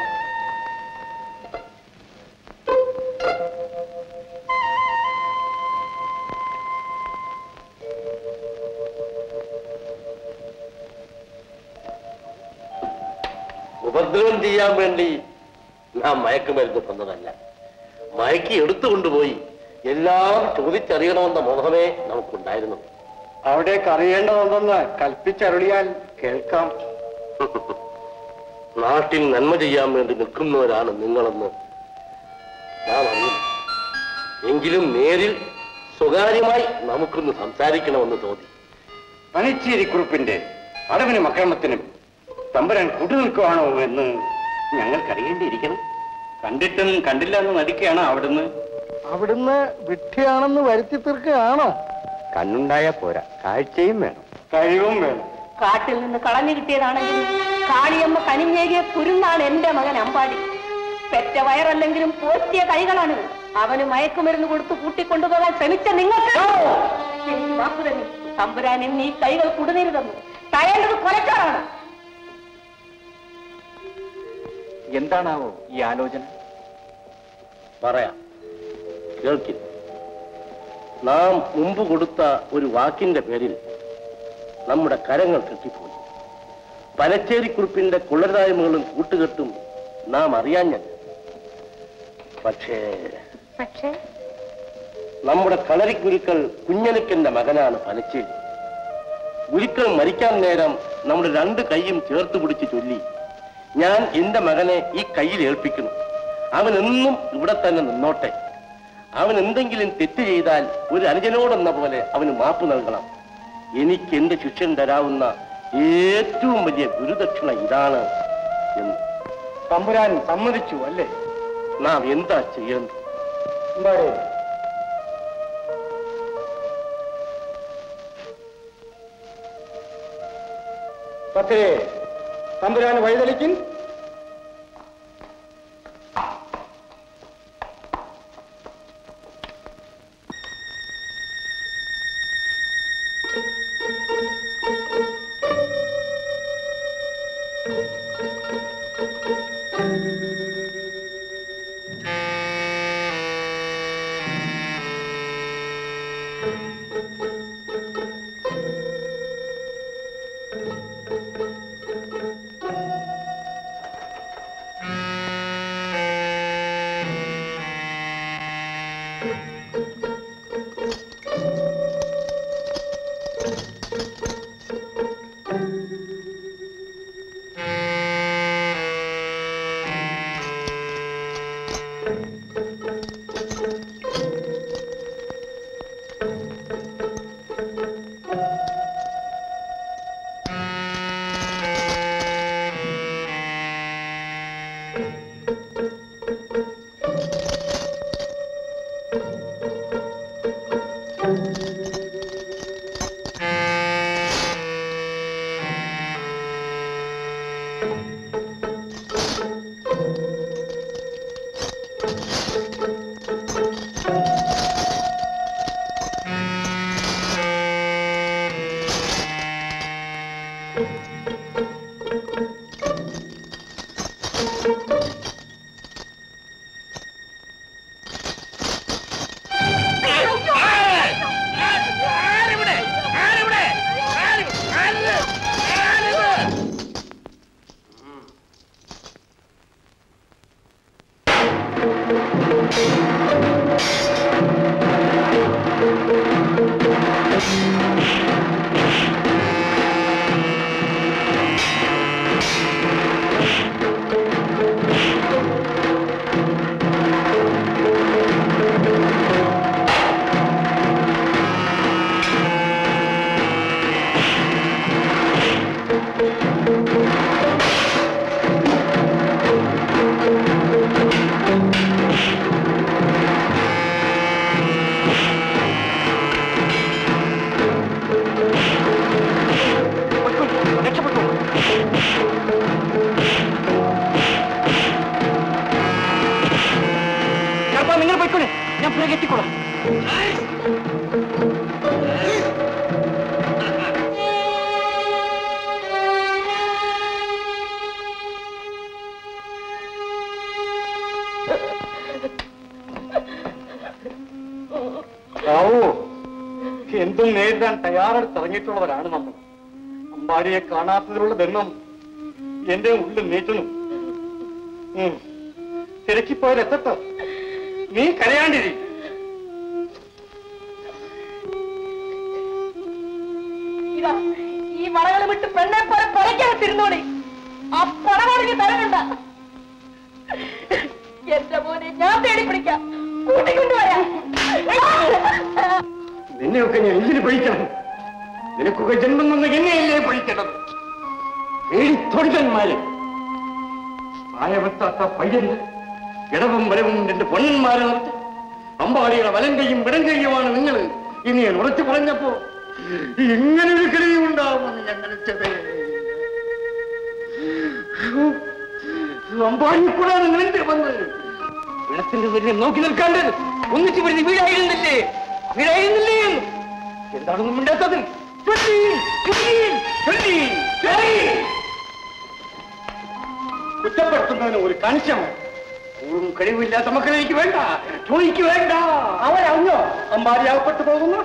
ഉപദ്രവം ചെയ്യാൻ വേണ്ടി നാം മയക്കുമരുന്ന് തന്നതല്ല മയക്കി എടുത്തുകൊണ്ടുപോയി എല്ലാം ചോദിച്ചറിയണമെന്ന മോഹമേ നമുക്കുണ്ടായിരുന്നു അവിടേക്ക് അറിയേണ്ടതുണ്ടെന്ന് കൽപ്പിച്ചരുളിയാൽ കേൾക്കാം നാട്ടിൽ നന്മ ചെയ്യാൻ വേണ്ടി നിൽക്കുന്നവരാണ് നിങ്ങളെന്ന് നാം അറിയുന്നു എങ്കിലും നേരിൽ സ്വകാര്യമായി നമുക്കൊന്ന് സംസാരിക്കണമെന്ന് തോന്നി പനിച്ചേരിക്കുറിപ്പിന്റെ അടവിനും അക്രമത്തിനും തമ്പുരാൻ കൂട്ടുനിൽക്കുവാണോ എന്ന് ഞങ്ങൾക്കറിയേണ്ടിയിരിക്കണം കണ്ടിട്ടും കണ്ടില്ല എന്ന് നടിക്കുകയാണ് അവിടുന്ന് അവിടുന്ന് വിഡ്ഢിയാണെന്ന് വരുത്തി തീർക്കുകയാണോ കണ്ണുണ്ടായാ പോരാ കാഴ്ചയും വേണം കഴിവും വേണം കാട്ടിൽ നിന്ന് കളഞ്ഞു കിട്ടിയതാണെങ്കിലും കാളിയമ്മ കനിഞ്ഞേകിയ കുരുന്നാണ് എന്റെ മകൻ അമ്പാടി പെറ്റ വയറല്ലെങ്കിലും പോറ്റിയ കൈകളാണ് അവന് മയക്കുമരുന്ന് കൊടുത്ത് കൂട്ടിക്കൊണ്ടുപോകാൻ ശ്രമിച്ച നിങ്ങൾക്ക് എനിക്ക് വാക്കു തന്നെ തമ്പുരാൻ എന്നീ കൈകൾ കുടുതരുതെന്ന് തയേണ്ടത് കൊലക്കാരാണ് എന്താണാവോ ഈ ആലോചന പറയാം കേൾക്കില്ല നാം മുമ്പ് കൊടുത്ത ഒരു വാക്കിന്റെ പേരിൽ നമ്മുടെ കരങ്ങൾ കെട്ടിപ്പോയി പനച്ചേരിക്കുറിപ്പിന്റെ കുളരായ്മകളും കൂട്ടുകെട്ടും നാം അറിയാഞ്ഞത് പക്ഷേ പക്ഷേ നമ്മുടെ കളരിക്കുരുക്കൾ കുഞ്ഞനക്കന്റെ മകനാണ് പനച്ചേരി ഗുരുക്കൾ മരിക്കാൻ നേരം നമ്മുടെ രണ്ട് കൈയും ചേർത്ത് പിടിച്ച് ചൊല്ലി ഞാൻ എന്റെ മകനെ ഈ കയ്യിൽ ഏൽപ്പിക്കുന്നു അവൻ എന്നും ഇവിടെ തന്നെ നിന്നോട്ടെ അവൻ എന്തെങ്കിലും തെറ്റ് ചെയ്താൽ ഒരു അനുജനോടെന്ന പോലെ അവന് മാപ്പ് നൽകണം എനിക്ക് എന്റെ ശിഷ്യൻ തരാവുന്ന ഏറ്റവും വലിയ ഗുരുദക്ഷിണ ഇതാണ് എന്ന് തമ്പുരാൻ സമ്മതിച്ചു അല്ലേ നാം എന്താ ചെയ്യേണ്ടത് എന്താടേ പക്ഷേ തമ്പുരാൻ വഴിതെളിക്കും നിങ്ങൾ പോയിക്കോളെ ഞാൻ പുറകെ എത്തിക്കോളാം ആവോ എന്തും നേരിടാൻ തയ്യാറെടുത്ത് ഇറങ്ങിയിട്ടുള്ളവരാണ് നമ്മൾ അമ്പാടിയെ കാണാത്തതിലുള്ള ബന്ധം എന്റെ ഉള്ളിൽ നീറ്റുന്നു ഉം. തിരക്കിപ്പോയത് എത്തട്ടോ നീ കരയാണ്ടിരി ഇതാ ഈ വളകൾ വിട്ട് പെണ്ണെ പോലെ പൊലക്കകത്തിരുന്നോളി ആ പടവാണെങ്കിൽ തരണ്ട എന്റെ മോനെ ഞാൻ തേടി പിടിക്കാം കൂട്ടിക്കൊണ്ടുവരാം നിന്നെയൊക്കെ ഞാൻ എന്തിനു പഴിക്കണം നിനക്കൊക്കെ ജന്മം തന്ന എന്നെയല്ലേ പഴിക്കേണ്ടത് പേടിത്തൊടുക്കന്മാര് പ്രായമെത്താത്ത പയ്യന് ഇടവും വരവും എന്റെ പൊന്നന്മാരെ നിർത്തി അമ്പാടിയുടെ വലം കൈയും വിടം കൈയുമാണ് നിങ്ങൾ ഇനി ഞാൻ ഉറച്ചു പറഞ്ഞപ്പോ ഇങ്ങനെ ഒരു കഴിവുണ്ടാവുമെന്ന് ഞാൻ നിனைச்சതേ അമ്പാടി കൂടാണ് നിന്റെ വന്നത് വെള്ളത്തിന്റെ വലിയ നോക്കി നിൽക്കാണ്ടത് ഒന്നിച്ചു പിടിച്ച് വീടായിരുന്നില്ലേ വീടായിരുന്നില്ലേ എന്താണെന്നും മിണ്ടാത്തത് ചൊല്ലി, ചൊല്ലി, ചൊല്ലി, ചൊല്ലി. കുറ്റപ്പെടുത്തുന്നതിന് ഒരു കണിശം ഊറും കഴിവില്ലാത്ത മക്കളെ എനിക്ക് വേണ്ട ചോദിക്ക് വേണ്ട അവരറിഞ്ഞോ അമ്പാരിയാകപ്പെട്ടു പോകുന്നു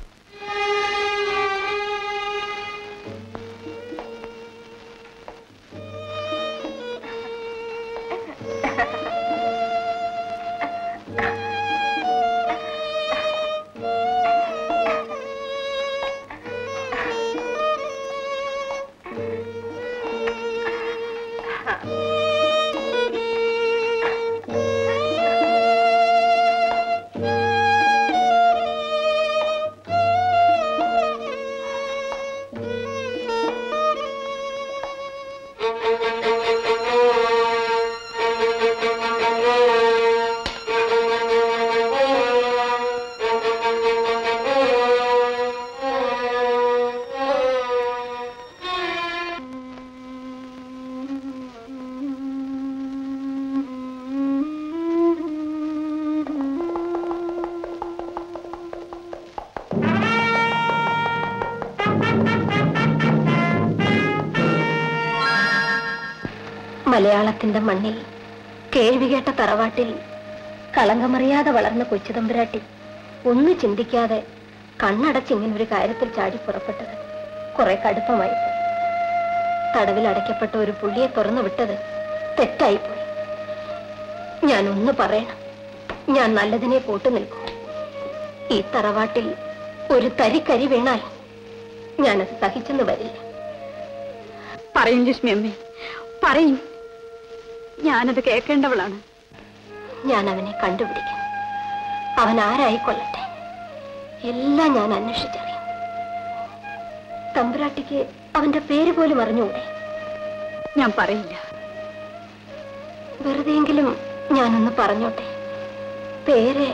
മലയാളത്തിന്റെ മണ്ണിൽ കേൾവി കേട്ട തറവാട്ടിൽ കളങ്കമറിയാതെ വളർന്ന കൊച്ചുതമ്പുരാട്ടി ഒന്ന് ചിന്തിക്കാതെ കണ്ണടച്ച് ഇങ്ങനെ ഒരു കാര്യത്തിൽ ചാടി പുറപ്പെട്ടത് കുറെ കടുപ്പമായി പോയി. തടവിൽ അടയ്ക്കപ്പെട്ട ഒരു പുള്ളിയെ തുറന്നു വിട്ടത് തെറ്റായിപ്പോയി ഞാൻ ഒന്ന് പറയണം ഞാൻ നല്ലതിനെ പോട്ടു നിൽക്കും ഈ തറവാട്ടിൽ ഒരു തരിക്കരി വീണാൽ ഞാനത് സഹിച്ചെന്ന് വരില്ല പറയും ലക്ഷ്മി അമ്മേ പറയും ഞാനത് കേൾക്കേണ്ടവളാണ് ഞാൻ അവനെ കണ്ടുപിടിക്കും അവൻ ആരായിക്കൊള്ളട്ടെ എല്ലാം ഞാൻ അന്വേഷിച്ചറിയും തമ്പുരാട്ടിക്ക് അവന്റെ പേര് പോലും അറിഞ്ഞുകൂടെ ഞാൻ പറയില്ല വെറുതെയെങ്കിലും ഞാനൊന്ന് പറഞ്ഞോട്ടെ പേര്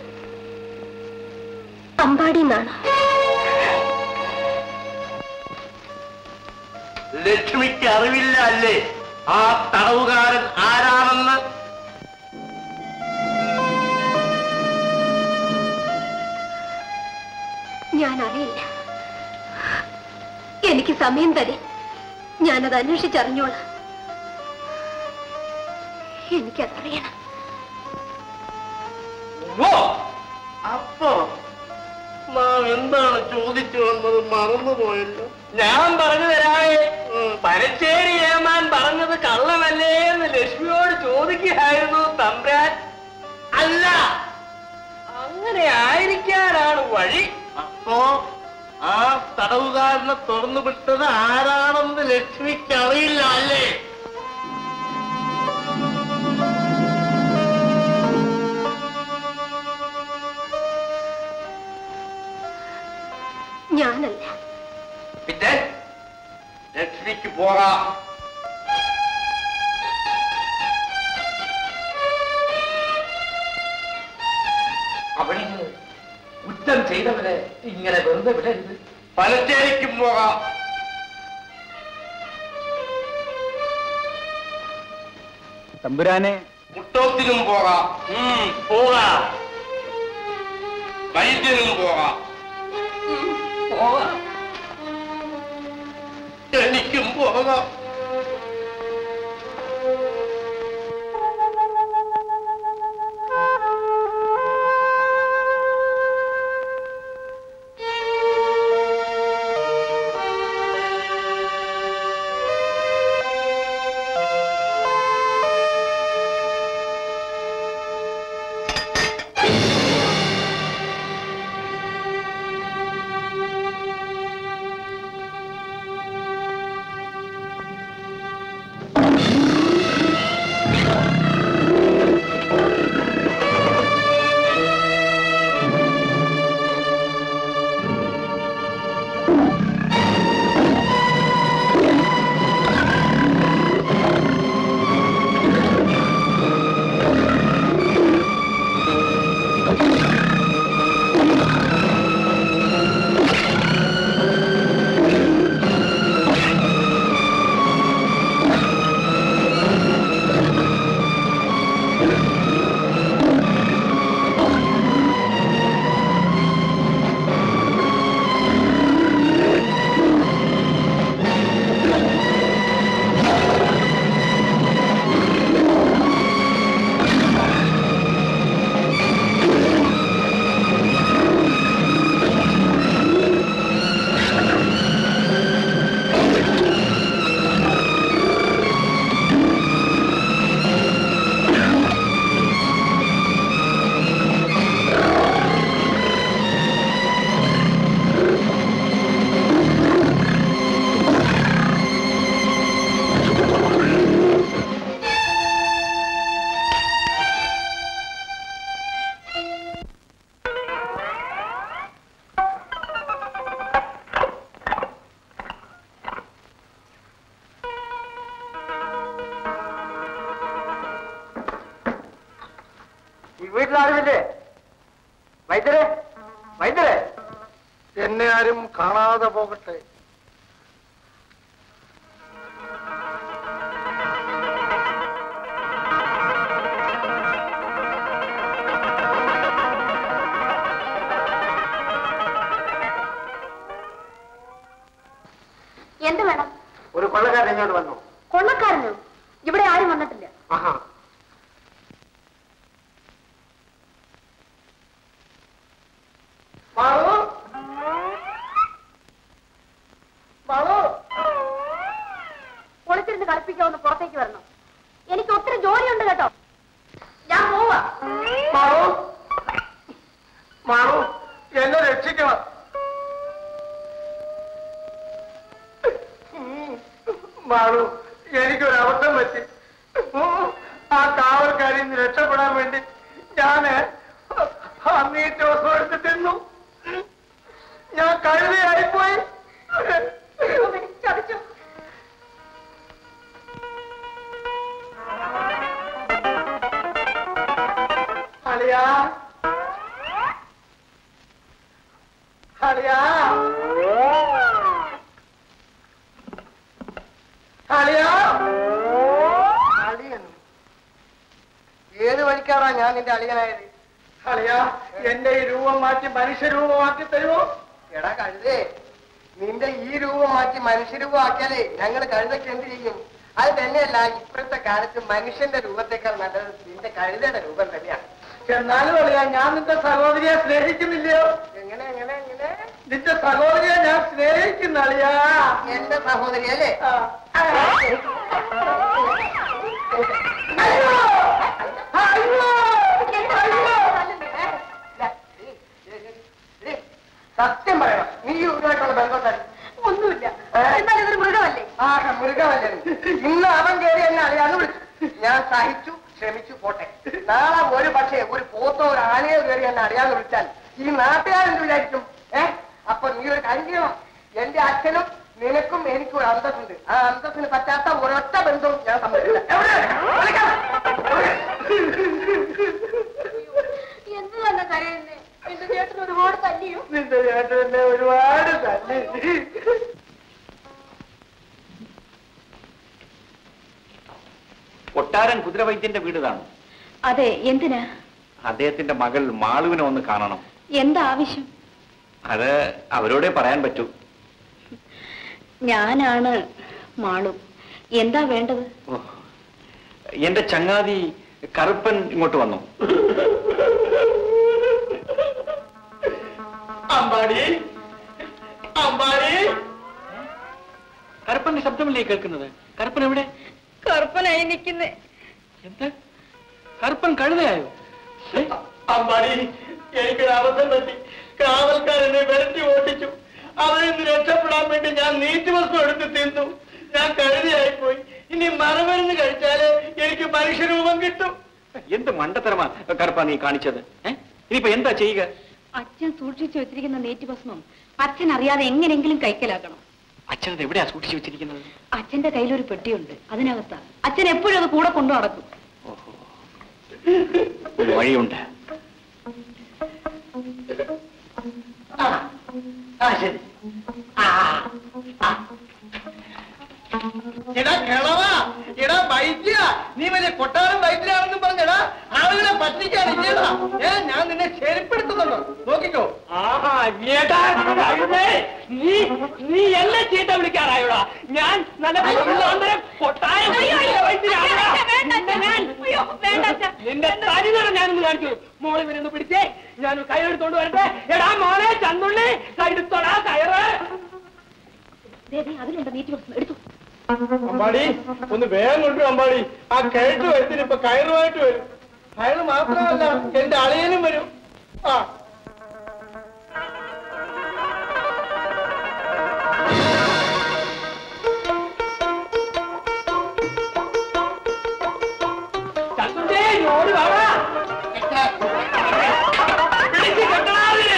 അമ്പാടി എന്നാണ് ലക്ഷ്മിക്ക് അറിവില്ല അല്ലേ ആ തടവുകാരൻ ആരാണെന്ന് ഞാൻ അറിയില്ല എനിക്ക് സമയം തരെ ഞാനത് അന്വേഷിച്ചറിഞ്ഞോളാം എനിക്കതറിയണം ഓ അപ്പോ നാം എന്താണ് ചോദിച്ചു വന്നത് മറന്നുപോയല്ലോ ഞാൻ പറഞ്ഞു തരാവേ പരച്ചേരി ഏമാൻ പറഞ്ഞത് കള്ളമല്ലേ എന്ന് ലക്ഷ്മിയോട് ചോദിക്കുകയായിരുന്നു തമ്പ്രാൻ അല്ല അങ്ങനെ ആയിരിക്കാനാണ് വഴി അപ്പോ ആ തടവുകാരനെ തുറന്നു വിട്ടത് ആരാണെന്ന് ലക്ഷ്മിക്ക് അറിയില്ല അല്ലേ ഞാനല്ല പിന്നെ ലക്ഷ്മിക്ക് പോകാം അവളിന് കുറ്റം ചെയ്തവരെ ഇങ്ങനെ വെറുതെ വിടരുത് പലച്ചേരിക്കും പോകാം തമ്പുരാനെ മുട്ടോത്തിനും പോകാം ഉം, പോകാം വൈദ്യനും പോകാം പോകാം എനിക്കും പോകാം ഈ വീട്ടിലാരുമില്ലേ വൈദ്യരെ വൈദ്യരെ എന്നെ ആരും കാണാതെ പോകട്ടെ എന്ത് വേണം ഒരു കൊള്ളക്കാരൻ ഇങ്ങോട്ട് വന്നു കൊള്ളക്കാരനോ ഇവിടെ ആരും വന്നിട്ടില്ല ആഹാ പാറു എന്നെ രക്ഷിക്കണം ഉം. മാളു എനിക്കൊരു അബദ്ധം പറ്റി ഉം. ആ കാവൽക്കാരിൽ നിന്ന് രക്ഷപ്പെടാൻ വേണ്ടി ഞാന് അന്നീറ്റ് ദിവസം എടുത്ത് തിന്നു ഞാൻ കഴുതയായിപ്പോയി ചതിച്ചു അളിയാ അളിയാ അളിയാ അളിയൻ ഏത് വഴിക്കാടാ ഞാൻ നിന്റെ അളിയനായത് അളിയാ എന്റെ ഈ രൂപം മാറ്റി മനുഷ്യരൂപമാക്കി തരുമോ എടാ കഴുതേ നിന്റെ ഈ രൂപം മാറ്റി മനുഷ്യരൂപം ആക്കിയാലേ ഞങ്ങൾ കഴുതൊക്കെ എന്ത് ചെയ്യും അത് തന്നെയല്ല ഇപ്പോഴത്തെ കാലത്ത് മനുഷ്യന്റെ രൂപത്തെക്കാൾ നല്ലത് നിന്റെ കഴുതയുടെ രൂപം തന്നെയാണ് എന്നാലും അളിയാ ഞാൻ നിന്റെ സഹോദരിയെ സ്നേഹിക്കുന്നില്ലയോ എങ്ങനെ എങ്ങനെ എങ്ങനെ നിന്റെ സഹോദരിയെ ഞാൻ സ്നേഹിക്കുന്ന അളിയാ എന്റെ സഹോദരി അല്ലേ സത്യം പറയണം നീ ഇവരുമായിട്ടുള്ള ബന്ധം തന്നെ ഒന്നുമില്ല എന്നാൽ ഇതൊരു മൃഗമല്ലേ ആ മൃഗമല്ലേ ഇന്ന് അവൻ കയറി എന്നെ അറിയാന്ന് വിളിച്ചു ഞാൻ സഹിച്ചു ക്ഷമിച്ചു പോട്ടെ നാളെ ഒരു പക്ഷേ ഒരു പോത്തോ ഒരു ആനയോ കയറി എന്നെ അറിയാന്ന് വിളിച്ചാൽ ഈ നാട്ടുകാരെന്ത് വിചാരിക്കും ഏ അപ്പൊ നീ ഒരു കാര്യം ചെയ്യണം എന്റെ അച്ഛനും നിനക്കും എനിക്കും ഒരു അന്തസ്സുണ്ട് ആ അന്തസ്സിന് പറ്റാത്ത ഒരൊറ്റ ബന്ധവും ഞാൻ സമ്മതിക്കില്ല എവിടെ? വിളിക്കാം. എന്ത് തന്നെ കരയുന്നേ എന്റെ ചേട്ടൻ ഒരുപാട് തല്ലിയോ നിന്റെ ചേട്ടൻ എന്നെ ഒരുപാട് തല്ലി കൊട്ടാരൻ കുതിരവൈദ്യന്റെ വീട് ഇതാണ് അതെ എന്തിനാ അദ്ദേഹത്തിന്റെ മകൾ മാളുവിനെ ഒന്ന് കാണണം എന്താ ആവശ്യം അത് അവരോടേ പറയാൻ പറ്റൂ ഞാനാണ് മാളു എന്താ വേണ്ടത് ഓ, എന്റെ ചങ്ങാതി കറുപ്പൻ ഇങ്ങോട്ട് വന്നു അമ്പാടി അമ്പാടി കറുപ്പന്റെ ശബ്ദമല്ലേ കേൾക്കുന്നത് കറുപ്പൻ എവിടെ കറുപ്പനായി നിൽക്കുന്നേ എന്താ കറുപ്പൻ കഴുതയായോ അമ്പാടി എനിക്കൊരു അബദ്ധം പറ്റി കാവൽക്കാരനെ വിരട്ടി ഓട്ടിച്ചു അതിൽ നിന്ന് രക്ഷപ്പെടാൻ വേണ്ടി ഞാൻ നീറ്റ് വസ്തു എടുത്ത് തിന്നു ഞാൻ കഴുതിയായിപ്പോയി ഇനി മറമരുന്ന് കഴിച്ചാലേ എനിക്ക് മനുഷ്യരൂപം കിട്ടും എന്ത് മണ്ടത്തരമാ കറുപ്പ നീ കാണിച്ചത് ഏ? ഇനിയിപ്പോ എന്താ ചെയ്യുക അച്ഛൻ സൂക്ഷിച്ചു വെച്ചിരിക്കുന്ന നെറ്റിഭസ്മം അച്ഛൻ അറിയാതെ എങ്ങനെങ്കിലും കൈക്കലാക്കണം അച്ഛനത് എവിടെയാ സൂക്ഷിച്ചു വെച്ചിരിക്കുന്നത് അച്ഛന്റെ കയ്യിലൊരു പെട്ടിയുണ്ട് അതിനകത്താ അച്ഛൻ എപ്പോഴും അത് കൂടെ കൊണ്ടു നടക്കും ഒരു വഴിയുണ്ട് ആ ശരി ആ, ആ. എടാ കിളവാ എടാ വൈദ്യ നീ വലിയ കൊട്ടാരം വൈദ്യരാണെന്നും പറഞ്ഞടാ ആളുകളെ പറ്റിക്കാനില്ലേടാ ഏ ഞാൻ നിന്നെ ചെരുപ്പെടുത്തുന്നുണ്ടോ നോക്കിക്കോ ആഹാ ഏട്ടാ കഴുതേ, നീ നീ എന്നെ ചീത്ത വിളിക്കാറായോടാ ഞാൻ നല്ല പിള്ളാന്തരം കൊട്ടാരം വൈദ്യരാണെടാ. നിന്നെ ഞാൻ- നിന്റെ തനിനിറം ഞാനൊന്ന് കാണിച്ചു മോളെ ഇവരൊന്ന് പിടിച്ചേ ഞാൻ കയ്യെടുത്തോണ്ട് വരട്ടെ എടാ മോനെ ചന്നുള്ളി കഴുത്തോടാ കയറ് ദേവി അതിലുണ്ട് നെറ്റിഭസ്മം എടുത്തു അമ്പാടി ഒന്ന് വേഗം കൊണ്ടുവരും അമ്പാടി ആ കയറ്റ് വരുത്തിന് ഇപ്പൊ കയറുമായിട്ട് വരും കയറ് മാത്രമല്ല എന്റെ അളിയനും വരും ആ ചന്നുള്ളി ഓടി വാടാ പിടിച്ച് കെട്ടടാ അതിനെ.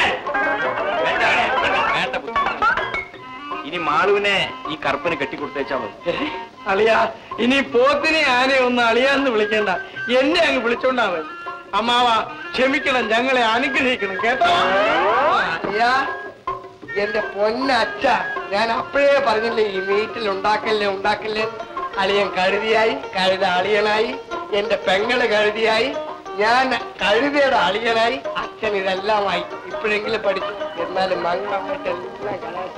വേണ്ട ബുദ്ധി. ഇനി മാളുവിനെ ഈ കറുപ്പന് കെട്ടിക്കൊടുത്തേച്ചാ മതി അളിയ ഇനി പോത്തിനെ ആനെ ഒന്ന് അളിയാന്ന് വിളിക്കണ്ട എന്നെ അങ്ങ് വിളിച്ചോണ്ടാ മതി അമ്മാവ ക്ഷമിക്കണം ഞങ്ങളെ അനുഗ്രഹിക്കണം കേട്ടോ അളിയ എന്റെ പൊന്നച്ഛ ഞാൻ അപ്പോഴേ പറഞ്ഞില്ലേ ഈ വീട്ടിൽ ഉണ്ടാക്കല്ലേ ഉണ്ടാക്കല്ലേ അളിയൻ കഴുതിയായി കഴുത അളിയനായി എന്റെ പെങ്ങള് കഴുതിയായി ഞാൻ കഴുതയുടെ അളിയനായി അച്ഛൻ ഇതെല്ലാമായി ഇപ്പോഴെങ്കിലും പഠിച്ചു എന്നാലും മംഗളമായിട്ട് എല്ലാം കലാശം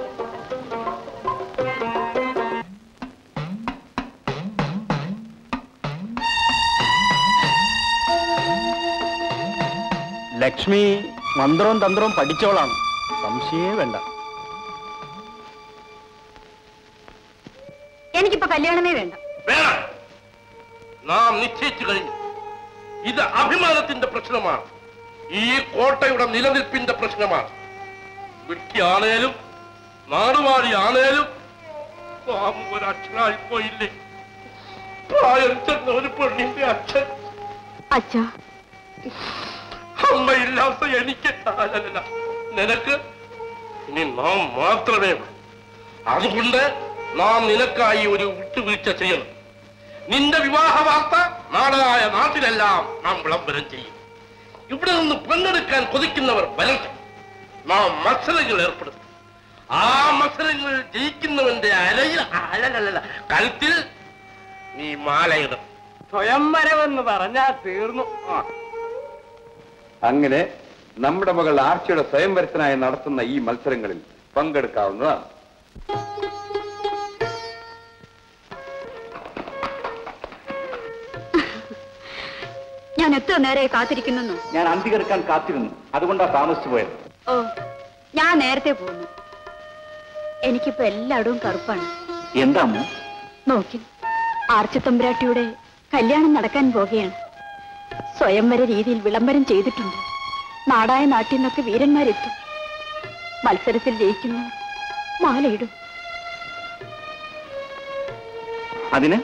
ലക്ഷ്മി മന്ത്രവും തന്ത്രവും പഠിച്ചോളാണ് സംശയമേ വേണ്ട എനിക്കിപ്പോ കല്യാണമേ വേണ്ട വേണം നാം നിശ്ചയിച്ചു കഴിഞ്ഞു ഇത് അഭിമാനത്തിന്റെ പ്രശ്നമാണ് ഈ കോട്ടയുടെ നിലനിൽപ്പിന്റെ പ്രശ്നമാണ് വ്യക്തിയാണേലും നാടുവാഴിയാണേലും പാമ്പ് ഒരച്ഛനായി പോയില്ലേ പ്രായം ചെന്ന ഒരു പെണ്ണിന്റെ അച്ഛൻ അച്ഛാ അമ്മയില്ലാത്ത എനിക്ക് അല്ലല്ല നിനക്ക് ഇനി നാം മാത്രമേ ഉള്ളൂ അതുകൊണ്ട് നാം നിനക്കായി ഒരു വിട്ടുവീഴ്ച ചെയ്യണം നിന്റെ വിവാഹ വാർത്ത നാടായ നാട്ടിലെല്ലാം നാം വിളംബരം ചെയ്യും ഇവിടെ നിന്ന് പെണ്ണെടുക്കാൻ കൊതിക്കുന്നവർ വരട്ടെ നാം മത്സരങ്ങൾ ഏർപ്പെടുത്തും ആ മത്സരങ്ങൾ ജയിക്കുന്നവന്റെ അരയിൽ അല്ലല്ല കഴുത്തിൽ നീ മാലയിടും സ്വയംവരമെന്ന് പറഞ്ഞാ തീർന്നു ആ അങ്ങനെ നമ്മുടെ മകൾ ആർച്ചയുടെ സ്വയംവരത്തിനായി നടത്തുന്ന ഈ മത്സരങ്ങളിൽ പങ്കെടുക്കാവുന്നതാണ് ഞാൻ എത്ര നേരെ കാത്തിരിക്കുന്നു ഞാൻ അന്തി കിടക്കാൻ കാത്തിരുന്നു അതുകൊണ്ടാ താമസിച്ചു പോയത് ഓ ഞാൻ നേരത്തെ പോകുന്നു എനിക്കിപ്പോ എല്ലായിടവും കറുപ്പാണ് എന്താ അമ്മു നോക്കി ആർച്ചത്തമ്പുരാട്ടിയുടെ കല്യാണം നടക്കാൻ പോകുകയാണ് സ്വയംവര രീതിയിൽ വിളംബരം ചെയ്തിട്ടുണ്ട് നാടായ നാട്ടിൽ നിന്നൊക്കെ വീരന്മാരെത്തും മത്സരത്തിൽ ജയിക്കുന്നു മാലയിടും അതിന്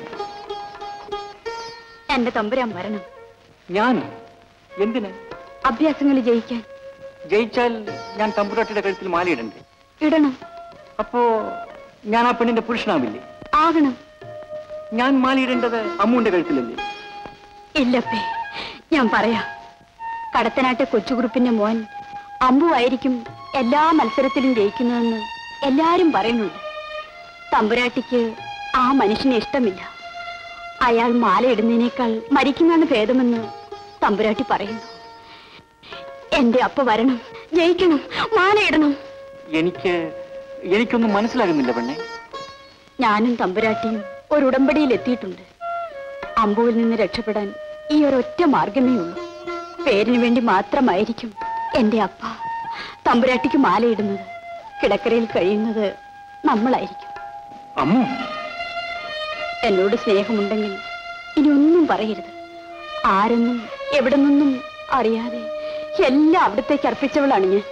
എന്റെ തമ്പുരാൻ വരണം ഞാൻ എന്തിന് അഭ്യാസങ്ങൾ ജയിക്കാൻ ജയിച്ചാൽ ഞാൻ തമ്പുരാട്ടിയുടെ കഴുത്തിൽ മാലയിടണ്ടേ ഇടണം അപ്പോ ഞാൻ ആ പെണ്ണിന്റെ പുരുഷനാവില്ലേ ആകണം ഞാൻ മാലയിടേണ്ടത് അമ്മുവിന്റെ കഴുത്തിലല്ലേ ഇല്ലപ്പേ ഞാൻ പറയാം കടത്തനാട്ടെ കൊച്ചുകുറുപ്പിന്റെ മോൻ അമ്പു ആയിരിക്കും എല്ലാ മത്സരത്തിലും ജയിക്കുന്നതെന്ന് എല്ലാരും പറയുന്നുണ്ട് തമ്പുരാട്ടിക്ക് ആ മനുഷ്യനെ ഇഷ്ടമില്ല അയാൾ മാലയിടുന്നതിനേക്കാൾ മരിക്കുന്നതാണ് ഭേദമെന്ന് തമ്പുരാട്ടി പറയുന്നു എന്റെ അപ്പ വരണം ജയിക്കണം മാലയിടണം എനിക്ക് എനിക്കൊന്നും മനസ്സിലാകുന്നില്ല പെണ്ണെ ഞാനും തമ്പുരാട്ടിയും ഒരു ഉടമ്പടിയിൽ എത്തിയിട്ടുണ്ട് അമ്പുവിൽ നിന്ന് രക്ഷപ്പെടാൻ ഈ ഒരൊറ്റ മാർഗമേ ഉള്ളൂ പേരിന് വേണ്ടി മാത്രമായിരിക്കും എന്റെ അപ്പ തമ്പുരാട്ടിക്ക് മാലയിടുന്നത് കിടക്കരയിൽ കഴിയുന്നത് നമ്മളായിരിക്കും അമ്മു എന്നോട് സ്നേഹമുണ്ടെങ്കിൽ ഇനി ഒന്നും പറയരുത് ആരെന്നും എവിടെ നിന്നും അറിയാതെ എല്ലാം അവിടത്തേക്ക് അർപ്പിച്ചവളാണ് ഞാൻ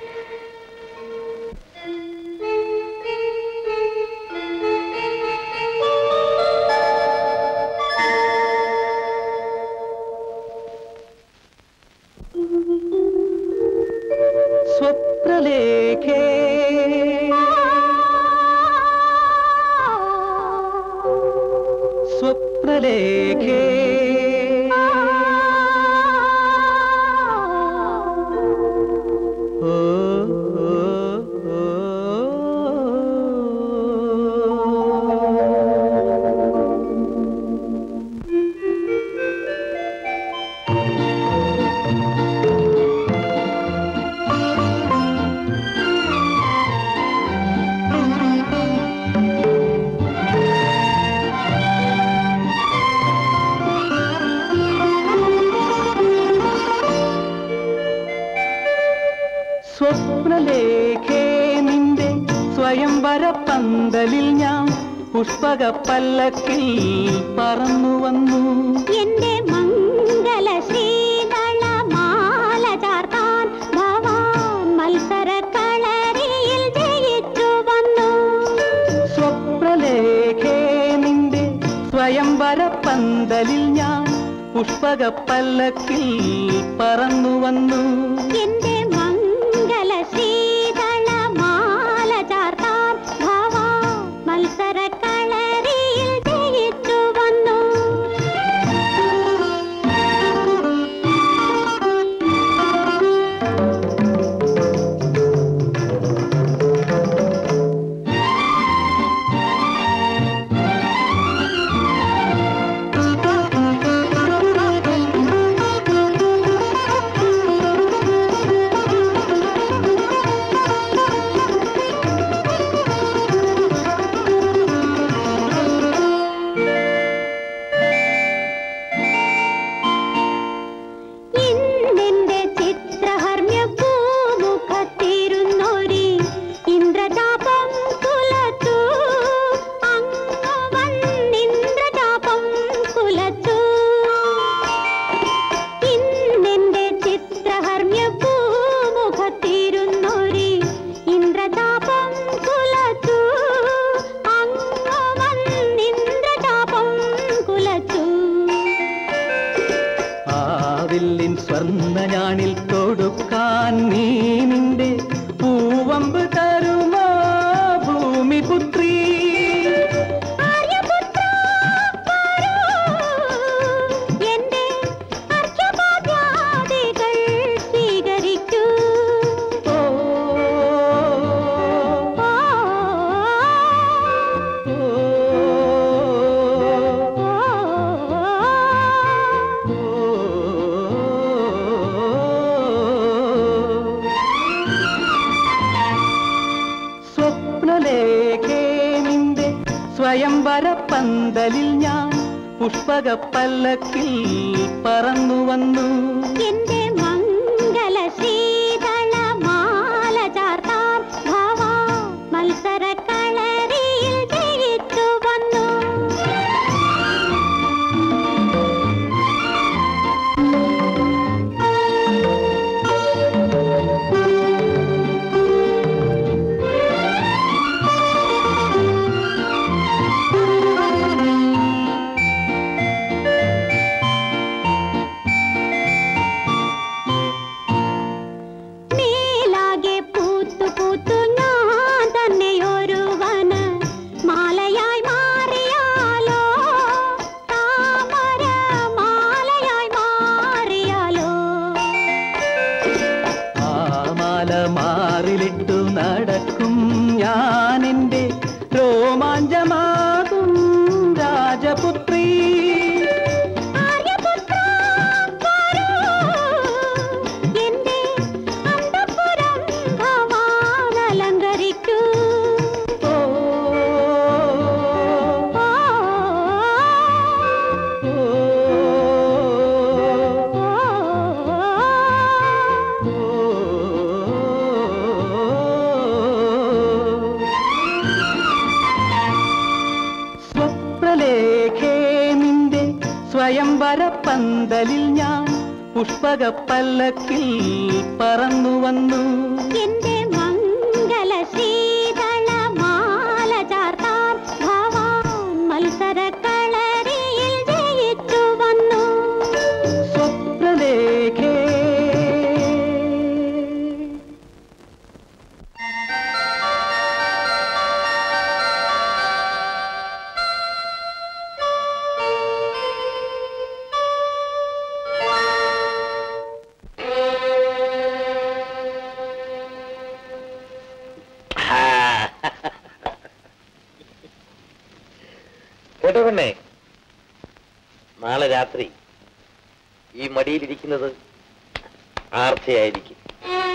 സ്വപ്നലേഖേ സ്വപ്നലേഖേ ഓ ഓ, സ്വപ്നലേഖേ നിന്റെ സ്വയംവര പന്തലിൽ ഞാൻ പുഷ്പക പല്ലക്കിൽ പറന്നു വന്നു എന്റെ മംഗല ശ്രീകള മാല ചാർത്താൻ ഭവാൻ മത്സര കളരിയിൽ ജയിച്ചു വന്നു സ്വപ്നലേഖേ നിന്റെ സ്വയംവര പന്തലിൽ ഞാൻ പുഷ്പക പല്ലക്കിൽ പറന്നു വന്നു എന്റെ മംഗല ശ്രീകള മാല ചാർത്താൻ ഭവാൻ മത്സര കളരിയിൽ ജയിച്ചു വന്നു സ്വയംവര പന്തലിൽ ഞാൻ പുഷ്പക പല്ലക്കിൽ പറന്നു വന്നു എന്റെ മംഗല ശീതള മാല ചാർത്താൻ ഭവാ മത്സര കളരിയിൽ ജയിച്ചു വന്നു മേലാകെ പൂത്തു പൂത്തു ഞാൻ തന്നെ ഒരുവന് മാലയായി മാറിയാലോ താമര മാലയായി മാറിയാലോ ആ മാല മാറിലിട്ടു നടക്കും ഞാൻ എൻ്റെ രോമാഞ്ചമാകും രാജപുത്രി എന്റെ അന്തഃപുരം ഭവാൻ അലങ്കരിക്കൂ ഓ സ്വപ്നലേഖേ നിന്റെ സ്വയംവര പന്തലിൽ ഞാൻ പുഷ്പക പല്ലക്കിൽ പറന്നു വന്നു എന്റെ മംഗല ശീതള മാല ചാർത്താൻ ഭവാൻ മത്സര കളരിയിൽ ജയിച്ചു വന്നു സ്വപ്നലേഖേ കേട്ടോ പെണ്ണേ നാളെ രാത്രി ഈ മടിയിലിരിക്കുന്നത് ആർച്ചയായിരിക്കും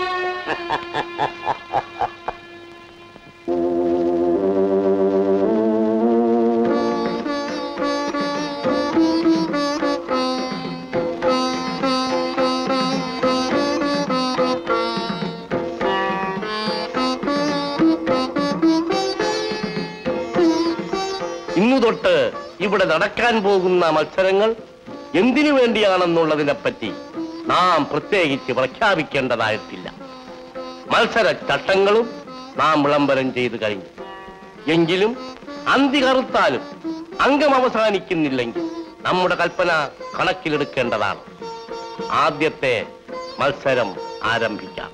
ഇന്നു തൊട്ട് ഇവിടെ നടക്കാൻ പോകുന്ന മത്സരങ്ങൾ എന്തിനു വേണ്ടിയാണെന്നുള്ളതിനെപ്പറ്റി നാം പ്രത്യേകിച്ച് പ്രഖ്യാപിക്കേണ്ടതായിട്ടില്ല മത്സര ചട്ടങ്ങളും നാം വിളംബരം ചെയ്തു കഴിഞ്ഞു എങ്കിലും അന്തി കറുത്താലും അംഗം അവസാനിക്കുന്നില്ലെങ്കിൽ നമ്മുടെ കൽപ്പന കണക്കിലെടുക്കേണ്ടതാണ് ആദ്യത്തെ മത്സരം ആരംഭിക്കാം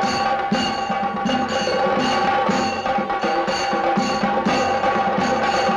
ആ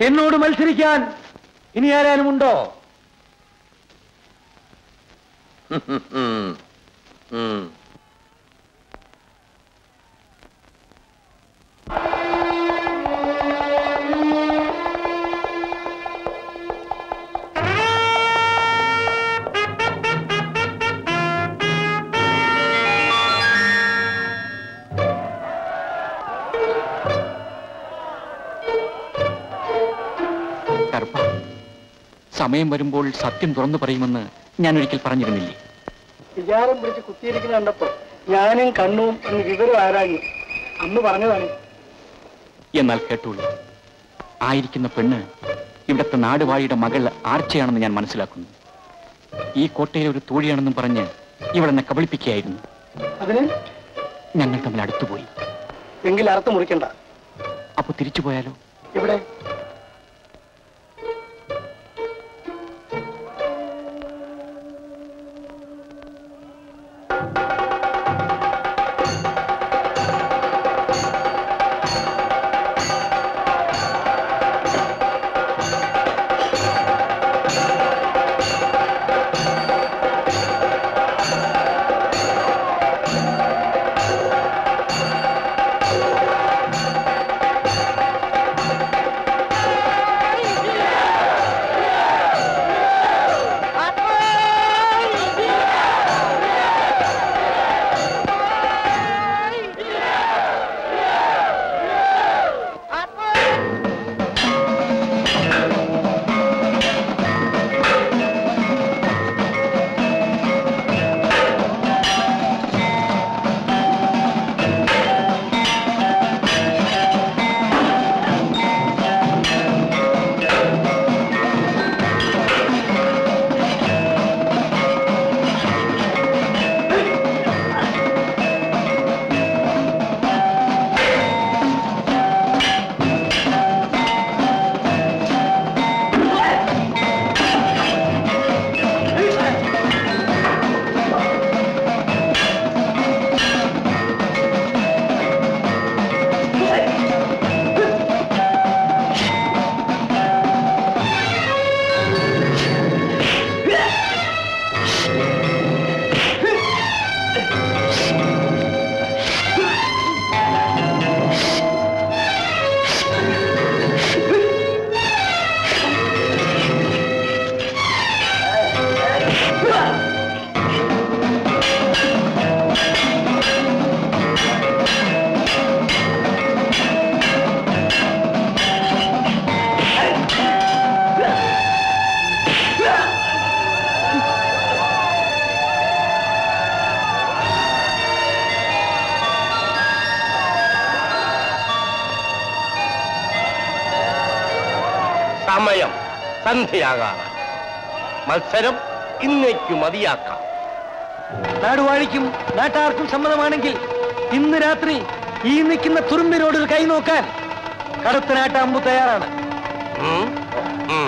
എന്നോട് മത്സരിക്കാൻ ഇനി ആരാനും ഉണ്ടോ കറുപ്പ സമയം വരുമ്പോൾ സത്യം തുറന്നു പറയുമെന്ന് ഞാൻ ഒരിക്കൽ പറഞ്ഞിരുന്നില്ലേ വിചാരം പിടിച്ച് കുത്തിയിരിക്കുന്ന കണ്ടപ്പോ ഞാനും കണ്ണും എന്ന് വിവരം ആരാഞ്ഞു അന്ന് പറഞ്ഞതാണ് എന്നാൽ കേട്ടോളൂ ആയിരിക്കുന്ന പെണ്ണ് ഇവിടുത്തെ നാടുവാഴിയുടെ മകൾ ആർച്ചയാണെന്ന് ഞാൻ മനസ്സിലാക്കുന്നു ഈ കോട്ടയിലെ ഒരു തോഴിയാണെന്നും പറഞ്ഞ് ഇവളെന്നെ കബളിപ്പിക്കുകയായിരുന്നു അതിന് ഞങ്ങൾ തമ്മിൽ അടുത്തുപോയി എങ്കിൽ അർത്ഥം മുറിക്കണ്ട അപ്പൊ തിരിച്ചു പോയാലോ ഇവിടെ സമയം സന്ധ്യയാകാണ് മത്സരം ഇന്നേക്ക് മതിയാക്കാം നാടുവാഴിക്കും നാട്ടാർക്കും സമ്മതമാണെങ്കിൽ ഇന്ന് രാത്രി ഈ നിൽക്കുന്ന തുറുമ്പിനോട് ഒരു കൈ നോക്കാൻ കറുത്ത നാട്ടാമ്പു തയ്യാറാണ് ഉം, ഉം.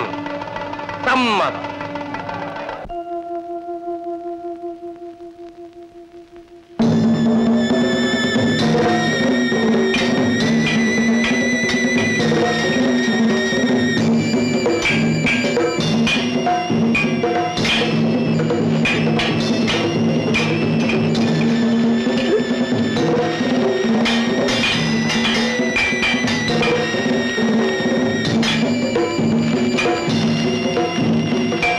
സമ്മതം Thank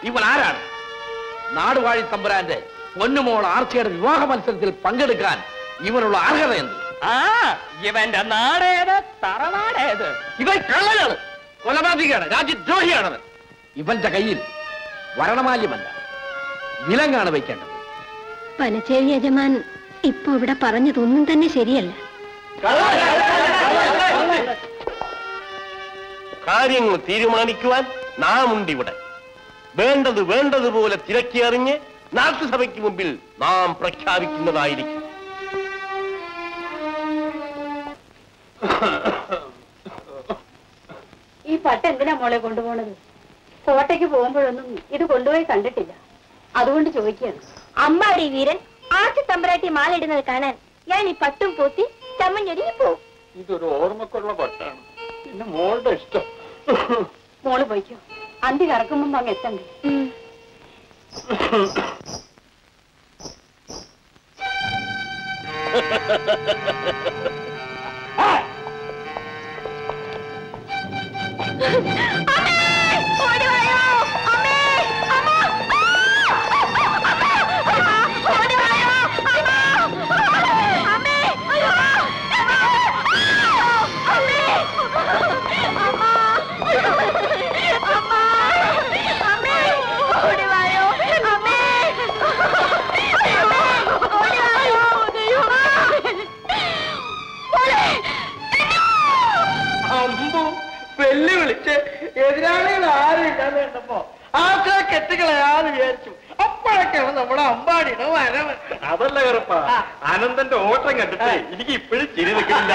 ഇവൻ ആരാണ് നാടുവാഴി തമ്പുരാന്റെ പൊന്നുമോൾ ആർച്ചയുടെ വിവാഹ മത്സരത്തിൽ പങ്കെടുക്കാൻ ഇവനുള്ള അർഹത എന്ത് ആ ഇവന്റെ നാടേത് തറനാടേത് ഇവൻ കള്ളനാണ് കൊലപാതകയാണ് രാജ്യദ്രോഹിയാണവൻ ഇവന്റെ കയ്യിൽ വരണമാല്യമല്ല വിലങ്ങാണ് വയ്ക്കേണ്ടത് പനച്ചേരി യജമാൻ ഇപ്പൊ ഇവിടെ പറഞ്ഞതൊന്നും തന്നെ ശരിയല്ല കാര്യങ്ങൾ തീരുമാനിക്കുവാൻ നാം ഉണ്ട് ഇവിടെ വേണ്ടത് വേണ്ടതുപോലെ തിരക്കി അറിഞ്ഞ് നാട്ടുസഭയ്ക്ക് മുമ്പിൽ നാം പ്രഖ്യാപിക്കുന്നതായിരിക്കും ഈ പട്ട എന്തിനാ മോളെ കൊണ്ടുപോണത് കോട്ടയ്ക്ക് പോകുമ്പോഴൊന്നും ഇത് കൊണ്ടുപോയി കണ്ടിട്ടില്ല അതുകൊണ്ട് ചോദിക്കുകയാണ് അമ്മാടി വീരൻ ആർച്ച തമ്പരാട്ടി മാലിടുന്നത് കാണാൻ ഞാൻ ഈ പട്ടും പോത്തി ചമ്മഞ്ഞൊരുങ്ങി പോവും ഇതൊരു ഓർമ്മക്കുള്ള പട്ടാണ് പിന്നെ മോളുടെ ഇഷ്ടം മോള് പോയിക്കോ അന്തി കറക്കുമ്പോ അങ്ങ് എത്തണ്ടേ അമ്പു വെല്ലുവിളിച്ച് എതിരാളികൾ ആരും ഇല്ലാന്ന് കണ്ടപ്പോ ആശാ കെട്ടുകളയാന്ന് വിചാരിച്ചു അപ്പോഴൊക്കെയാണ് നമ്മുടെ അമ്പാടിയുടെ വരവ് അതല്ല കറുപ്പ അനന്തന്റെ ഓട്ടം കണ്ടിട്ട് എനിക്ക് ഇപ്പോഴും ചിരി നിൽക്കില്ല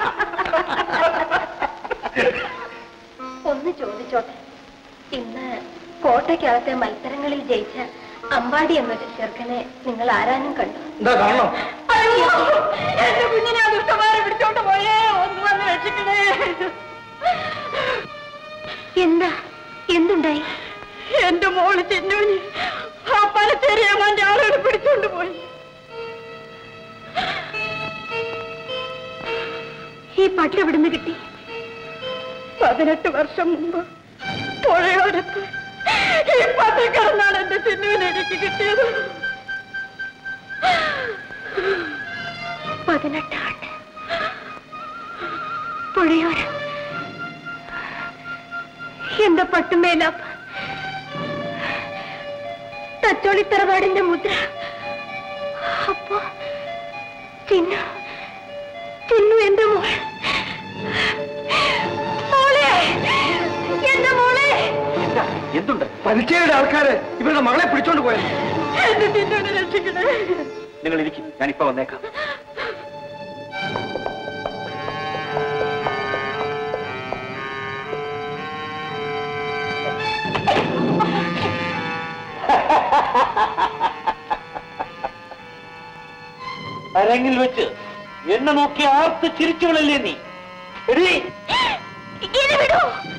ഒന്ന് ചോദിച്ചോട്ടെ ഇന്ന് കോട്ടയ്ക്കകത്തെ മത്സരങ്ങളിൽ ജയിച്ച അമ്പാടി എന്നൊരു ചെറുക്കനെ നിങ്ങൾ ആരാനും കണ്ടു എന്താ കാണണം അയ്യോ എന്റെ കുഞ്ഞിനെ ദുഷ്ടമാരെ പിടിച്ചോണ്ട് പോയേ ഒന്ന് വന്ന് രക്ഷിക്കണേ എന്താ എന്തുണ്ടായി എന്റെ മോള് ചിന്നൂനി ആ പലച്ചേരിയമ്മാന്റെ ആളുകൾ പിടിച്ചോണ്ട് പോയി ഈ പട്ട് എവിടുന്ന് കിട്ടി പതിനെട്ട് വർഷം മുമ്പ് പുഴയോരത്ത് ഈ പത്തിൽ കിടന്നാണ് എന്റെ ചിന്നുവിനെ എനിക്ക് കിട്ടിയത് പതിനെട്ടാണ്ട് പുഴയോരം എന്താ പട്ടുമേലാപ്പ തച്ചോളി തറവാടിന്റെ മുദ്ര അപ്പോ ചിന്നു ചിന്നു എന്റെ മോൾ മോളെ എന്റെ മോളെ എന്തുണ്ട് പലിച്ചയുടെ ആൾക്കാര് ഇവരുടെ മകളെ പിടിച്ചോണ്ട് പോയത് എന്റെ ചിന്നുവിനെ രക്ഷിക്കണേ നിങ്ങൾ ഇരിക്കും ഞാനിപ്പോ വന്നേക്കാം അരങ്ങിൽ വെച്ച് എന്നെ നോക്കി ആർത്ത് ചിരിച്ചുകളല്ലേ നീ എടീ ഇത് വിടൂ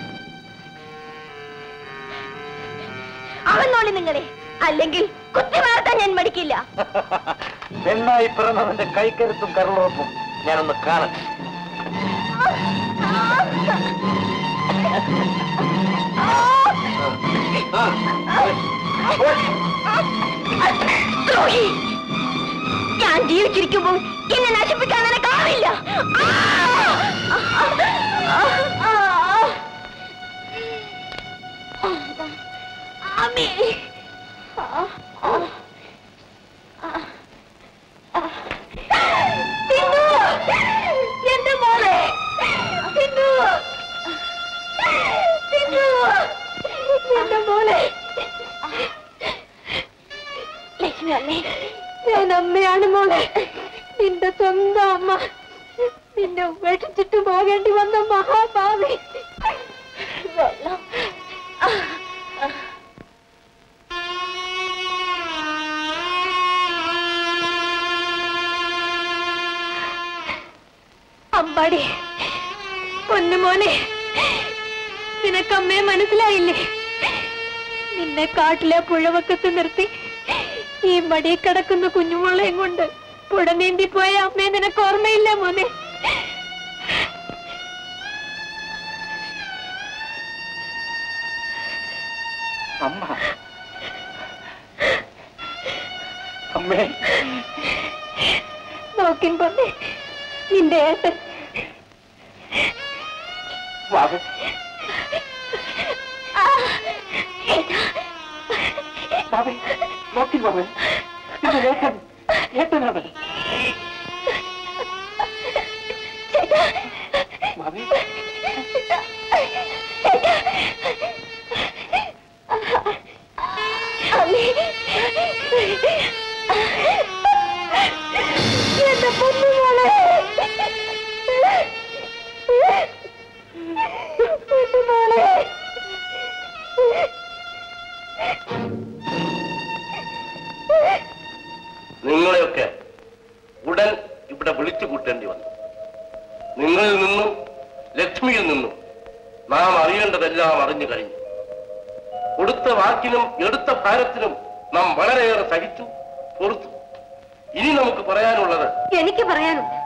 അകന്നോളി നിങ്ങളെ അല്ലെങ്കിൽ കുത്തി മാർത്താൻ ഞാൻ മടിക്കില്ല പെണ്ണായി പിറന്നവന്റെ കൈക്കരുത്തും കരളുറപ്പും ഞാനൊന്ന് കാണട്ടെ ദ്രോഹി ഞാൻ ജീവിച്ചിരിക്കുമ്പോൾ എന്നെ നശിപ്പിക്കാൻ നിനക്കാവില്ല അമ്മേ സിന്ധു എന്റെ മോളെ സിന്ധു സിന്ധു എന്റെ മോളെ ലക്ഷ്മി അമ്മേ ഞാൻ അമ്മയാണ് മോളെ നിന്റെ സ്വന്തം അമ്മ നിന്നെ ഉപേക്ഷിച്ചിട്ട് പോകേണ്ടി വന്ന മഹാഭാവി വെള്ളം അമ്പാടി പൊന്നുമോനെ നിനക്കമ്മയെ മനസ്സിലായില്ലേ നിന്നെ കാട്ടിലെ പുഴവക്കത്ത് നിർത്തി ഈ മടി കിടക്കുന്ന കുഞ്ഞുമുള്ളയും കൊണ്ട് പുഴ നീന്തി പോയ അമ്മയെ നിനക്ക് ഓർമ്മയില്ല മോനെ അമ്മ അമ്മേ നോക്കിൻ പൊന്നെ നിന്റെ ഏട്ടൻ ബാബു ബാബേ നോക്കി ബാബേ ഇത് ഏട്ടൻ ഏട്ടനാണ് ബാബേ എന്റെ പൊന്നുമോളെ പൊന്നുമോളെ നിങ്ങളെയൊക്കെ ഉടൻ ഇവിടെ വിളിച്ചു കൂട്ടേണ്ടി വന്നു നിങ്ങളിൽ നിന്നും ലക്ഷ്മിയിൽ നിന്നും നാം അറിയേണ്ടതെല്ലാം അറിഞ്ഞു കഴിഞ്ഞു കൊടുത്ത വാക്കിനും എടുത്ത ഭാരത്തിനും നാം വളരെയേറെ സഹിച്ചു പൊറുത്തു ഇനി നമുക്ക് പറയാനുള്ളത് എനിക്ക് പറയാനുണ്ട്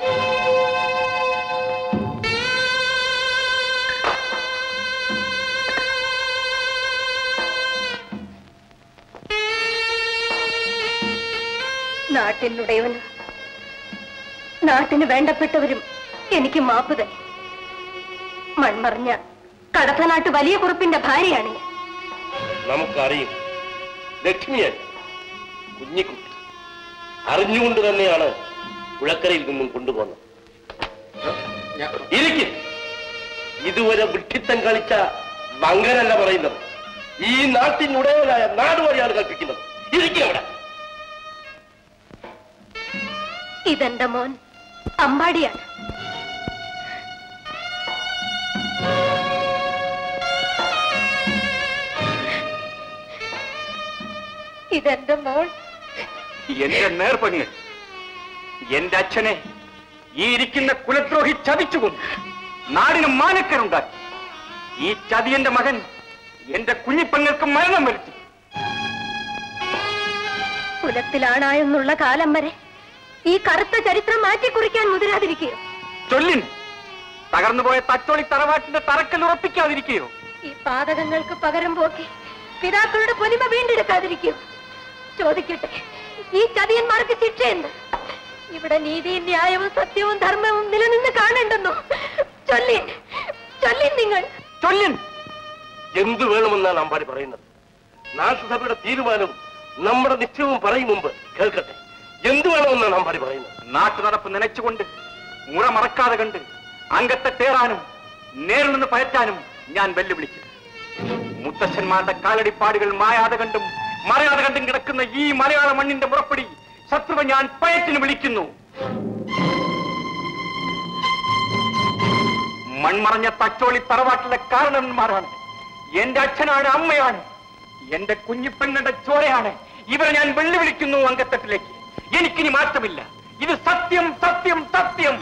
നാട്ടിനുടയവനും നാട്ടിന് വേണ്ടപ്പെട്ടവരും എനിക്ക് മാപ്പ് തന്നെ മൺമറിഞ്ഞ കടത്തനാട്ട് വലിയ കുറുപ്പിന്റെ ഭാര്യയാണ് ഞാൻ നമുക്കറിയും ലക്ഷ്മിയായി കുഞ്ഞിക്കുട്ടി അറിഞ്ഞുകൊണ്ട് തന്നെയാണ് പുഴക്കരയിൽ നിന്നും കൊണ്ടുപോകുന്നത് ഇരിക്കും ഇതുവരെ വിഡ്ഢിത്തം കളിച്ച മങ്കനല്ല പറയുന്നത് ഈ നാട്ടിനുടയവനായ നാടുവഴിയാണ് കൽപ്പിക്കുന്നത് ഇരിക്കും അവിടെ ഇതെന്റെ മോൻ അമ്പാടിയാണ് ഇതെന്റെ മോൾ എന്റെ നേർപങ്ങ് എന്റെ അച്ഛനെ ഈ ഇരിക്കുന്ന കുലദ്രോഹി ചതിച്ചുകൊന്നു നാടിന് മാനക്കരുണ്ടാക്കി ഈ ചതിയന്റെ മകൻ എന്റെ കുഞ്ഞിപ്പങ്ങൾക്ക് മരണം വരുത്തി കുലത്തിലാണായെന്നുള്ള കാലം വരെ ഈ കറുത്ത ചരിത്രം മാറ്റിക്കുറിക്കാൻ മുതിരാതിരിക്കുകയോ ചൊല്ലിൻ തകർന്നുപോയ തച്ചോളി തറവാട്ടിന്റെ തറക്കൽ ഉറപ്പിക്കാതിരിക്കുകയോ ഈ പാതകങ്ങൾക്ക് പകരം പോക്കി പിതാക്കളുടെ പൊലിമ വീണ്ടെടുക്കാതിരിക്കൂ ചോദിക്കട്ടെ ഈ ചതിയന്മാർക്ക് ശിക്ഷ എന്ത് ഇവിടെ നീതിയും ന്യായവും സത്യവും ധർമ്മവും നിലനിന്ന് കാണണ്ടെന്നോ ചൊല്ലിൻ ചൊല്ലിൻ നിങ്ങൾ ചൊല്ലിൻ എന്തു വേണമെന്നാണ് അമ്പാടി പറയുന്നത് നാട്ടുസഭയുടെ തീരുമാനവും നമ്മുടെ നിശ്ചയവും പറയും മുമ്പ് കേൾക്കട്ടെ എന്തു വേണമെന്നാണ് അമ്പാടി പറയുന്നത് നാട്ടു നടപ്പ് നനച്ചുകൊണ്ട് മുറ മറക്കാതെ കണ്ട് അംഗത്തെ തേറാനും നേരിൽ നിന്ന് പയറ്റാനും ഞാൻ വെല്ലുവിളിക്കും മുത്തച്ഛന്മാരുടെ കാലടിപ്പാടുകൾ മായാതെ കണ്ടും മറയാതെ കണ്ടും കിടക്കുന്ന ഈ മലയാള മണ്ണിന്റെ മുറപ്പടി ശത്രുവെ ഞാൻ പയറ്റിന് വിളിക്കുന്നു മൺമറഞ്ഞ തച്ചോളി തറവാട്ടിലെ കാരണന്മാരാണ് എന്റെ അച്ഛനാണ് അമ്മയാണ് എന്റെ കുഞ്ഞിപ്പെങ്ങളുടെ ചോരയാണ് ഇവരെ ഞാൻ വെല്ലുവിളിക്കുന്നു അങ്കത്തട്ടിലേക്ക് എനിക്കിനി മാറ്റമില്ല ഇത് സത്യം സത്യം സത്യം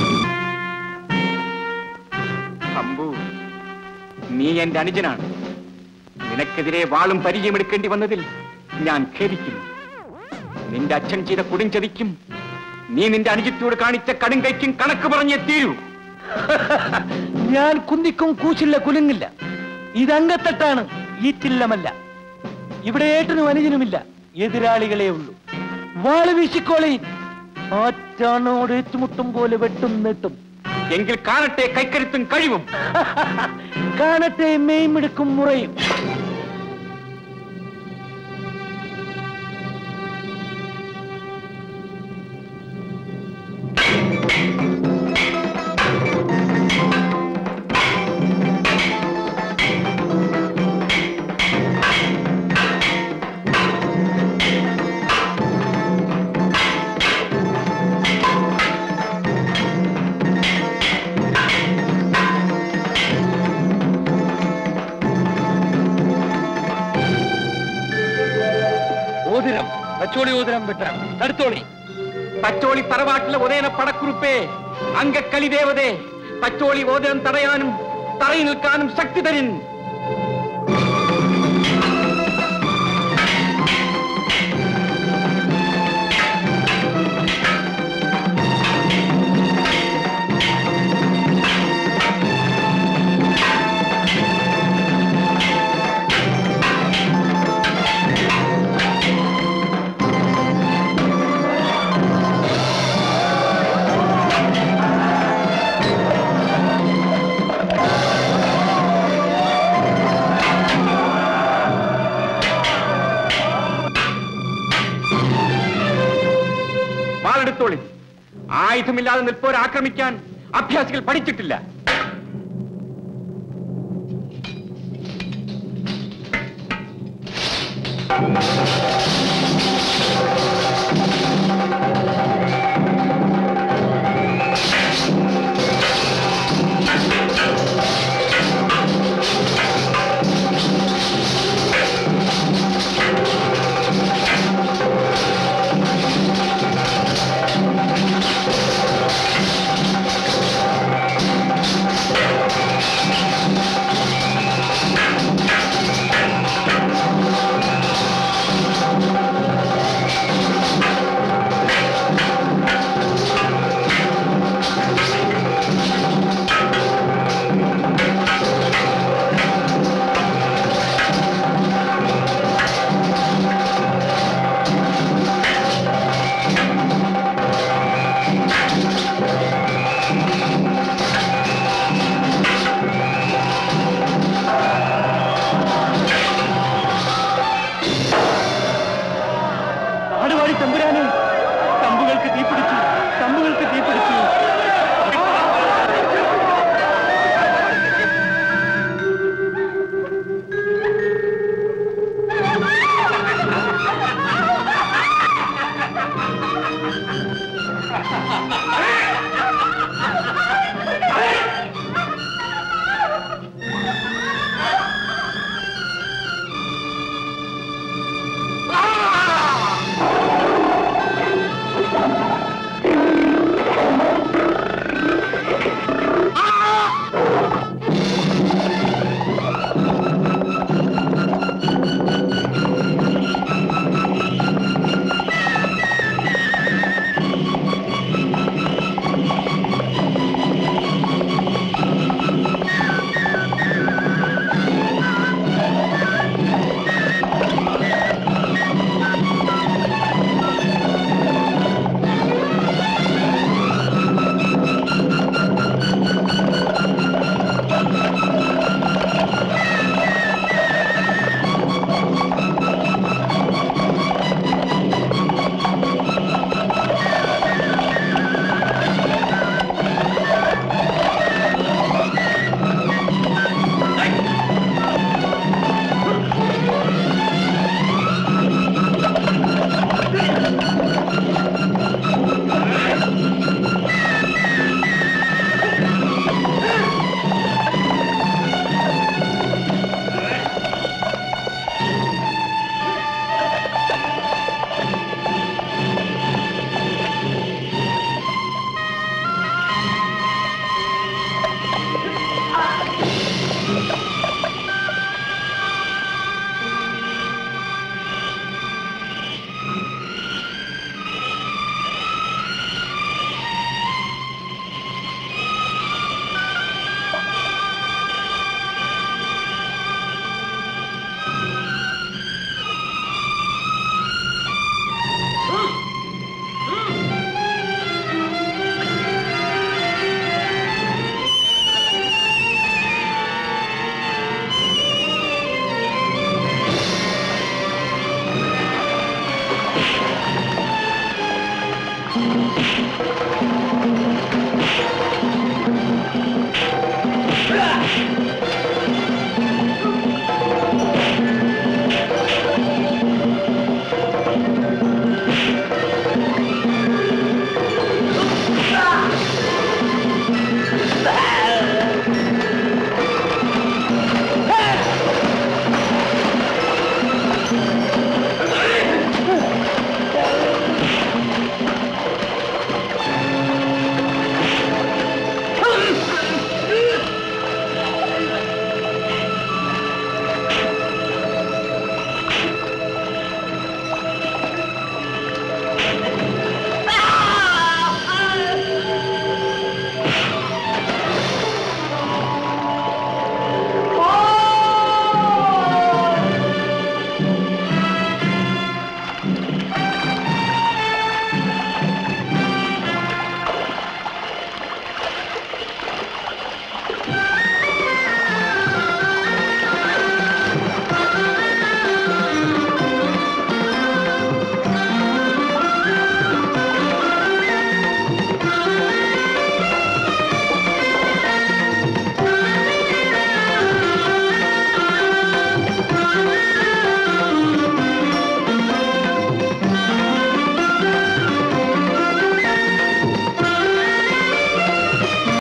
അമ്പു നീ എന്റെ അനുജനാണ് നിനക്കെതിരെ വാളും പരിചയമെടുക്കേണ്ടി വന്നതിൽ ഞാൻ ഖേദിക്കുന്നു നിന്റെ അച്ഛൻ ചെയ്ത കൊടുംചതിക്കും നീ നിന്റെ അനുജത്തോട് കാണിച്ച കടുംകൈക്കും കണക്ക് പറഞ്ഞേ തീരൂ ഞാൻ കുന്നിക്കും കൂച്ചില്ല കുലുങ്ങില്ല ഇതങ്കത്തട്ടാണ് ഈറ്റില്ലമല്ല ഇവിടെ ഏട്ടനും അനുജനുമില്ല എതിരാളികളെ ഉള്ളൂ വാള് വീശിക്കോളയും ആറ്റാണോട് ഏറ്റുമുട്ടും പോലെ വെട്ടും നീട്ടും എങ്കിൽ കാണട്ടെ കൈക്കരുത്തും കഴിവും കാണട്ടെ മെയ്മെടുക്കും മുറയും ഓതിരം തച്ചോളി ഓതിരം വിട്ടാണ് തടുത്തോളി തച്ചോളി തറവാട്ടിലെ ഉദയന പടക്കുറുപ്പേ അങ്കക്കളി ദേവതേ തച്ചോളി ഓദനം തടയാനും തറയി നിൽക്കാനും ശക്തി തരിൻ ആ ഓർത്തോളി ആയുധമില്ലാതെ നിൽപ്പോരെ ആക്രമിക്കാൻ അഭ്യാസികൾ പഠിച്ചിട്ടില്ല നാടുവാടി തമ്പുരാനെ